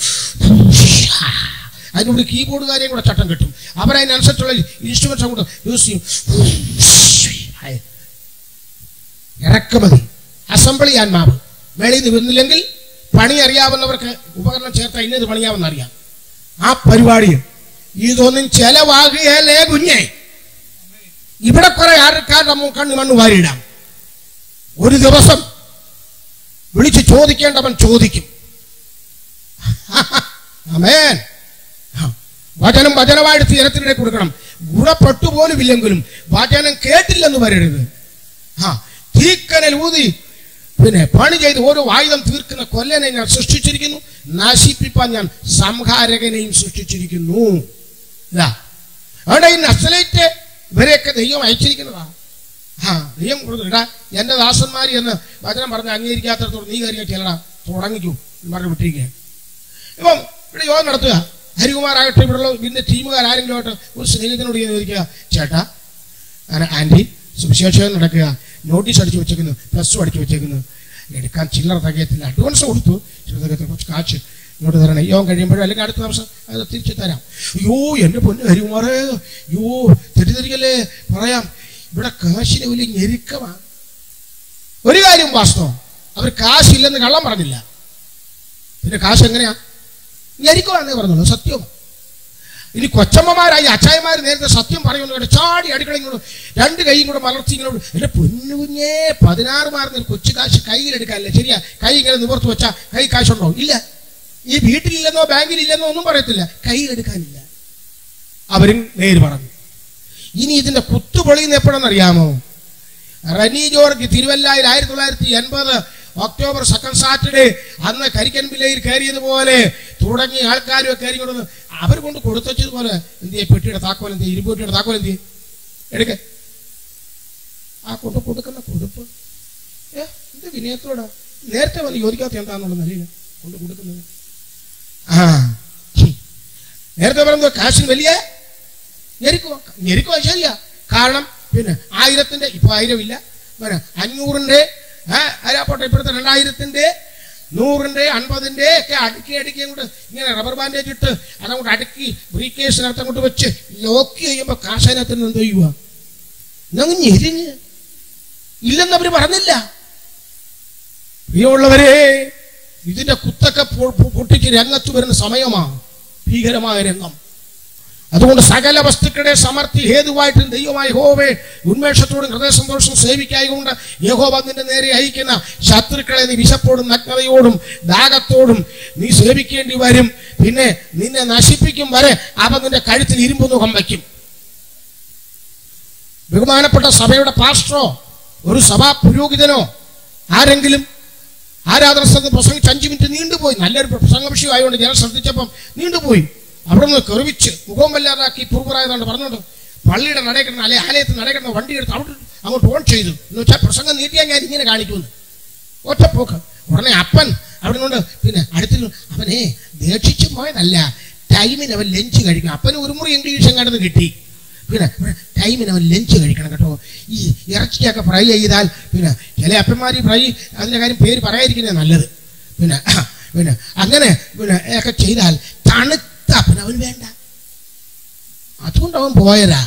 അതിനോട് കീബോർഡുകാരെയും കൂടെ ചട്ടം കിട്ടും അവരതിനനുസരിച്ചുള്ള ഇൻസ്ട്രുമെന്റ്സ് കൂടെ യൂസ് ചെയ്യും ഇറക്കുമതി അസംബ്ലി ആത്മാവ് വെളിയിൽ നിന്ന് വരുന്നില്ലെങ്കിൽ പണി അറിയാവുന്നവർക്ക് ഉപകരണം ചേർത്ത ഇന്നത് പണിയാമെന്ന് അറിയാം ആ പരിപാടി ഇതൊന്നും ചെലവാകുകയല്ലേ കുഞ്ഞെ ഇവിടെ കുറെ ആൾക്കാരുടെ മു- കണ്ണ് മണ്ണ് വാരിയിടാം ഒരു ദിവസം വിളിച്ച് ചോദിക്കേണ്ടവൻ ചോദിക്കും അമേൻ ആ. വചനം വചനമായിട്ട് ജനത്തിനിടെ കൊടുക്കണം ഗുണപ്പെട്ടു പോലും ഇല്ലെങ്കിലും വചനം കേട്ടില്ലെന്ന് വരരുത് ആ തീക്കനൽ ഊതി പിന്നെ പണി ചെയ്ത് ഓരോ ആയുധം തീർക്കുന്ന കൊല്ലനെ ഞാൻ സൃഷ്ടിച്ചിരിക്കുന്നു നശിപ്പിപ്പാൻ ഞാൻ സംഹാരകനെയും സൃഷ്ടിച്ചിരിക്കുന്നു ഇതാ അവിടെ ഈ നക്സലേറ്റ് ഇവരെയൊക്കെ ദൈവം അയച്ചിരിക്കുന്നതാ ആ ദൈവം കൊടുത്തിടാ എന്റെ ദാസന്മാർ എന്ന് വചനം പറഞ്ഞ് അംഗീകരിക്കാത്തടത്തോട് നീ കയറിയ ചിലടാ തുടങ്ങിക്കൂ എന്ന് പറഞ്ഞ് വിട്ടിരിക്കുക ഇപ്പം ഇവിടെ യോഗം നടത്തുക ഹരികുമാറാകട്ടെ ഇവിടെയുള്ള ഇതിന്റെ ടീമുകാർ ആരെങ്കിലും ആയിട്ട് ഒരു സ്നേഹിതനോട് ഞാൻ ചോദിക്കുക ചേട്ടാ അങ്ങനെ ആന്റി സുവിശേഷം നടക്കുക നോട്ടീസ് അടിച്ചു വെച്ചേക്കുന്നു പ്ലസ് ടു അടിച്ചു വെച്ചേക്കുന്നു എടുക്കാൻ ചില്ലറ തികയത്തില്ല അഡ്വാൻസ് കൊടുത്തു ചില്ലറ തികയത്തിൽ കുറച്ച് കാശ് ഇങ്ങോട്ട് തരണേ യോഗം കഴിയുമ്പോഴും അല്ലെങ്കിൽ അടുത്ത ദിവസം അത് തിരിച്ചു തരാം അയ്യോ എന്റെ പൊന്ന് ഹരികുമാറേ അയ്യോ തെറ്റിദ്ധരിക്കല്ലേ പറയാം ഇവിടെ കാശിന് വലിയ ഞെരുക്കമാണ് ഒരു കാര്യം വാസ്തവം അവർ കാശില്ലെന്ന് കള്ളം പറഞ്ഞില്ല പിന്നെ കാശ് എങ്ങനെയാ ഞെരുക്കമാണെന്നേ പറഞ്ഞോളൂ സത്യം ഇനി കൊച്ചമ്മമാരായി അച്ചായമാർ നേരത്തെ സത്യം പറയുന്നു കേട്ടോ ചാടി അടുക്കളയും കൂടെ രണ്ട് കൈയും കൂടെ മലർത്തി ഇങ്ങനെ എന്റെ പൊന്നു കുഞ്ഞേ പതിനാറ് മാറുന്ന ഒരു കൊച്ചു കാശ് കയ്യിലെടുക്കാനല്ലേ ശരിയാ കൈ ഇങ്ങനെ നിവർത്ത് വെച്ചാ കൈ കാശുണ്ടോ ഇല്ല ഈ വീട്ടിലില്ലെന്നോ ബാങ്കിലില്ലെന്നോ ഒന്നും പറയത്തില്ല കയ്യിലെടുക്കാനില്ല അവരും നേര് പറഞ്ഞു ഇനി ഇതിന്റെ കുത്തുപൊളിയുന്ന എപ്പോഴെന്നറിയാമോ റനി ജോർജ് തിരുവല്ലായിൽ ആയിരത്തി തൊള്ളായിരത്തി എൺപത് ഒക്ടോബർ സെക്കൻഡ് സാറ്റർഡേ അന്ന് കരിക്കൻപില്ലയിൽ കയറിയതുപോലെ തുടങ്ങിയ ആൾക്കാരും കയറി കൊണ്ടു അവർ കൊണ്ട് കൊടുത്തതുപോലെ എന്ത് ചെയ്യും പെട്ടിയുടെ താക്കോൽ എന്ത് ചെയ്യും ഇരുമ്പുട്ടിയുടെ താക്കോൽ എന്ത് ചെയ്യും എടുക്ക ആ കൊണ്ട് കൊടുക്കുന്ന കൊടുപ്പ് ഏ എന്ത് വിനയത്തോടാ നേരത്തെ വന്ന് ചോദിക്കാത്ത എന്താണെന്നുള്ള നിലയിൽ കൊണ്ട് കൊടുക്കുന്നത് ആ ഹും. നേരത്തെ പറയുന്നത് കാശിന് വലിയ ഞെരുക്കുവാ ഞെരുക്കുവാ ശരിയാ കാരണം പിന്നെ ആയിരത്തിന്റെ ഇപ്പൊ ആയിരം ഇല്ല പിന്നെ അഞ്ഞൂറിന്റെ ആ, ആരാപ്പോട്ടെ ഇപ്പോഴത്തെ രണ്ടായിരത്തിന്റെ നൂറിന്റെ അൻപതിന്റെ ഒക്കെ അടുക്കി അടുക്കി അങ്ങോട്ട് ഇങ്ങനെ റബ്ബർ ബാൻഡേജ് ഇട്ട് അതങ്ങോട്ട് അടുക്കി ബ്രീഫ് കേസിനകത്ത് അങ്ങോട്ട് വെച്ച് ലോക്ക് ചെയ്യുമ്പോ കാശനകത്ത് നിന്ന് എന്ത് ചെയ്യുക ഇന്നങ്ങ് ഞെരിഞ്ഞ് ഇല്ലെന്ന് അവര് പറഞ്ഞില്ല പ്രിയമുള്ളവരെ ഇതിന്റെ കുത്തൊക്കെ പൊ- പൊ- പൊട്ടിച്ച് രംഗത്ത് വരുന്ന സമയമാ ഭീകരമായ രംഗം അതുകൊണ്ട് സകല വസ്തുക്കളുടെ സമർത്ഥി ഹേതുവായിട്ടും ദൈവമായ യഹോവയെ ഉന്മേഷത്തോടും ഹൃദയസന്തോഷം സേവിക്കായകൊണ്ട് യഹോവ നിന്റെ നേരെ അയക്കുന്ന ശത്രുക്കളെ നീ വിശപ്പോടും നഗ്നതയോടും ദാഹത്തോടും നീ സേവിക്കേണ്ടി വരും പിന്നെ നിന്നെ നശിപ്പിക്കും വരെ അവ നിന്റെ കഴുത്തിൽ ഇരുമ്പ് മുഖം വയ്ക്കും ബഹുമാനപ്പെട്ട സഭയുടെ പാസ്റ്ററോ ഒരു സഭാ പുരോഹിതനോ ആരെങ്കിലും ആരാധന സ്ഥലത്ത് പ്രസംഗിച്ച് അഞ്ചു മിനിറ്റ് നീണ്ടുപോയി നല്ലൊരു പ്രസംഗ വിഷയമായതുകൊണ്ട് ജനം ശ്രദ്ധിച്ചപ്പം നീണ്ടുപോയി അവിടെ നിന്ന് കെറിവിച്ച് മുഖം വല്ലാതാക്കി പൂർവ്വരായതുകൊണ്ട് പറഞ്ഞോണ്ട് പള്ളിയുടെ നടക്കുന്ന അല്ലെ ആലയത്തിൽ നടക്കുന്ന വണ്ടി എടുത്ത് അവിടെ അങ്ങോട്ട് ഓൺ ചെയ്തു എന്ന് വെച്ചാൽ പ്രസംഗം നീട്ടിയാൽ ഞാൻ ഇങ്ങനെ കാണിക്കുമെന്ന് ഒറ്റപ്പോക്ക് ഉടനെ അപ്പൻ അവിടെ കൊണ്ട് പിന്നെ അടുത്തിൽ അവനെ ദേക്ഷിച്ചു പോയതല്ല ടൈമിന് അവൻ ലഞ്ച് കഴിക്കണം അപ്പന് ഒരു മുറി ഇംഗ്ലീഷ് എങ്ങാണ്ടെന്ന് കിട്ടി പിന്നെ ടൈമിന് അവൻ ലഞ്ച് കഴിക്കണം കേട്ടോ ഈ ഇറച്ചിയൊക്കെ ഫ്രൈ ചെയ്താൽ പിന്നെ ചില അപ്പന്മാർ ഫ്രൈ അതിൻ്റെ കാര്യം പേര് പറയാതിരിക്കുന്നത് നല്ലത് പിന്നെ പിന്നെ അങ്ങനെ പിന്നെ ഒക്കെ ചെയ്താൽ തണുത്ത പിന്നെ അവന് വേണ്ട അതുകൊണ്ട് അവൻ പോയതാ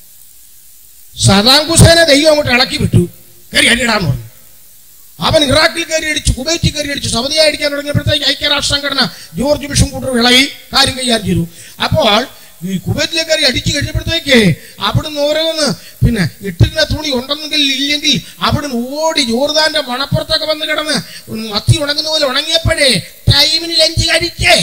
സദാം ഹുസൈനെ ദൈവം അങ്ങോട്ട് ഇളക്കി വിട്ടു കയറി അടിയിടാന്ന് പറഞ്ഞു അവൻ ഇറാഖിൽ കയറി അടിച്ചു കുവൈറ്റിൽ കയറി അടിച്ചു സൗദിയെ അടിക്കാൻ തുടങ്ങിയപ്പോഴത്തേക്ക് ഐക്യരാഷ്ട്ര സംഘടന ജോർജ് ബിഷും കൂട്ടർ ഇളകി കാര്യം കൈകാര്യം ചെയ്തു അപ്പോൾ ഈ കുവൈറ്റിലെ കയറി അടിച്ചു കഴിഞ്ഞപ്പോഴത്തേക്ക് അവിടുന്ന് ഓരോന്ന് പിന്നെ ഇട്ടിരുന്ന തുണി ഉണ്ടെന്നെങ്കിൽ ഇല്ലെങ്കിൽ അവിടുന്ന് ഓടി ജോർദാന്റെ മണപ്പുറത്തൊക്കെ വന്ന് കിടന്ന് മത്തി ഉണങ്ങുന്ന പോലെ ഉണങ്ങിയപ്പോഴേ ടൈമിന് ലഞ്ച് കഴിച്ചേ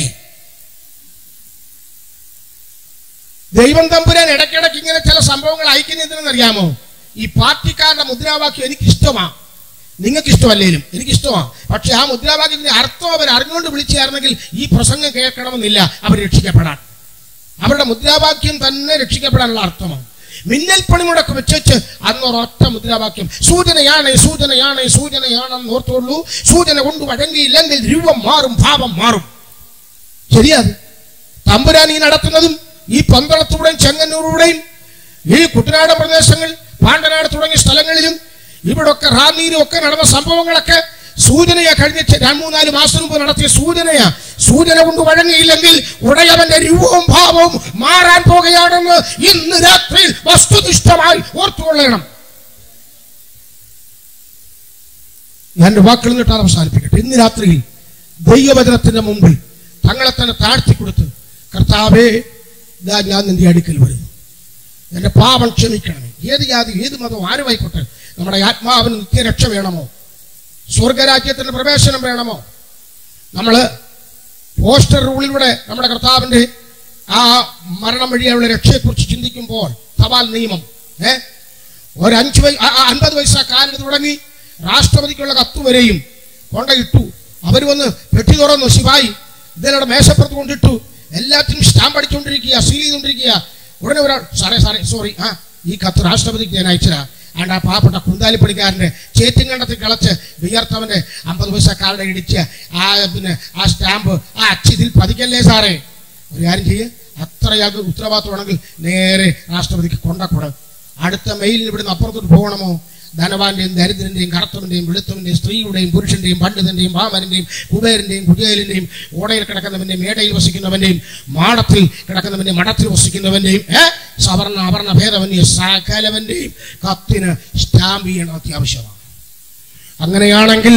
ദൈവം തമ്പുരാൻ ഇടയ്ക്കിടയ്ക്ക് ഇങ്ങനെ ചില സംഭവങ്ങൾ അയക്കുന്നതിനെന്നറിയാമോ ഈ പാർട്ടിക്കാരുടെ മുദ്രാവാക്യം എനിക്ക് ഇഷ്ടമാണ് നിങ്ങൾക്ക് ഇഷ്ടമല്ലേലും എനിക്ക് ഇഷ്ടമാണ് പക്ഷെ ആ മുദ്രാവാക്യത്തിന്റെ അർത്ഥം അവർ അറിഞ്ഞുകൊണ്ട് വിളിച്ചായിരുന്നെങ്കിൽ ഈ പ്രസംഗം കേൾക്കണമെന്നില്ല അവർ രക്ഷിക്കപ്പെടാൻ അവരുടെ മുദ്രാവാക്യം തന്നെ രക്ഷിക്കപ്പെടാനുള്ള അർത്ഥമാണ് മിന്നൽ പണിമുടക്ക് വെച്ച് അന്ന് ഒരൊറ്റ മുദ്രാവാക്യം സൂചനയാണ് സൂചനയാണ് സൂചനയാണെന്ന് ഓർത്തുള്ളൂ സൂചന കൊണ്ട് വഴങ്ങിയില്ലെങ്കിൽ രൂപം മാറും ഭാവം മാറും ശരിയത് തമ്പുരാൻ ഈ നടത്തുന്നതും ഈ പന്തളത്തൂടെയും ചെങ്ങന്നൂരുടെയും ഈ കുട്ടനാട് പ്രദേശങ്ങൾ പാണ്ടനാട് തുടങ്ങിയ സ്ഥലങ്ങളിലും ഇവിടൊക്കെ റാന്നിയിലും ഒക്കെ നടന്ന സംഭവങ്ങളൊക്കെ സൂചനയാ കഴിഞ്ഞ ചെ- രണ്ട് മൂന്നാല് മാസം മുമ്പ് നടത്തിയ സൂചനയാ സൂചന കൊണ്ട് വഴങ്ങിയില്ലെങ്കിൽ ഉടയവന്റെ രൂപവും ഭാവവും മാറാൻ പോകുകയാണെന്ന് ഇന്ന് രാത്രി വസ്തുനിഷ്ഠമായി ഓർത്തുകൊള്ളണം ഞാൻ എൻ്റെ വാക്കുകൾ നിട്ടാൽ അവസാനിപ്പിക്കട്ടെ ഇന്ന് രാത്രിയിൽ ദൈവവചനത്തിന്റെ മുമ്പിൽ തങ്ങളെ തന്നെ താഴ്ത്തി കൊടുത്ത് കർത്താവേ ഇതാ ഞാൻ നിന്റെ അടുക്കൽ വരുന്നു എന്റെ പാപം ക്ഷമിക്കണമേ ഏത് ജാതി ഏത് മതം ആരുമായിക്കോട്ടെ നമ്മുടെ ആത്മാവിന് നിത്യരക്ഷ വേണമോ സ്വർഗരാജ്യത്തിന് പ്രവേശനം വേണമോ നമ്മള് പോസ്റ്റർ റൂളിലൂടെ നമ്മുടെ കർത്താവിന്റെ ആ മരണം വഴിയുള്ള രക്ഷയെക്കുറിച്ച് ചിന്തിക്കുമ്പോൾ തപാൽ നിയമം ഏ ഒരു അഞ്ച് വയ ആ- ആ അൻപത് വയസ്സാ കാലിന് തുടങ്ങി രാഷ്ട്രപതിക്കുള്ള കത്ത് വരെയും കൊണ്ടയിട്ടു അവർ വന്ന് പെട്ടി തുറന്നു ശിവായി ഇതിലൂടെ മേശപ്പുറത്ത് കൊണ്ടിട്ടു എല്ലാത്തിനും സ്റ്റാമ്പ് അടിച്ചുകൊണ്ടിരിക്കുക സീൽ ചെയ്തുകൊണ്ടിരിക്കുക ഉടനെ ഒരാൾ സാറേ സാറേ സോറി ആ ഈ കത്ത് രാഷ്ട്രപതിക്ക് ഞാൻ അയച്ചതാ ആണ്ട് ആ പാവപ്പെട്ട കുന്താലിപ്പണിക്കാരന്റെ ചേറ്റും കണ്ടത്തിൽ കളച്ച് വിയർത്തവന്റെ അമ്പത് പൈസക്കാരുടെ ഇടിച്ച് ആ പിന്നെ ആ സ്റ്റാമ്പ് ആ അച്ചിതിൽ പതിക്കല്ലേ സാറേ ഒരു കാര്യം ചെയ്യ് അത്രയാൾക്ക് ഉത്തരവാദിത്വമാണെങ്കിൽ നേരെ രാഷ്ട്രപതിക്ക് കൊണ്ടക്കൂടെ അടുത്ത മെയിലിന് ഇവിടുന്ന് അപ്പുറത്തോട്ട് പോകണമോ ധനവാന്റെയും ദരിദ്രന്റെയും കറുത്തവന്റെയും വെളുത്തവന്റെയും സ്ത്രീയുടെയും പുരുഷന്റെയും പണ്ഡിതന്റെയും പാമരന്റെയും കുബേരന്റെയും കുചേലിന്റെയും ഓടയിൽ കിടക്കുന്നവന്റെയും മേടയിൽ വസിക്കുന്നവന്റെയും മാടത്തിൽ കിടക്കുന്നവന്റെയും മഠത്തിൽ വസിക്കുന്നവന്റെയും ഏ സവർണ അവർണ ഭേദവന്യ സകലവന്റെയും കത്തിന് സ്റ്റാമ്പ് ചെയ്യണം അത്യാവശ്യമാണ് അങ്ങനെയാണെങ്കിൽ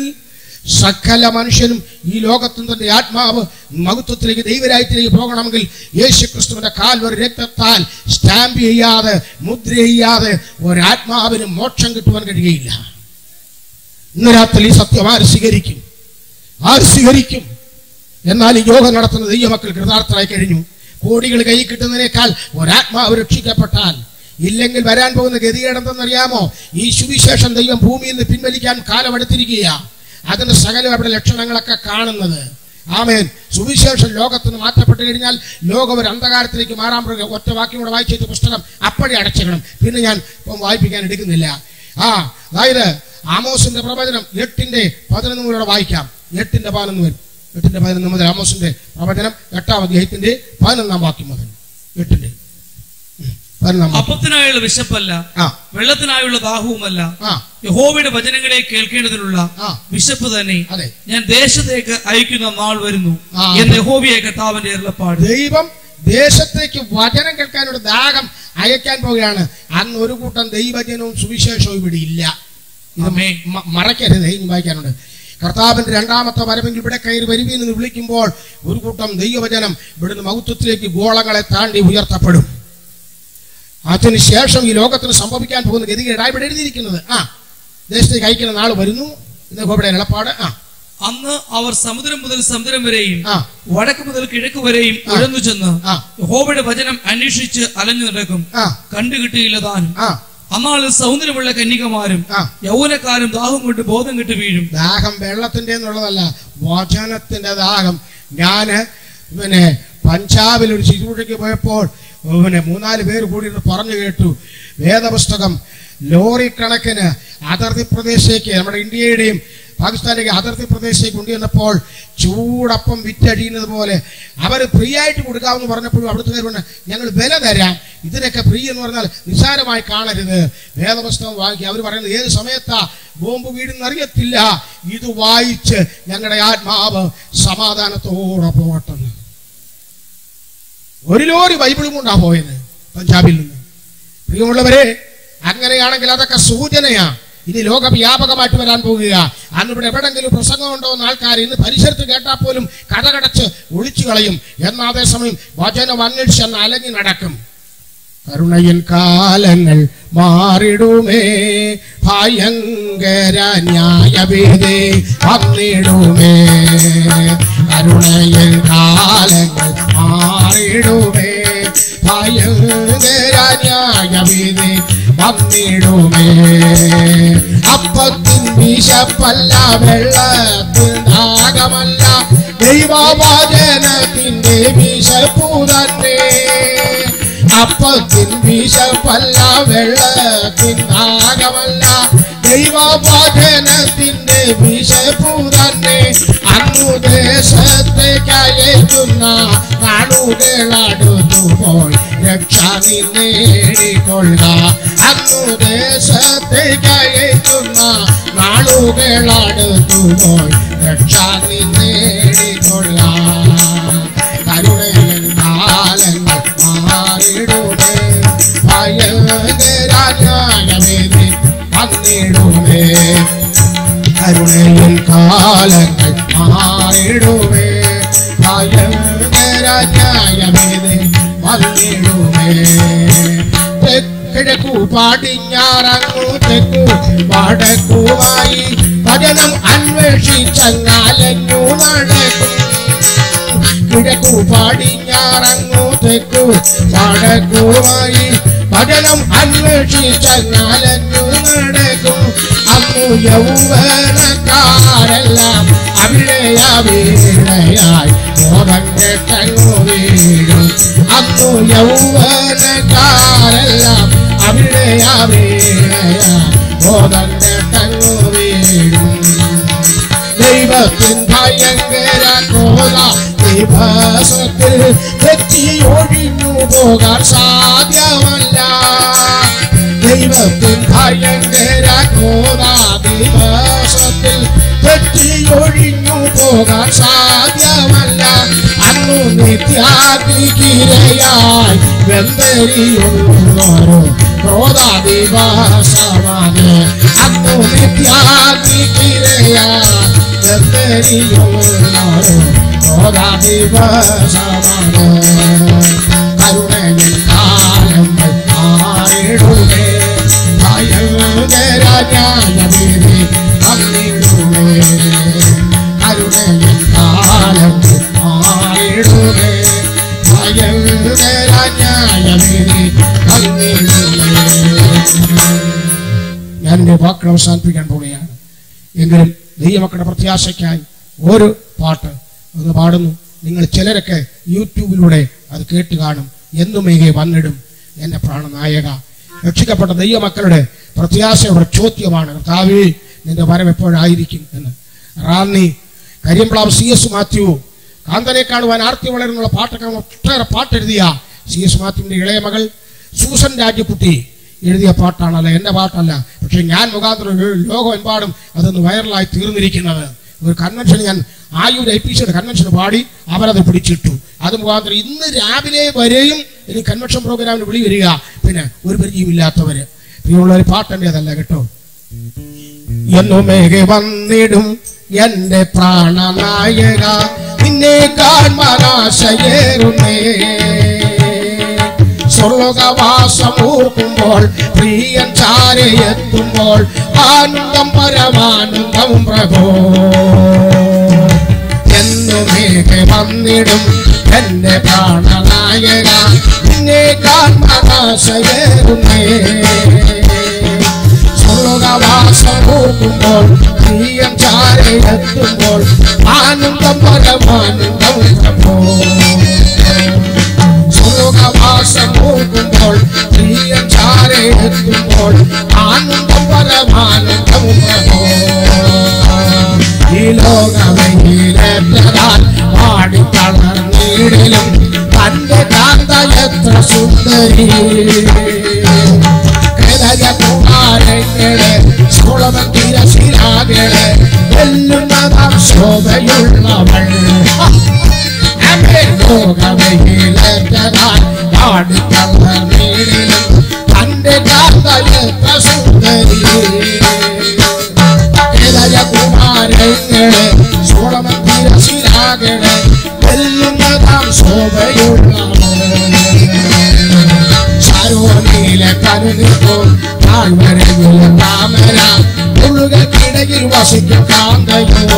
സകല മനുഷ്യനും ഈ ലോകത്തിൽ തന്റെ ആത്മാവ് മഹത്വത്തിലേക്ക് ദൈവരാജ്യത്തിലേക്ക് പോകണമെങ്കിൽ യേശു ക്രിസ്തുവിന്റെ കാൽവരി രക്തത്താൽ സ്റ്റാമ്പ് ചെയ്യാതെ മുദ്ര ചെയ്യാതെ ഒരാത്മാവിന് മോക്ഷം കിട്ടുവാൻ കഴിയുകയില്ല ഇന്ന് രാത്രി ഈ സത്യം ആര് സ്വീകരിക്കും ആര് സ്വീകരിക്കും എന്നാൽ ഈ യോഗം നടത്തുന്ന ദൈവമക്കൾ കൃതാർത്ഥരായി കഴിഞ്ഞു കോടികൾ കൈ കിട്ടുന്നതിനേക്കാൾ ഒരാത്മാവ് രക്ഷിക്കപ്പെട്ടാൽ ഇല്ലെങ്കിൽ വരാൻ പോകുന്ന ഗതികേടെന്തെന്നറിയാമോ ഈ സുവിശേഷം ദൈവം ഭൂമിയിൽ നിന്ന് പിൻവലിക്കാൻ കാലമെടുത്തിരിക്കുക അതിന്റെ സകല അവിടെ ലക്ഷണങ്ങളൊക്കെ കാണുന്നത് ആമേൻ സുവിശേഷം ലോകത്ത് നിന്ന് മാറ്റപ്പെട്ട് കഴിഞ്ഞാൽ ലോകം ഒരു അന്ധകാരത്തിലേക്ക് മാറാൻ പോകുക ഒറ്റ വാക്യം കൂടെ വായിച്ച പുസ്തകം അപ്പടി അടച്ചിടണം പിന്നെ ഞാൻ ഇപ്പം വായിപ്പിക്കാൻ എടുക്കുന്നില്ല ആ അതായത് ആമോസിന്റെ പ്രവചനം എട്ടിന്റെ പതിനൊന്ന് മുതലൂടെ വായിക്കാം എട്ടിന്റെ പതിനൊന്ന് വരും എട്ടിന്റെ പതിനൊന്ന് മുതൽ ആമോസിന്റെ പ്രവചനം എട്ടാം അധ്യായത്തിന്റെ പതിനൊന്നാം വാക്യം മുതൽ എട്ടിന്റെ ഉം, പതിനൊന്നാം വാക്യം അപ്പത്തിനായുള്ള വിശപ്പല്ല ആ വെള്ളത്തിനായുള്ള ദാഹവുമല്ല ആ യഹോവയുടെ വചനങ്ങളെ കേൾക്കേണ്ടതിനുള്ള ആ. വിശപ്പ് തന്നെ അതെ ഞാൻ ദേശത്തേക്ക് അയക്കുന്ന നാൾ വരുന്നു ആ. എന്ന് യഹോവയെ കർത്താവിന്റെ അരുളപ്പാട് ദൈവം ദേശത്തേക്ക് വചനം കേൾക്കാനൊരു ദാഹം അയക്കാൻ പോവുകയാണ് അന്ന് ഒരു കൂട്ടം ദൈവജനവും സുവിശേഷവും ഇവിടെ ഇല്ല ഇത് ആമേൻ. മ- മറക്കരുത് ഇനി വായിക്കാനുണ്ട് കർത്താവിന്റെ രണ്ടാമത്തെ വരവെങ്കിൽ ഇവിടെ കയറി വരുവീൻ എന്ന് വിളിക്കുമ്പോൾ ഒരു കൂട്ടം ദൈവവചനം ഇവിടുന്ന് മഹത്വത്തിലേക്ക് ഗോളങ്ങളെ താണ്ടി ഉയർത്തപ്പെടും അതിനുശേഷം ഈ ലോകത്തിന് സംഭവിക്കാൻ പോകുന്ന ഗതികേടായി ഇവിടെ എഴുതിയിരിക്കുന്നത് ആ ദേശത്തേക്ക് അയക്കുന്ന നാൾ വരുന്നു ഇന്ന് ഇവിടെ എളപ്പാട് ആ അന്ന് അവർ സമുദ്രം മുതൽ സമുദ്രം വരെയും ആ വടക്ക് മുതൽ കിഴക്ക് വരെയും ഉഴന്നു ചെന്ന് ആ. യഹോവയുടെ വചനം അന്വേഷിച്ച് അലഞ്ഞു നടക്കും ആ കണ്ടുകിട്ടിയില്ല താനും ആ അന്നാളിൽ സൗന്ദര്യമുള്ള കന്യകമാരും ആ. യൗവനക്കാരും ദാഹം കൊണ്ട് ബോധം കെട്ട് വീഴും ദാഹം വെള്ളത്തിന്റെ എന്നുള്ളതല്ല വചനത്തിന്റെ ദാഹം ഞാന് പിന്നെ പഞ്ചാബിൽ ഒരു ശുശ്രൂഷയ്ക്ക് പോയപ്പോൾ പിന്നെ മൂന്നാല് പേര് കൂടി ഇരുന്ന് പറഞ്ഞു കേട്ടു വേദപുസ്തകം ലോറി കണക്കിന് അതിർത്തി പ്രദേശത്തേക്ക് നമ്മുടെ ഇന്ത്യയുടെയും പാകിസ്ഥാനിലേക്ക് അതിർത്തി പ്രദേശത്തേക്ക് കൊണ്ടുവന്നപ്പോൾ ചൂടപ്പം വിറ്റഴിയുന്നത് പോലെ അവർ ഫ്രീ ആയിട്ട് കൊടുക്കാമെന്ന് പറഞ്ഞപ്പോഴും അവിടുത്തെ പേര് പറഞ്ഞു ഞങ്ങൾ വില തരാം ഇതിനൊക്കെ ഫ്രീ എന്ന് പറഞ്ഞാൽ നിസ്സാരമായി കാണരുത് വേദപുസ്തകം വാങ്ങിക്കുക അവർ പറയുന്നത് ഏത് സമയത്താ ബോംബ് വീടുന്ന് അറിയത്തില്ല ഇത് വായിച്ച് ഞങ്ങളുടെ ആത്മാവ് സമാധാനത്തോടെ പോകട്ടെന്ന് ഒരു ലോറി ബൈബിളും കൊണ്ടാ പോയത് പഞ്ചാബിൽ നിന്ന് പ്രിയമുള്ളവരെ അങ്ങനെയാണെങ്കിൽ അതൊക്കെ സൂചനയാ ഇനി ലോകവ്യാപകമായിട്ട് വരാൻ പോകുക അന്ന് ഇവിടെ എവിടെങ്കിലും പ്രസംഗമുണ്ടോ എന്ന് ആൾക്കാർ ഇന്ന് പരിസരത്ത് കേട്ടാൽ പോലും കഥകടച്ച് ഒളിച്ചു കളയും എന്നാൽ അതേസമയം വചനം അന്വേഷിച്ച് അന്ന് അലഞ്ഞു നടക്കും കരുണയിൽ കാലങ്ങൾ മാറിടുമേ ഭയങ്കര ന്യായവേദേ വന്നിടുമേ കരുണയിൽ കാലങ്ങൾ മാറിടുമേ ഭയങ്കര ന്യായവേദേ വന്നിടുമേ അപ്പത്തിൻ വിശപ്പല്ല വെള്ളത്തിൽ ദാഹമല്ല ദൈവവചനത്തിന്റെ വിശപ്പു തന്നെ അപ്പത്തിൻ വിശപ്പല്ല വെള്ളത്തിൻ ദാഹമല്ല ദൈവവചനത്തിന്റെ വിശപ്പു തന്നെ അന്നു ദേശത്തേക്ക് അയക്കുന്ന നാടുകളടുത്തു പോയി രക്ഷ നീ നേടിക്കൊള്ളുക അന്നു ദേശത്തേക്ക് അയക്കുന്ന നാളുകളടുത്തു പോയി രക്ഷ നീ നേടിക്കൊള്ളുക കരുണയിൽ കാലങ്ങൾ മാറിടുമേ ഭയങ്കരാജ്ഞാനമേതി വന്നിടുമേ കരുണയിൽ കാലങ്ങൾ മാറിടുമേ ഭയങ്കരാജ്ഞാനമേതി വന്നിടുമേ കിഴക്കു പാടിഞ്ഞാറങ്ങു തെക്കു വടക്കുമായി ഭജനം അന്വേഷിച്ചങ്ങാലഞ്ഞു നടക്കും കിഴക്കു പാടിഞ്ഞാറങ്ങു തെക്കു വടക്കുമായി ഭജനം അന്വേഷിച്ചങ്ങാലഞ്ഞു നടക്കും അന്നു യൗവനക്കാരെല്ലാം അവിടെ വീഴയായി ബോധം കെട്ടങ്ങു വീഴും അന്നു യൗവനക്കാരെല്ലാം അവിടെ വീഴയായി ബോധം കെട്ടങ്ങു വീഴും ദൈവത്തിൻ ഭയങ്കര ക്രോധ ദിവസത്തിൽ തെറ്റി ഒഴിഞ്ഞു പോകാൻ സാധ്യമല്ല ദൈവത്തിൻ ഭയങ്കര ക്രോധ ദിവസത്തിൽ തെറ്റി ഒഴിഞ്ഞു പോകാൻ സാധ്യമല്ല അന്നു നിത്യാതിക്കിരയായി വെന്തരിയുള്ളോരോ ക്രോധ ദിവസമാണ് അന്നു നിത്യാതിക്കിരയായി വെന്തരിയുള്ളോരോ ക്രോധ ദിവസമാണ് കരുണയിൽ കാലങ്ങൾ മാറിടുമേ ഭയങ്കര ന്യായവിധി വന്നിടുമേ കരുണയിൽ കാലങ്ങൾ മാറിടുമേ ഭയങ്കര ന്യായവിധി വന്നിടുമേ ഞാൻ എൻ്റെ വാക്കുകൾ അവസാനിപ്പിക്കാൻ പോവുകയാണ് എങ്കിലും ദൈവമക്കളുടെ പ്രത്യാശയ്ക്കായി ഒരു പാട്ട് ഒന്ന് പാടുന്നു നിങ്ങൾ ചിലരൊക്കെ യൂട്യൂബിലൂടെ അത് കേട്ട് കാണും എന്നുമേകെ വന്നിടും എൻ്റെ പ്രാണനായക രക്ഷിക്കപ്പെട്ട ദൈവമക്കളുടെ പ്രത്യാശയുടെ ചോദ്യമാണ് കർത്താവേ നിന്റെ വരം എപ്പോഴായിരിക്കും എന്ന് Ranni Kariyamplavu C S Mathew കാന്തനെ കാണുവാൻ ആർത്തി വളരുന്നുള്ള പാട്ടൊക്കെ ഒട്ടേറെ പാട്ടെഴുതിയ സി എസ് മാത്യുവിന്റെ ഇളയ മകൾ സൂസൻ രാജ്യക്കുട്ടി എഴുതിയ പാട്ടാണല്ല എൻ്റെ പാട്ടല്ല പക്ഷെ ഞാൻ മുഖാന്തരം ഒരു ലോകമെമ്പാടും അതൊന്ന് വൈറലായി തീർന്നിരിക്കുന്നത് ഒരു കൺവെൻഷൻ ഞാൻ ആയൂർ ഐ പി സിയുടെ കൺവെൻഷൻ പാടി അവരത് പിടിച്ചിട്ടു അത് മുഖാന്തരം ഇന്ന് രാവിലെ വരെയും ഇനി കൺവെൻഷൻ പ്രോഗ്രാമിന് വിളി വരിക പിന്നെ ഒരു പരിചയമില്ലാത്തവര് പ്രിയമുള്ള ഒരു പാട്ട് എൻ്റെ അതല്ല കേട്ടോ എന്നുമേകെ വന്നിടും എന്റെ പ്രാണനായക നിന്നെ കാൺമാനാശയേറുന്നേ സ്വർലോകവാസമൂർക്കുമ്പോൾ പ്രിയൻ ചാരെ എത്തുമ്പോൾ ആനന്ദം പരമാനന്ദം പ്രഭോ എന്നുമേഘെ വന്നിടും എന്റെ പ്രാണനായക നിന്നെ കാൺമാനാശയേറുന്നേ സ്വർലോകവാസം ഓർക്കുമ്പോൾ പ്രിയം ചാരെ എത്തുമ്പോൾ ആനന്ദം പരമാനന്ദം പ്രഭോ സ്വർലോകവാസം ഓർക്കുമ്പോൾ പ്രിയം ചാരെ എത്തുമ്പോൾ ആനന്ദം പരമാനന്ദം പ്രഭോ ഈ ലോകമെങ്കിലേറ്റതാൽ പാടിത്തളർന്നീടിലും തന്റെ കാന്ത എത്ര സുന്ദരി കുമാരങ്ങളെ സ്കുളമൻ തിരശിലാകളെ വെല്ലുന്നതാം ശോഭയുള്ളവൾ ലോകമെങ്കിലേറ്റതാൽ പാടിത്തളർന്നീടിലും തന്റെ കാന്ത എത്ര സുന്ദരി കുമാരങ്ങളെ സോളമന്തിരശിലാകളെ വെല്ലുന്നതാം ശോഭയുള്ള കരുതിപ്പോ താഴ്വരയിലെ താമര മുഴുകൾക്കിടയിൽ വസിക്കും കാന്തയോ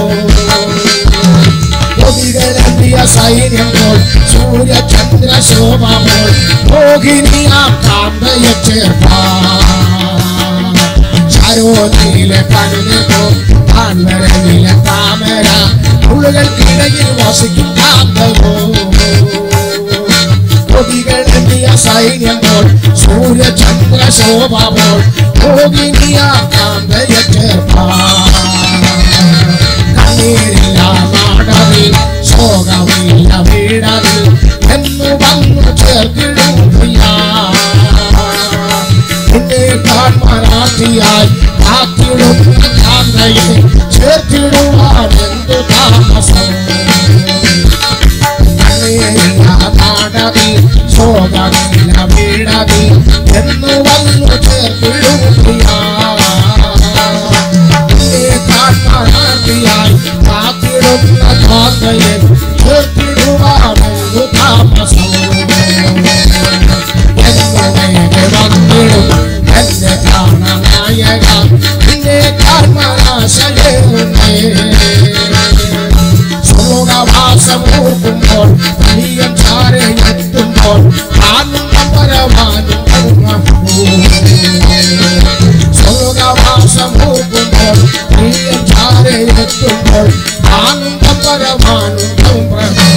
കൊതികളെത്തിയ സൈന്യപ്പോൾ സൂര്യചന്ദ്ര ശോഭമോൾ മോഹിനിയാം കാന്തയെ ചേർപ്പാൻ ശരോനിലെ പണിതോ താഴ്വരയിലെ താമര ഉള്ളുകൾക്കിടയിൽ വസിക്കും കാന്തവോ കൊതികളെത്തിയ സൈന്യമ്പോൾ സൂര്യചന്ദ്ര ശോഭമോൾ യോഗിനിയ കാന്തയെ ചേർപ്പാൻ കണ്ണീരില്ല നാടതിൽ ശോകമില്ല വീടതിൽ എന്നു വന്നു ചേർത്തിടും പ്രിയാ നിന്നെ കാൺമാനാത്തിയായി കാത്തിടുന്ന കാന്തയെ ചേർത്തിടുവാൻ എന്തു താമസം കണ്ണീരില്ല നാടതിൽ ശോകമില്ല വീടതിൽ എന്നു വന്നു ചേർത്തിടും പ്രിയാ നിന്നെ കാൺമാനാത്തിയായി കാത്തിടുന്ന കാന്തയെ ചേർത്തിടുവാൻ എന്തു താമസം എന്നോടേക്ക് വന്നിടും എന്റെ പ്രാണനായക നിന്നെ കാൺമാനാശയേറുന്നേ സ്വർഗവാസം ഓർക്കുമ്പോൾ പ്രിയം ചാരെ എത്തുമ്പോൾ ആനന്ദം പരമാനന്ദം സ്വർഗവാസം ഓർക്കുമ്പോൾ പ്രിയം ചാരെ എത്തുമ്പോൾ ആനന്ദം പരമാനന്ദം പ്രഭു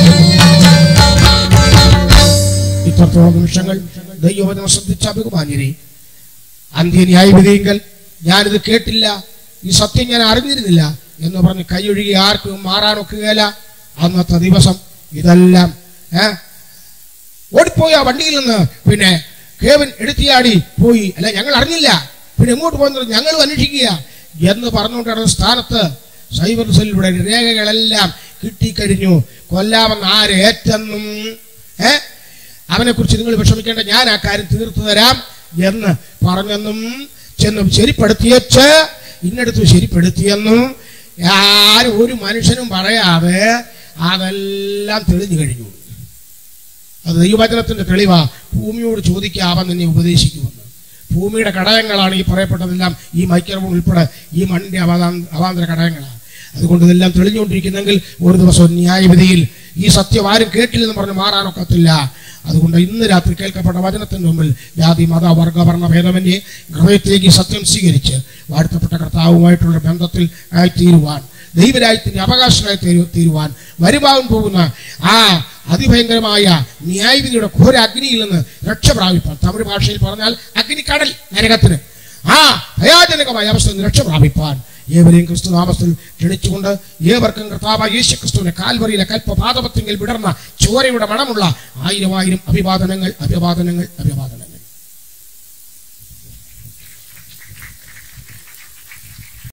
ഇത്രത്തോളം നിമിഷങ്ങൾ ദൈവവചനം ശ്രദ്ധിച്ച ബഹുമാന്യരെ അന്ത്യന്യായവിധിയെങ്കിൽ ഞാനിത് കേട്ടില്ല ഈ സത്യം ഞാൻ അറിഞ്ഞിരുന്നില്ല എന്ന് പറഞ്ഞ് കൈയൊഴുകി ആർക്കും മാറാനൊക്കുകയില്ല അന്നത്തെ ദിവസം ഇതെല്ലാം ഏ ഓടിപ്പോയി ആ വണ്ടിയിൽ നിന്ന് പിന്നെ കേവൻ എടുത്തിയാടി പോയി അല്ല ഞങ്ങൾ അറിഞ്ഞില്ല പിന്നെ എങ്ങോട്ട് പോകുന്നത് ഞങ്ങൾ അന്വേഷിക്കുക എന്ന് പറഞ്ഞുകൊണ്ട് നടന്ന സ്ഥാനത്ത് സൈബർ സെല്ലിലൂടെ രേഖകളെല്ലാം കിട്ടിക്കഴിഞ്ഞു കൊല്ലാമെന്ന് ആരേറ്റെന്നും ഏ അവനെ കുറിച്ച് നിങ്ങൾ വിഷമിക്കേണ്ട ഞാൻ ആ കാര്യം തീർത്തു തരാം എന്ന് പറഞ്ഞെന്നും ചെന്ന് ശരിപ്പെടുത്തിയച്ച് ഇന്നടുത്ത് ശരിപ്പെടുത്തിയെന്നും ആരും ഒരു മനുഷ്യനും പറയാതെ അതെല്ലാം തെളിഞ്ഞു കഴിഞ്ഞു അത് ദൈവവചനത്തിന്റെ തെളിവാ ഭൂമിയോട് ചോദിക്കാവൻ നിന്നെ ഉപദേശിക്കുമെന്ന് ഭൂമിയുടെ ഘടകങ്ങളാണ് ഈ പറയപ്പെട്ടതെല്ലാം ഈ മൈക്രോഫോൺ ഉൾപ്പെടെ ഈ മണ്ണിന്റെ അവാന്ത അവാന്തര ഘടകങ്ങളാണ് അതുകൊണ്ട് ഇതെല്ലാം തെളിഞ്ഞുകൊണ്ടിരിക്കുന്നെങ്കിൽ ഒരു ദിവസം ന്യായവിധിയിൽ ഈ സത്യം ആരും കേട്ടില്ലെന്ന് പറഞ്ഞ് മാറാനൊക്കത്തില്ല അതുകൊണ്ട് ഇന്ന് രാത്രി കേൾക്കപ്പെട്ട വചനത്തിന് മുമ്പിൽ ജാതി മത വർഗ വർണ്ണ ഭേദമന്യേ ഹൃദയത്തിലേക്ക് ഈ സത്യം സ്വീകരിച്ച് വാഴ്ത്തപ്പെട്ട കർത്താവുമായിട്ടുള്ള ബന്ധത്തിൽ ആയിത്തീരുവാൻ ദൈവരാജ്യത്തിന്റെ അവകാശമായി തീരു- തീരുവാൻ വരുവാൻ പോകുന്ന ആ അതിഭയങ്കരമായ ന്യായവിധിയുടെ ഘോര അഗ്നിയിൽ നിന്ന് രക്ഷ പ്രാപിപ്പാൻ തമിഴ് ഭാഷയിൽ പറഞ്ഞാൽ അഗ്നിക്കടൽ നരകത്തിന് ആ ഭയാജനകമായ അവസ്ഥയിൽ നിന്ന് രക്ഷ പ്രാപിപ്പാൻ ഏവരെയും ക്രിസ്തു നാമത്തിൽ ക്ഷണിച്ചുകൊണ്ട് ഏവർക്കും കർത്താവ് യേശു ക്രിസ്തുവിന്റെ കാൽവറിയിലെ കൽപ്പപാദപത്തിങ്കിൽ വിടർന്ന ചോരയുടെ മണമുള്ള ആയിരം ആയിരം അഭിവാദനങ്ങൾ അഭിവാദനങ്ങൾ അഭിവാദനങ്ങൾ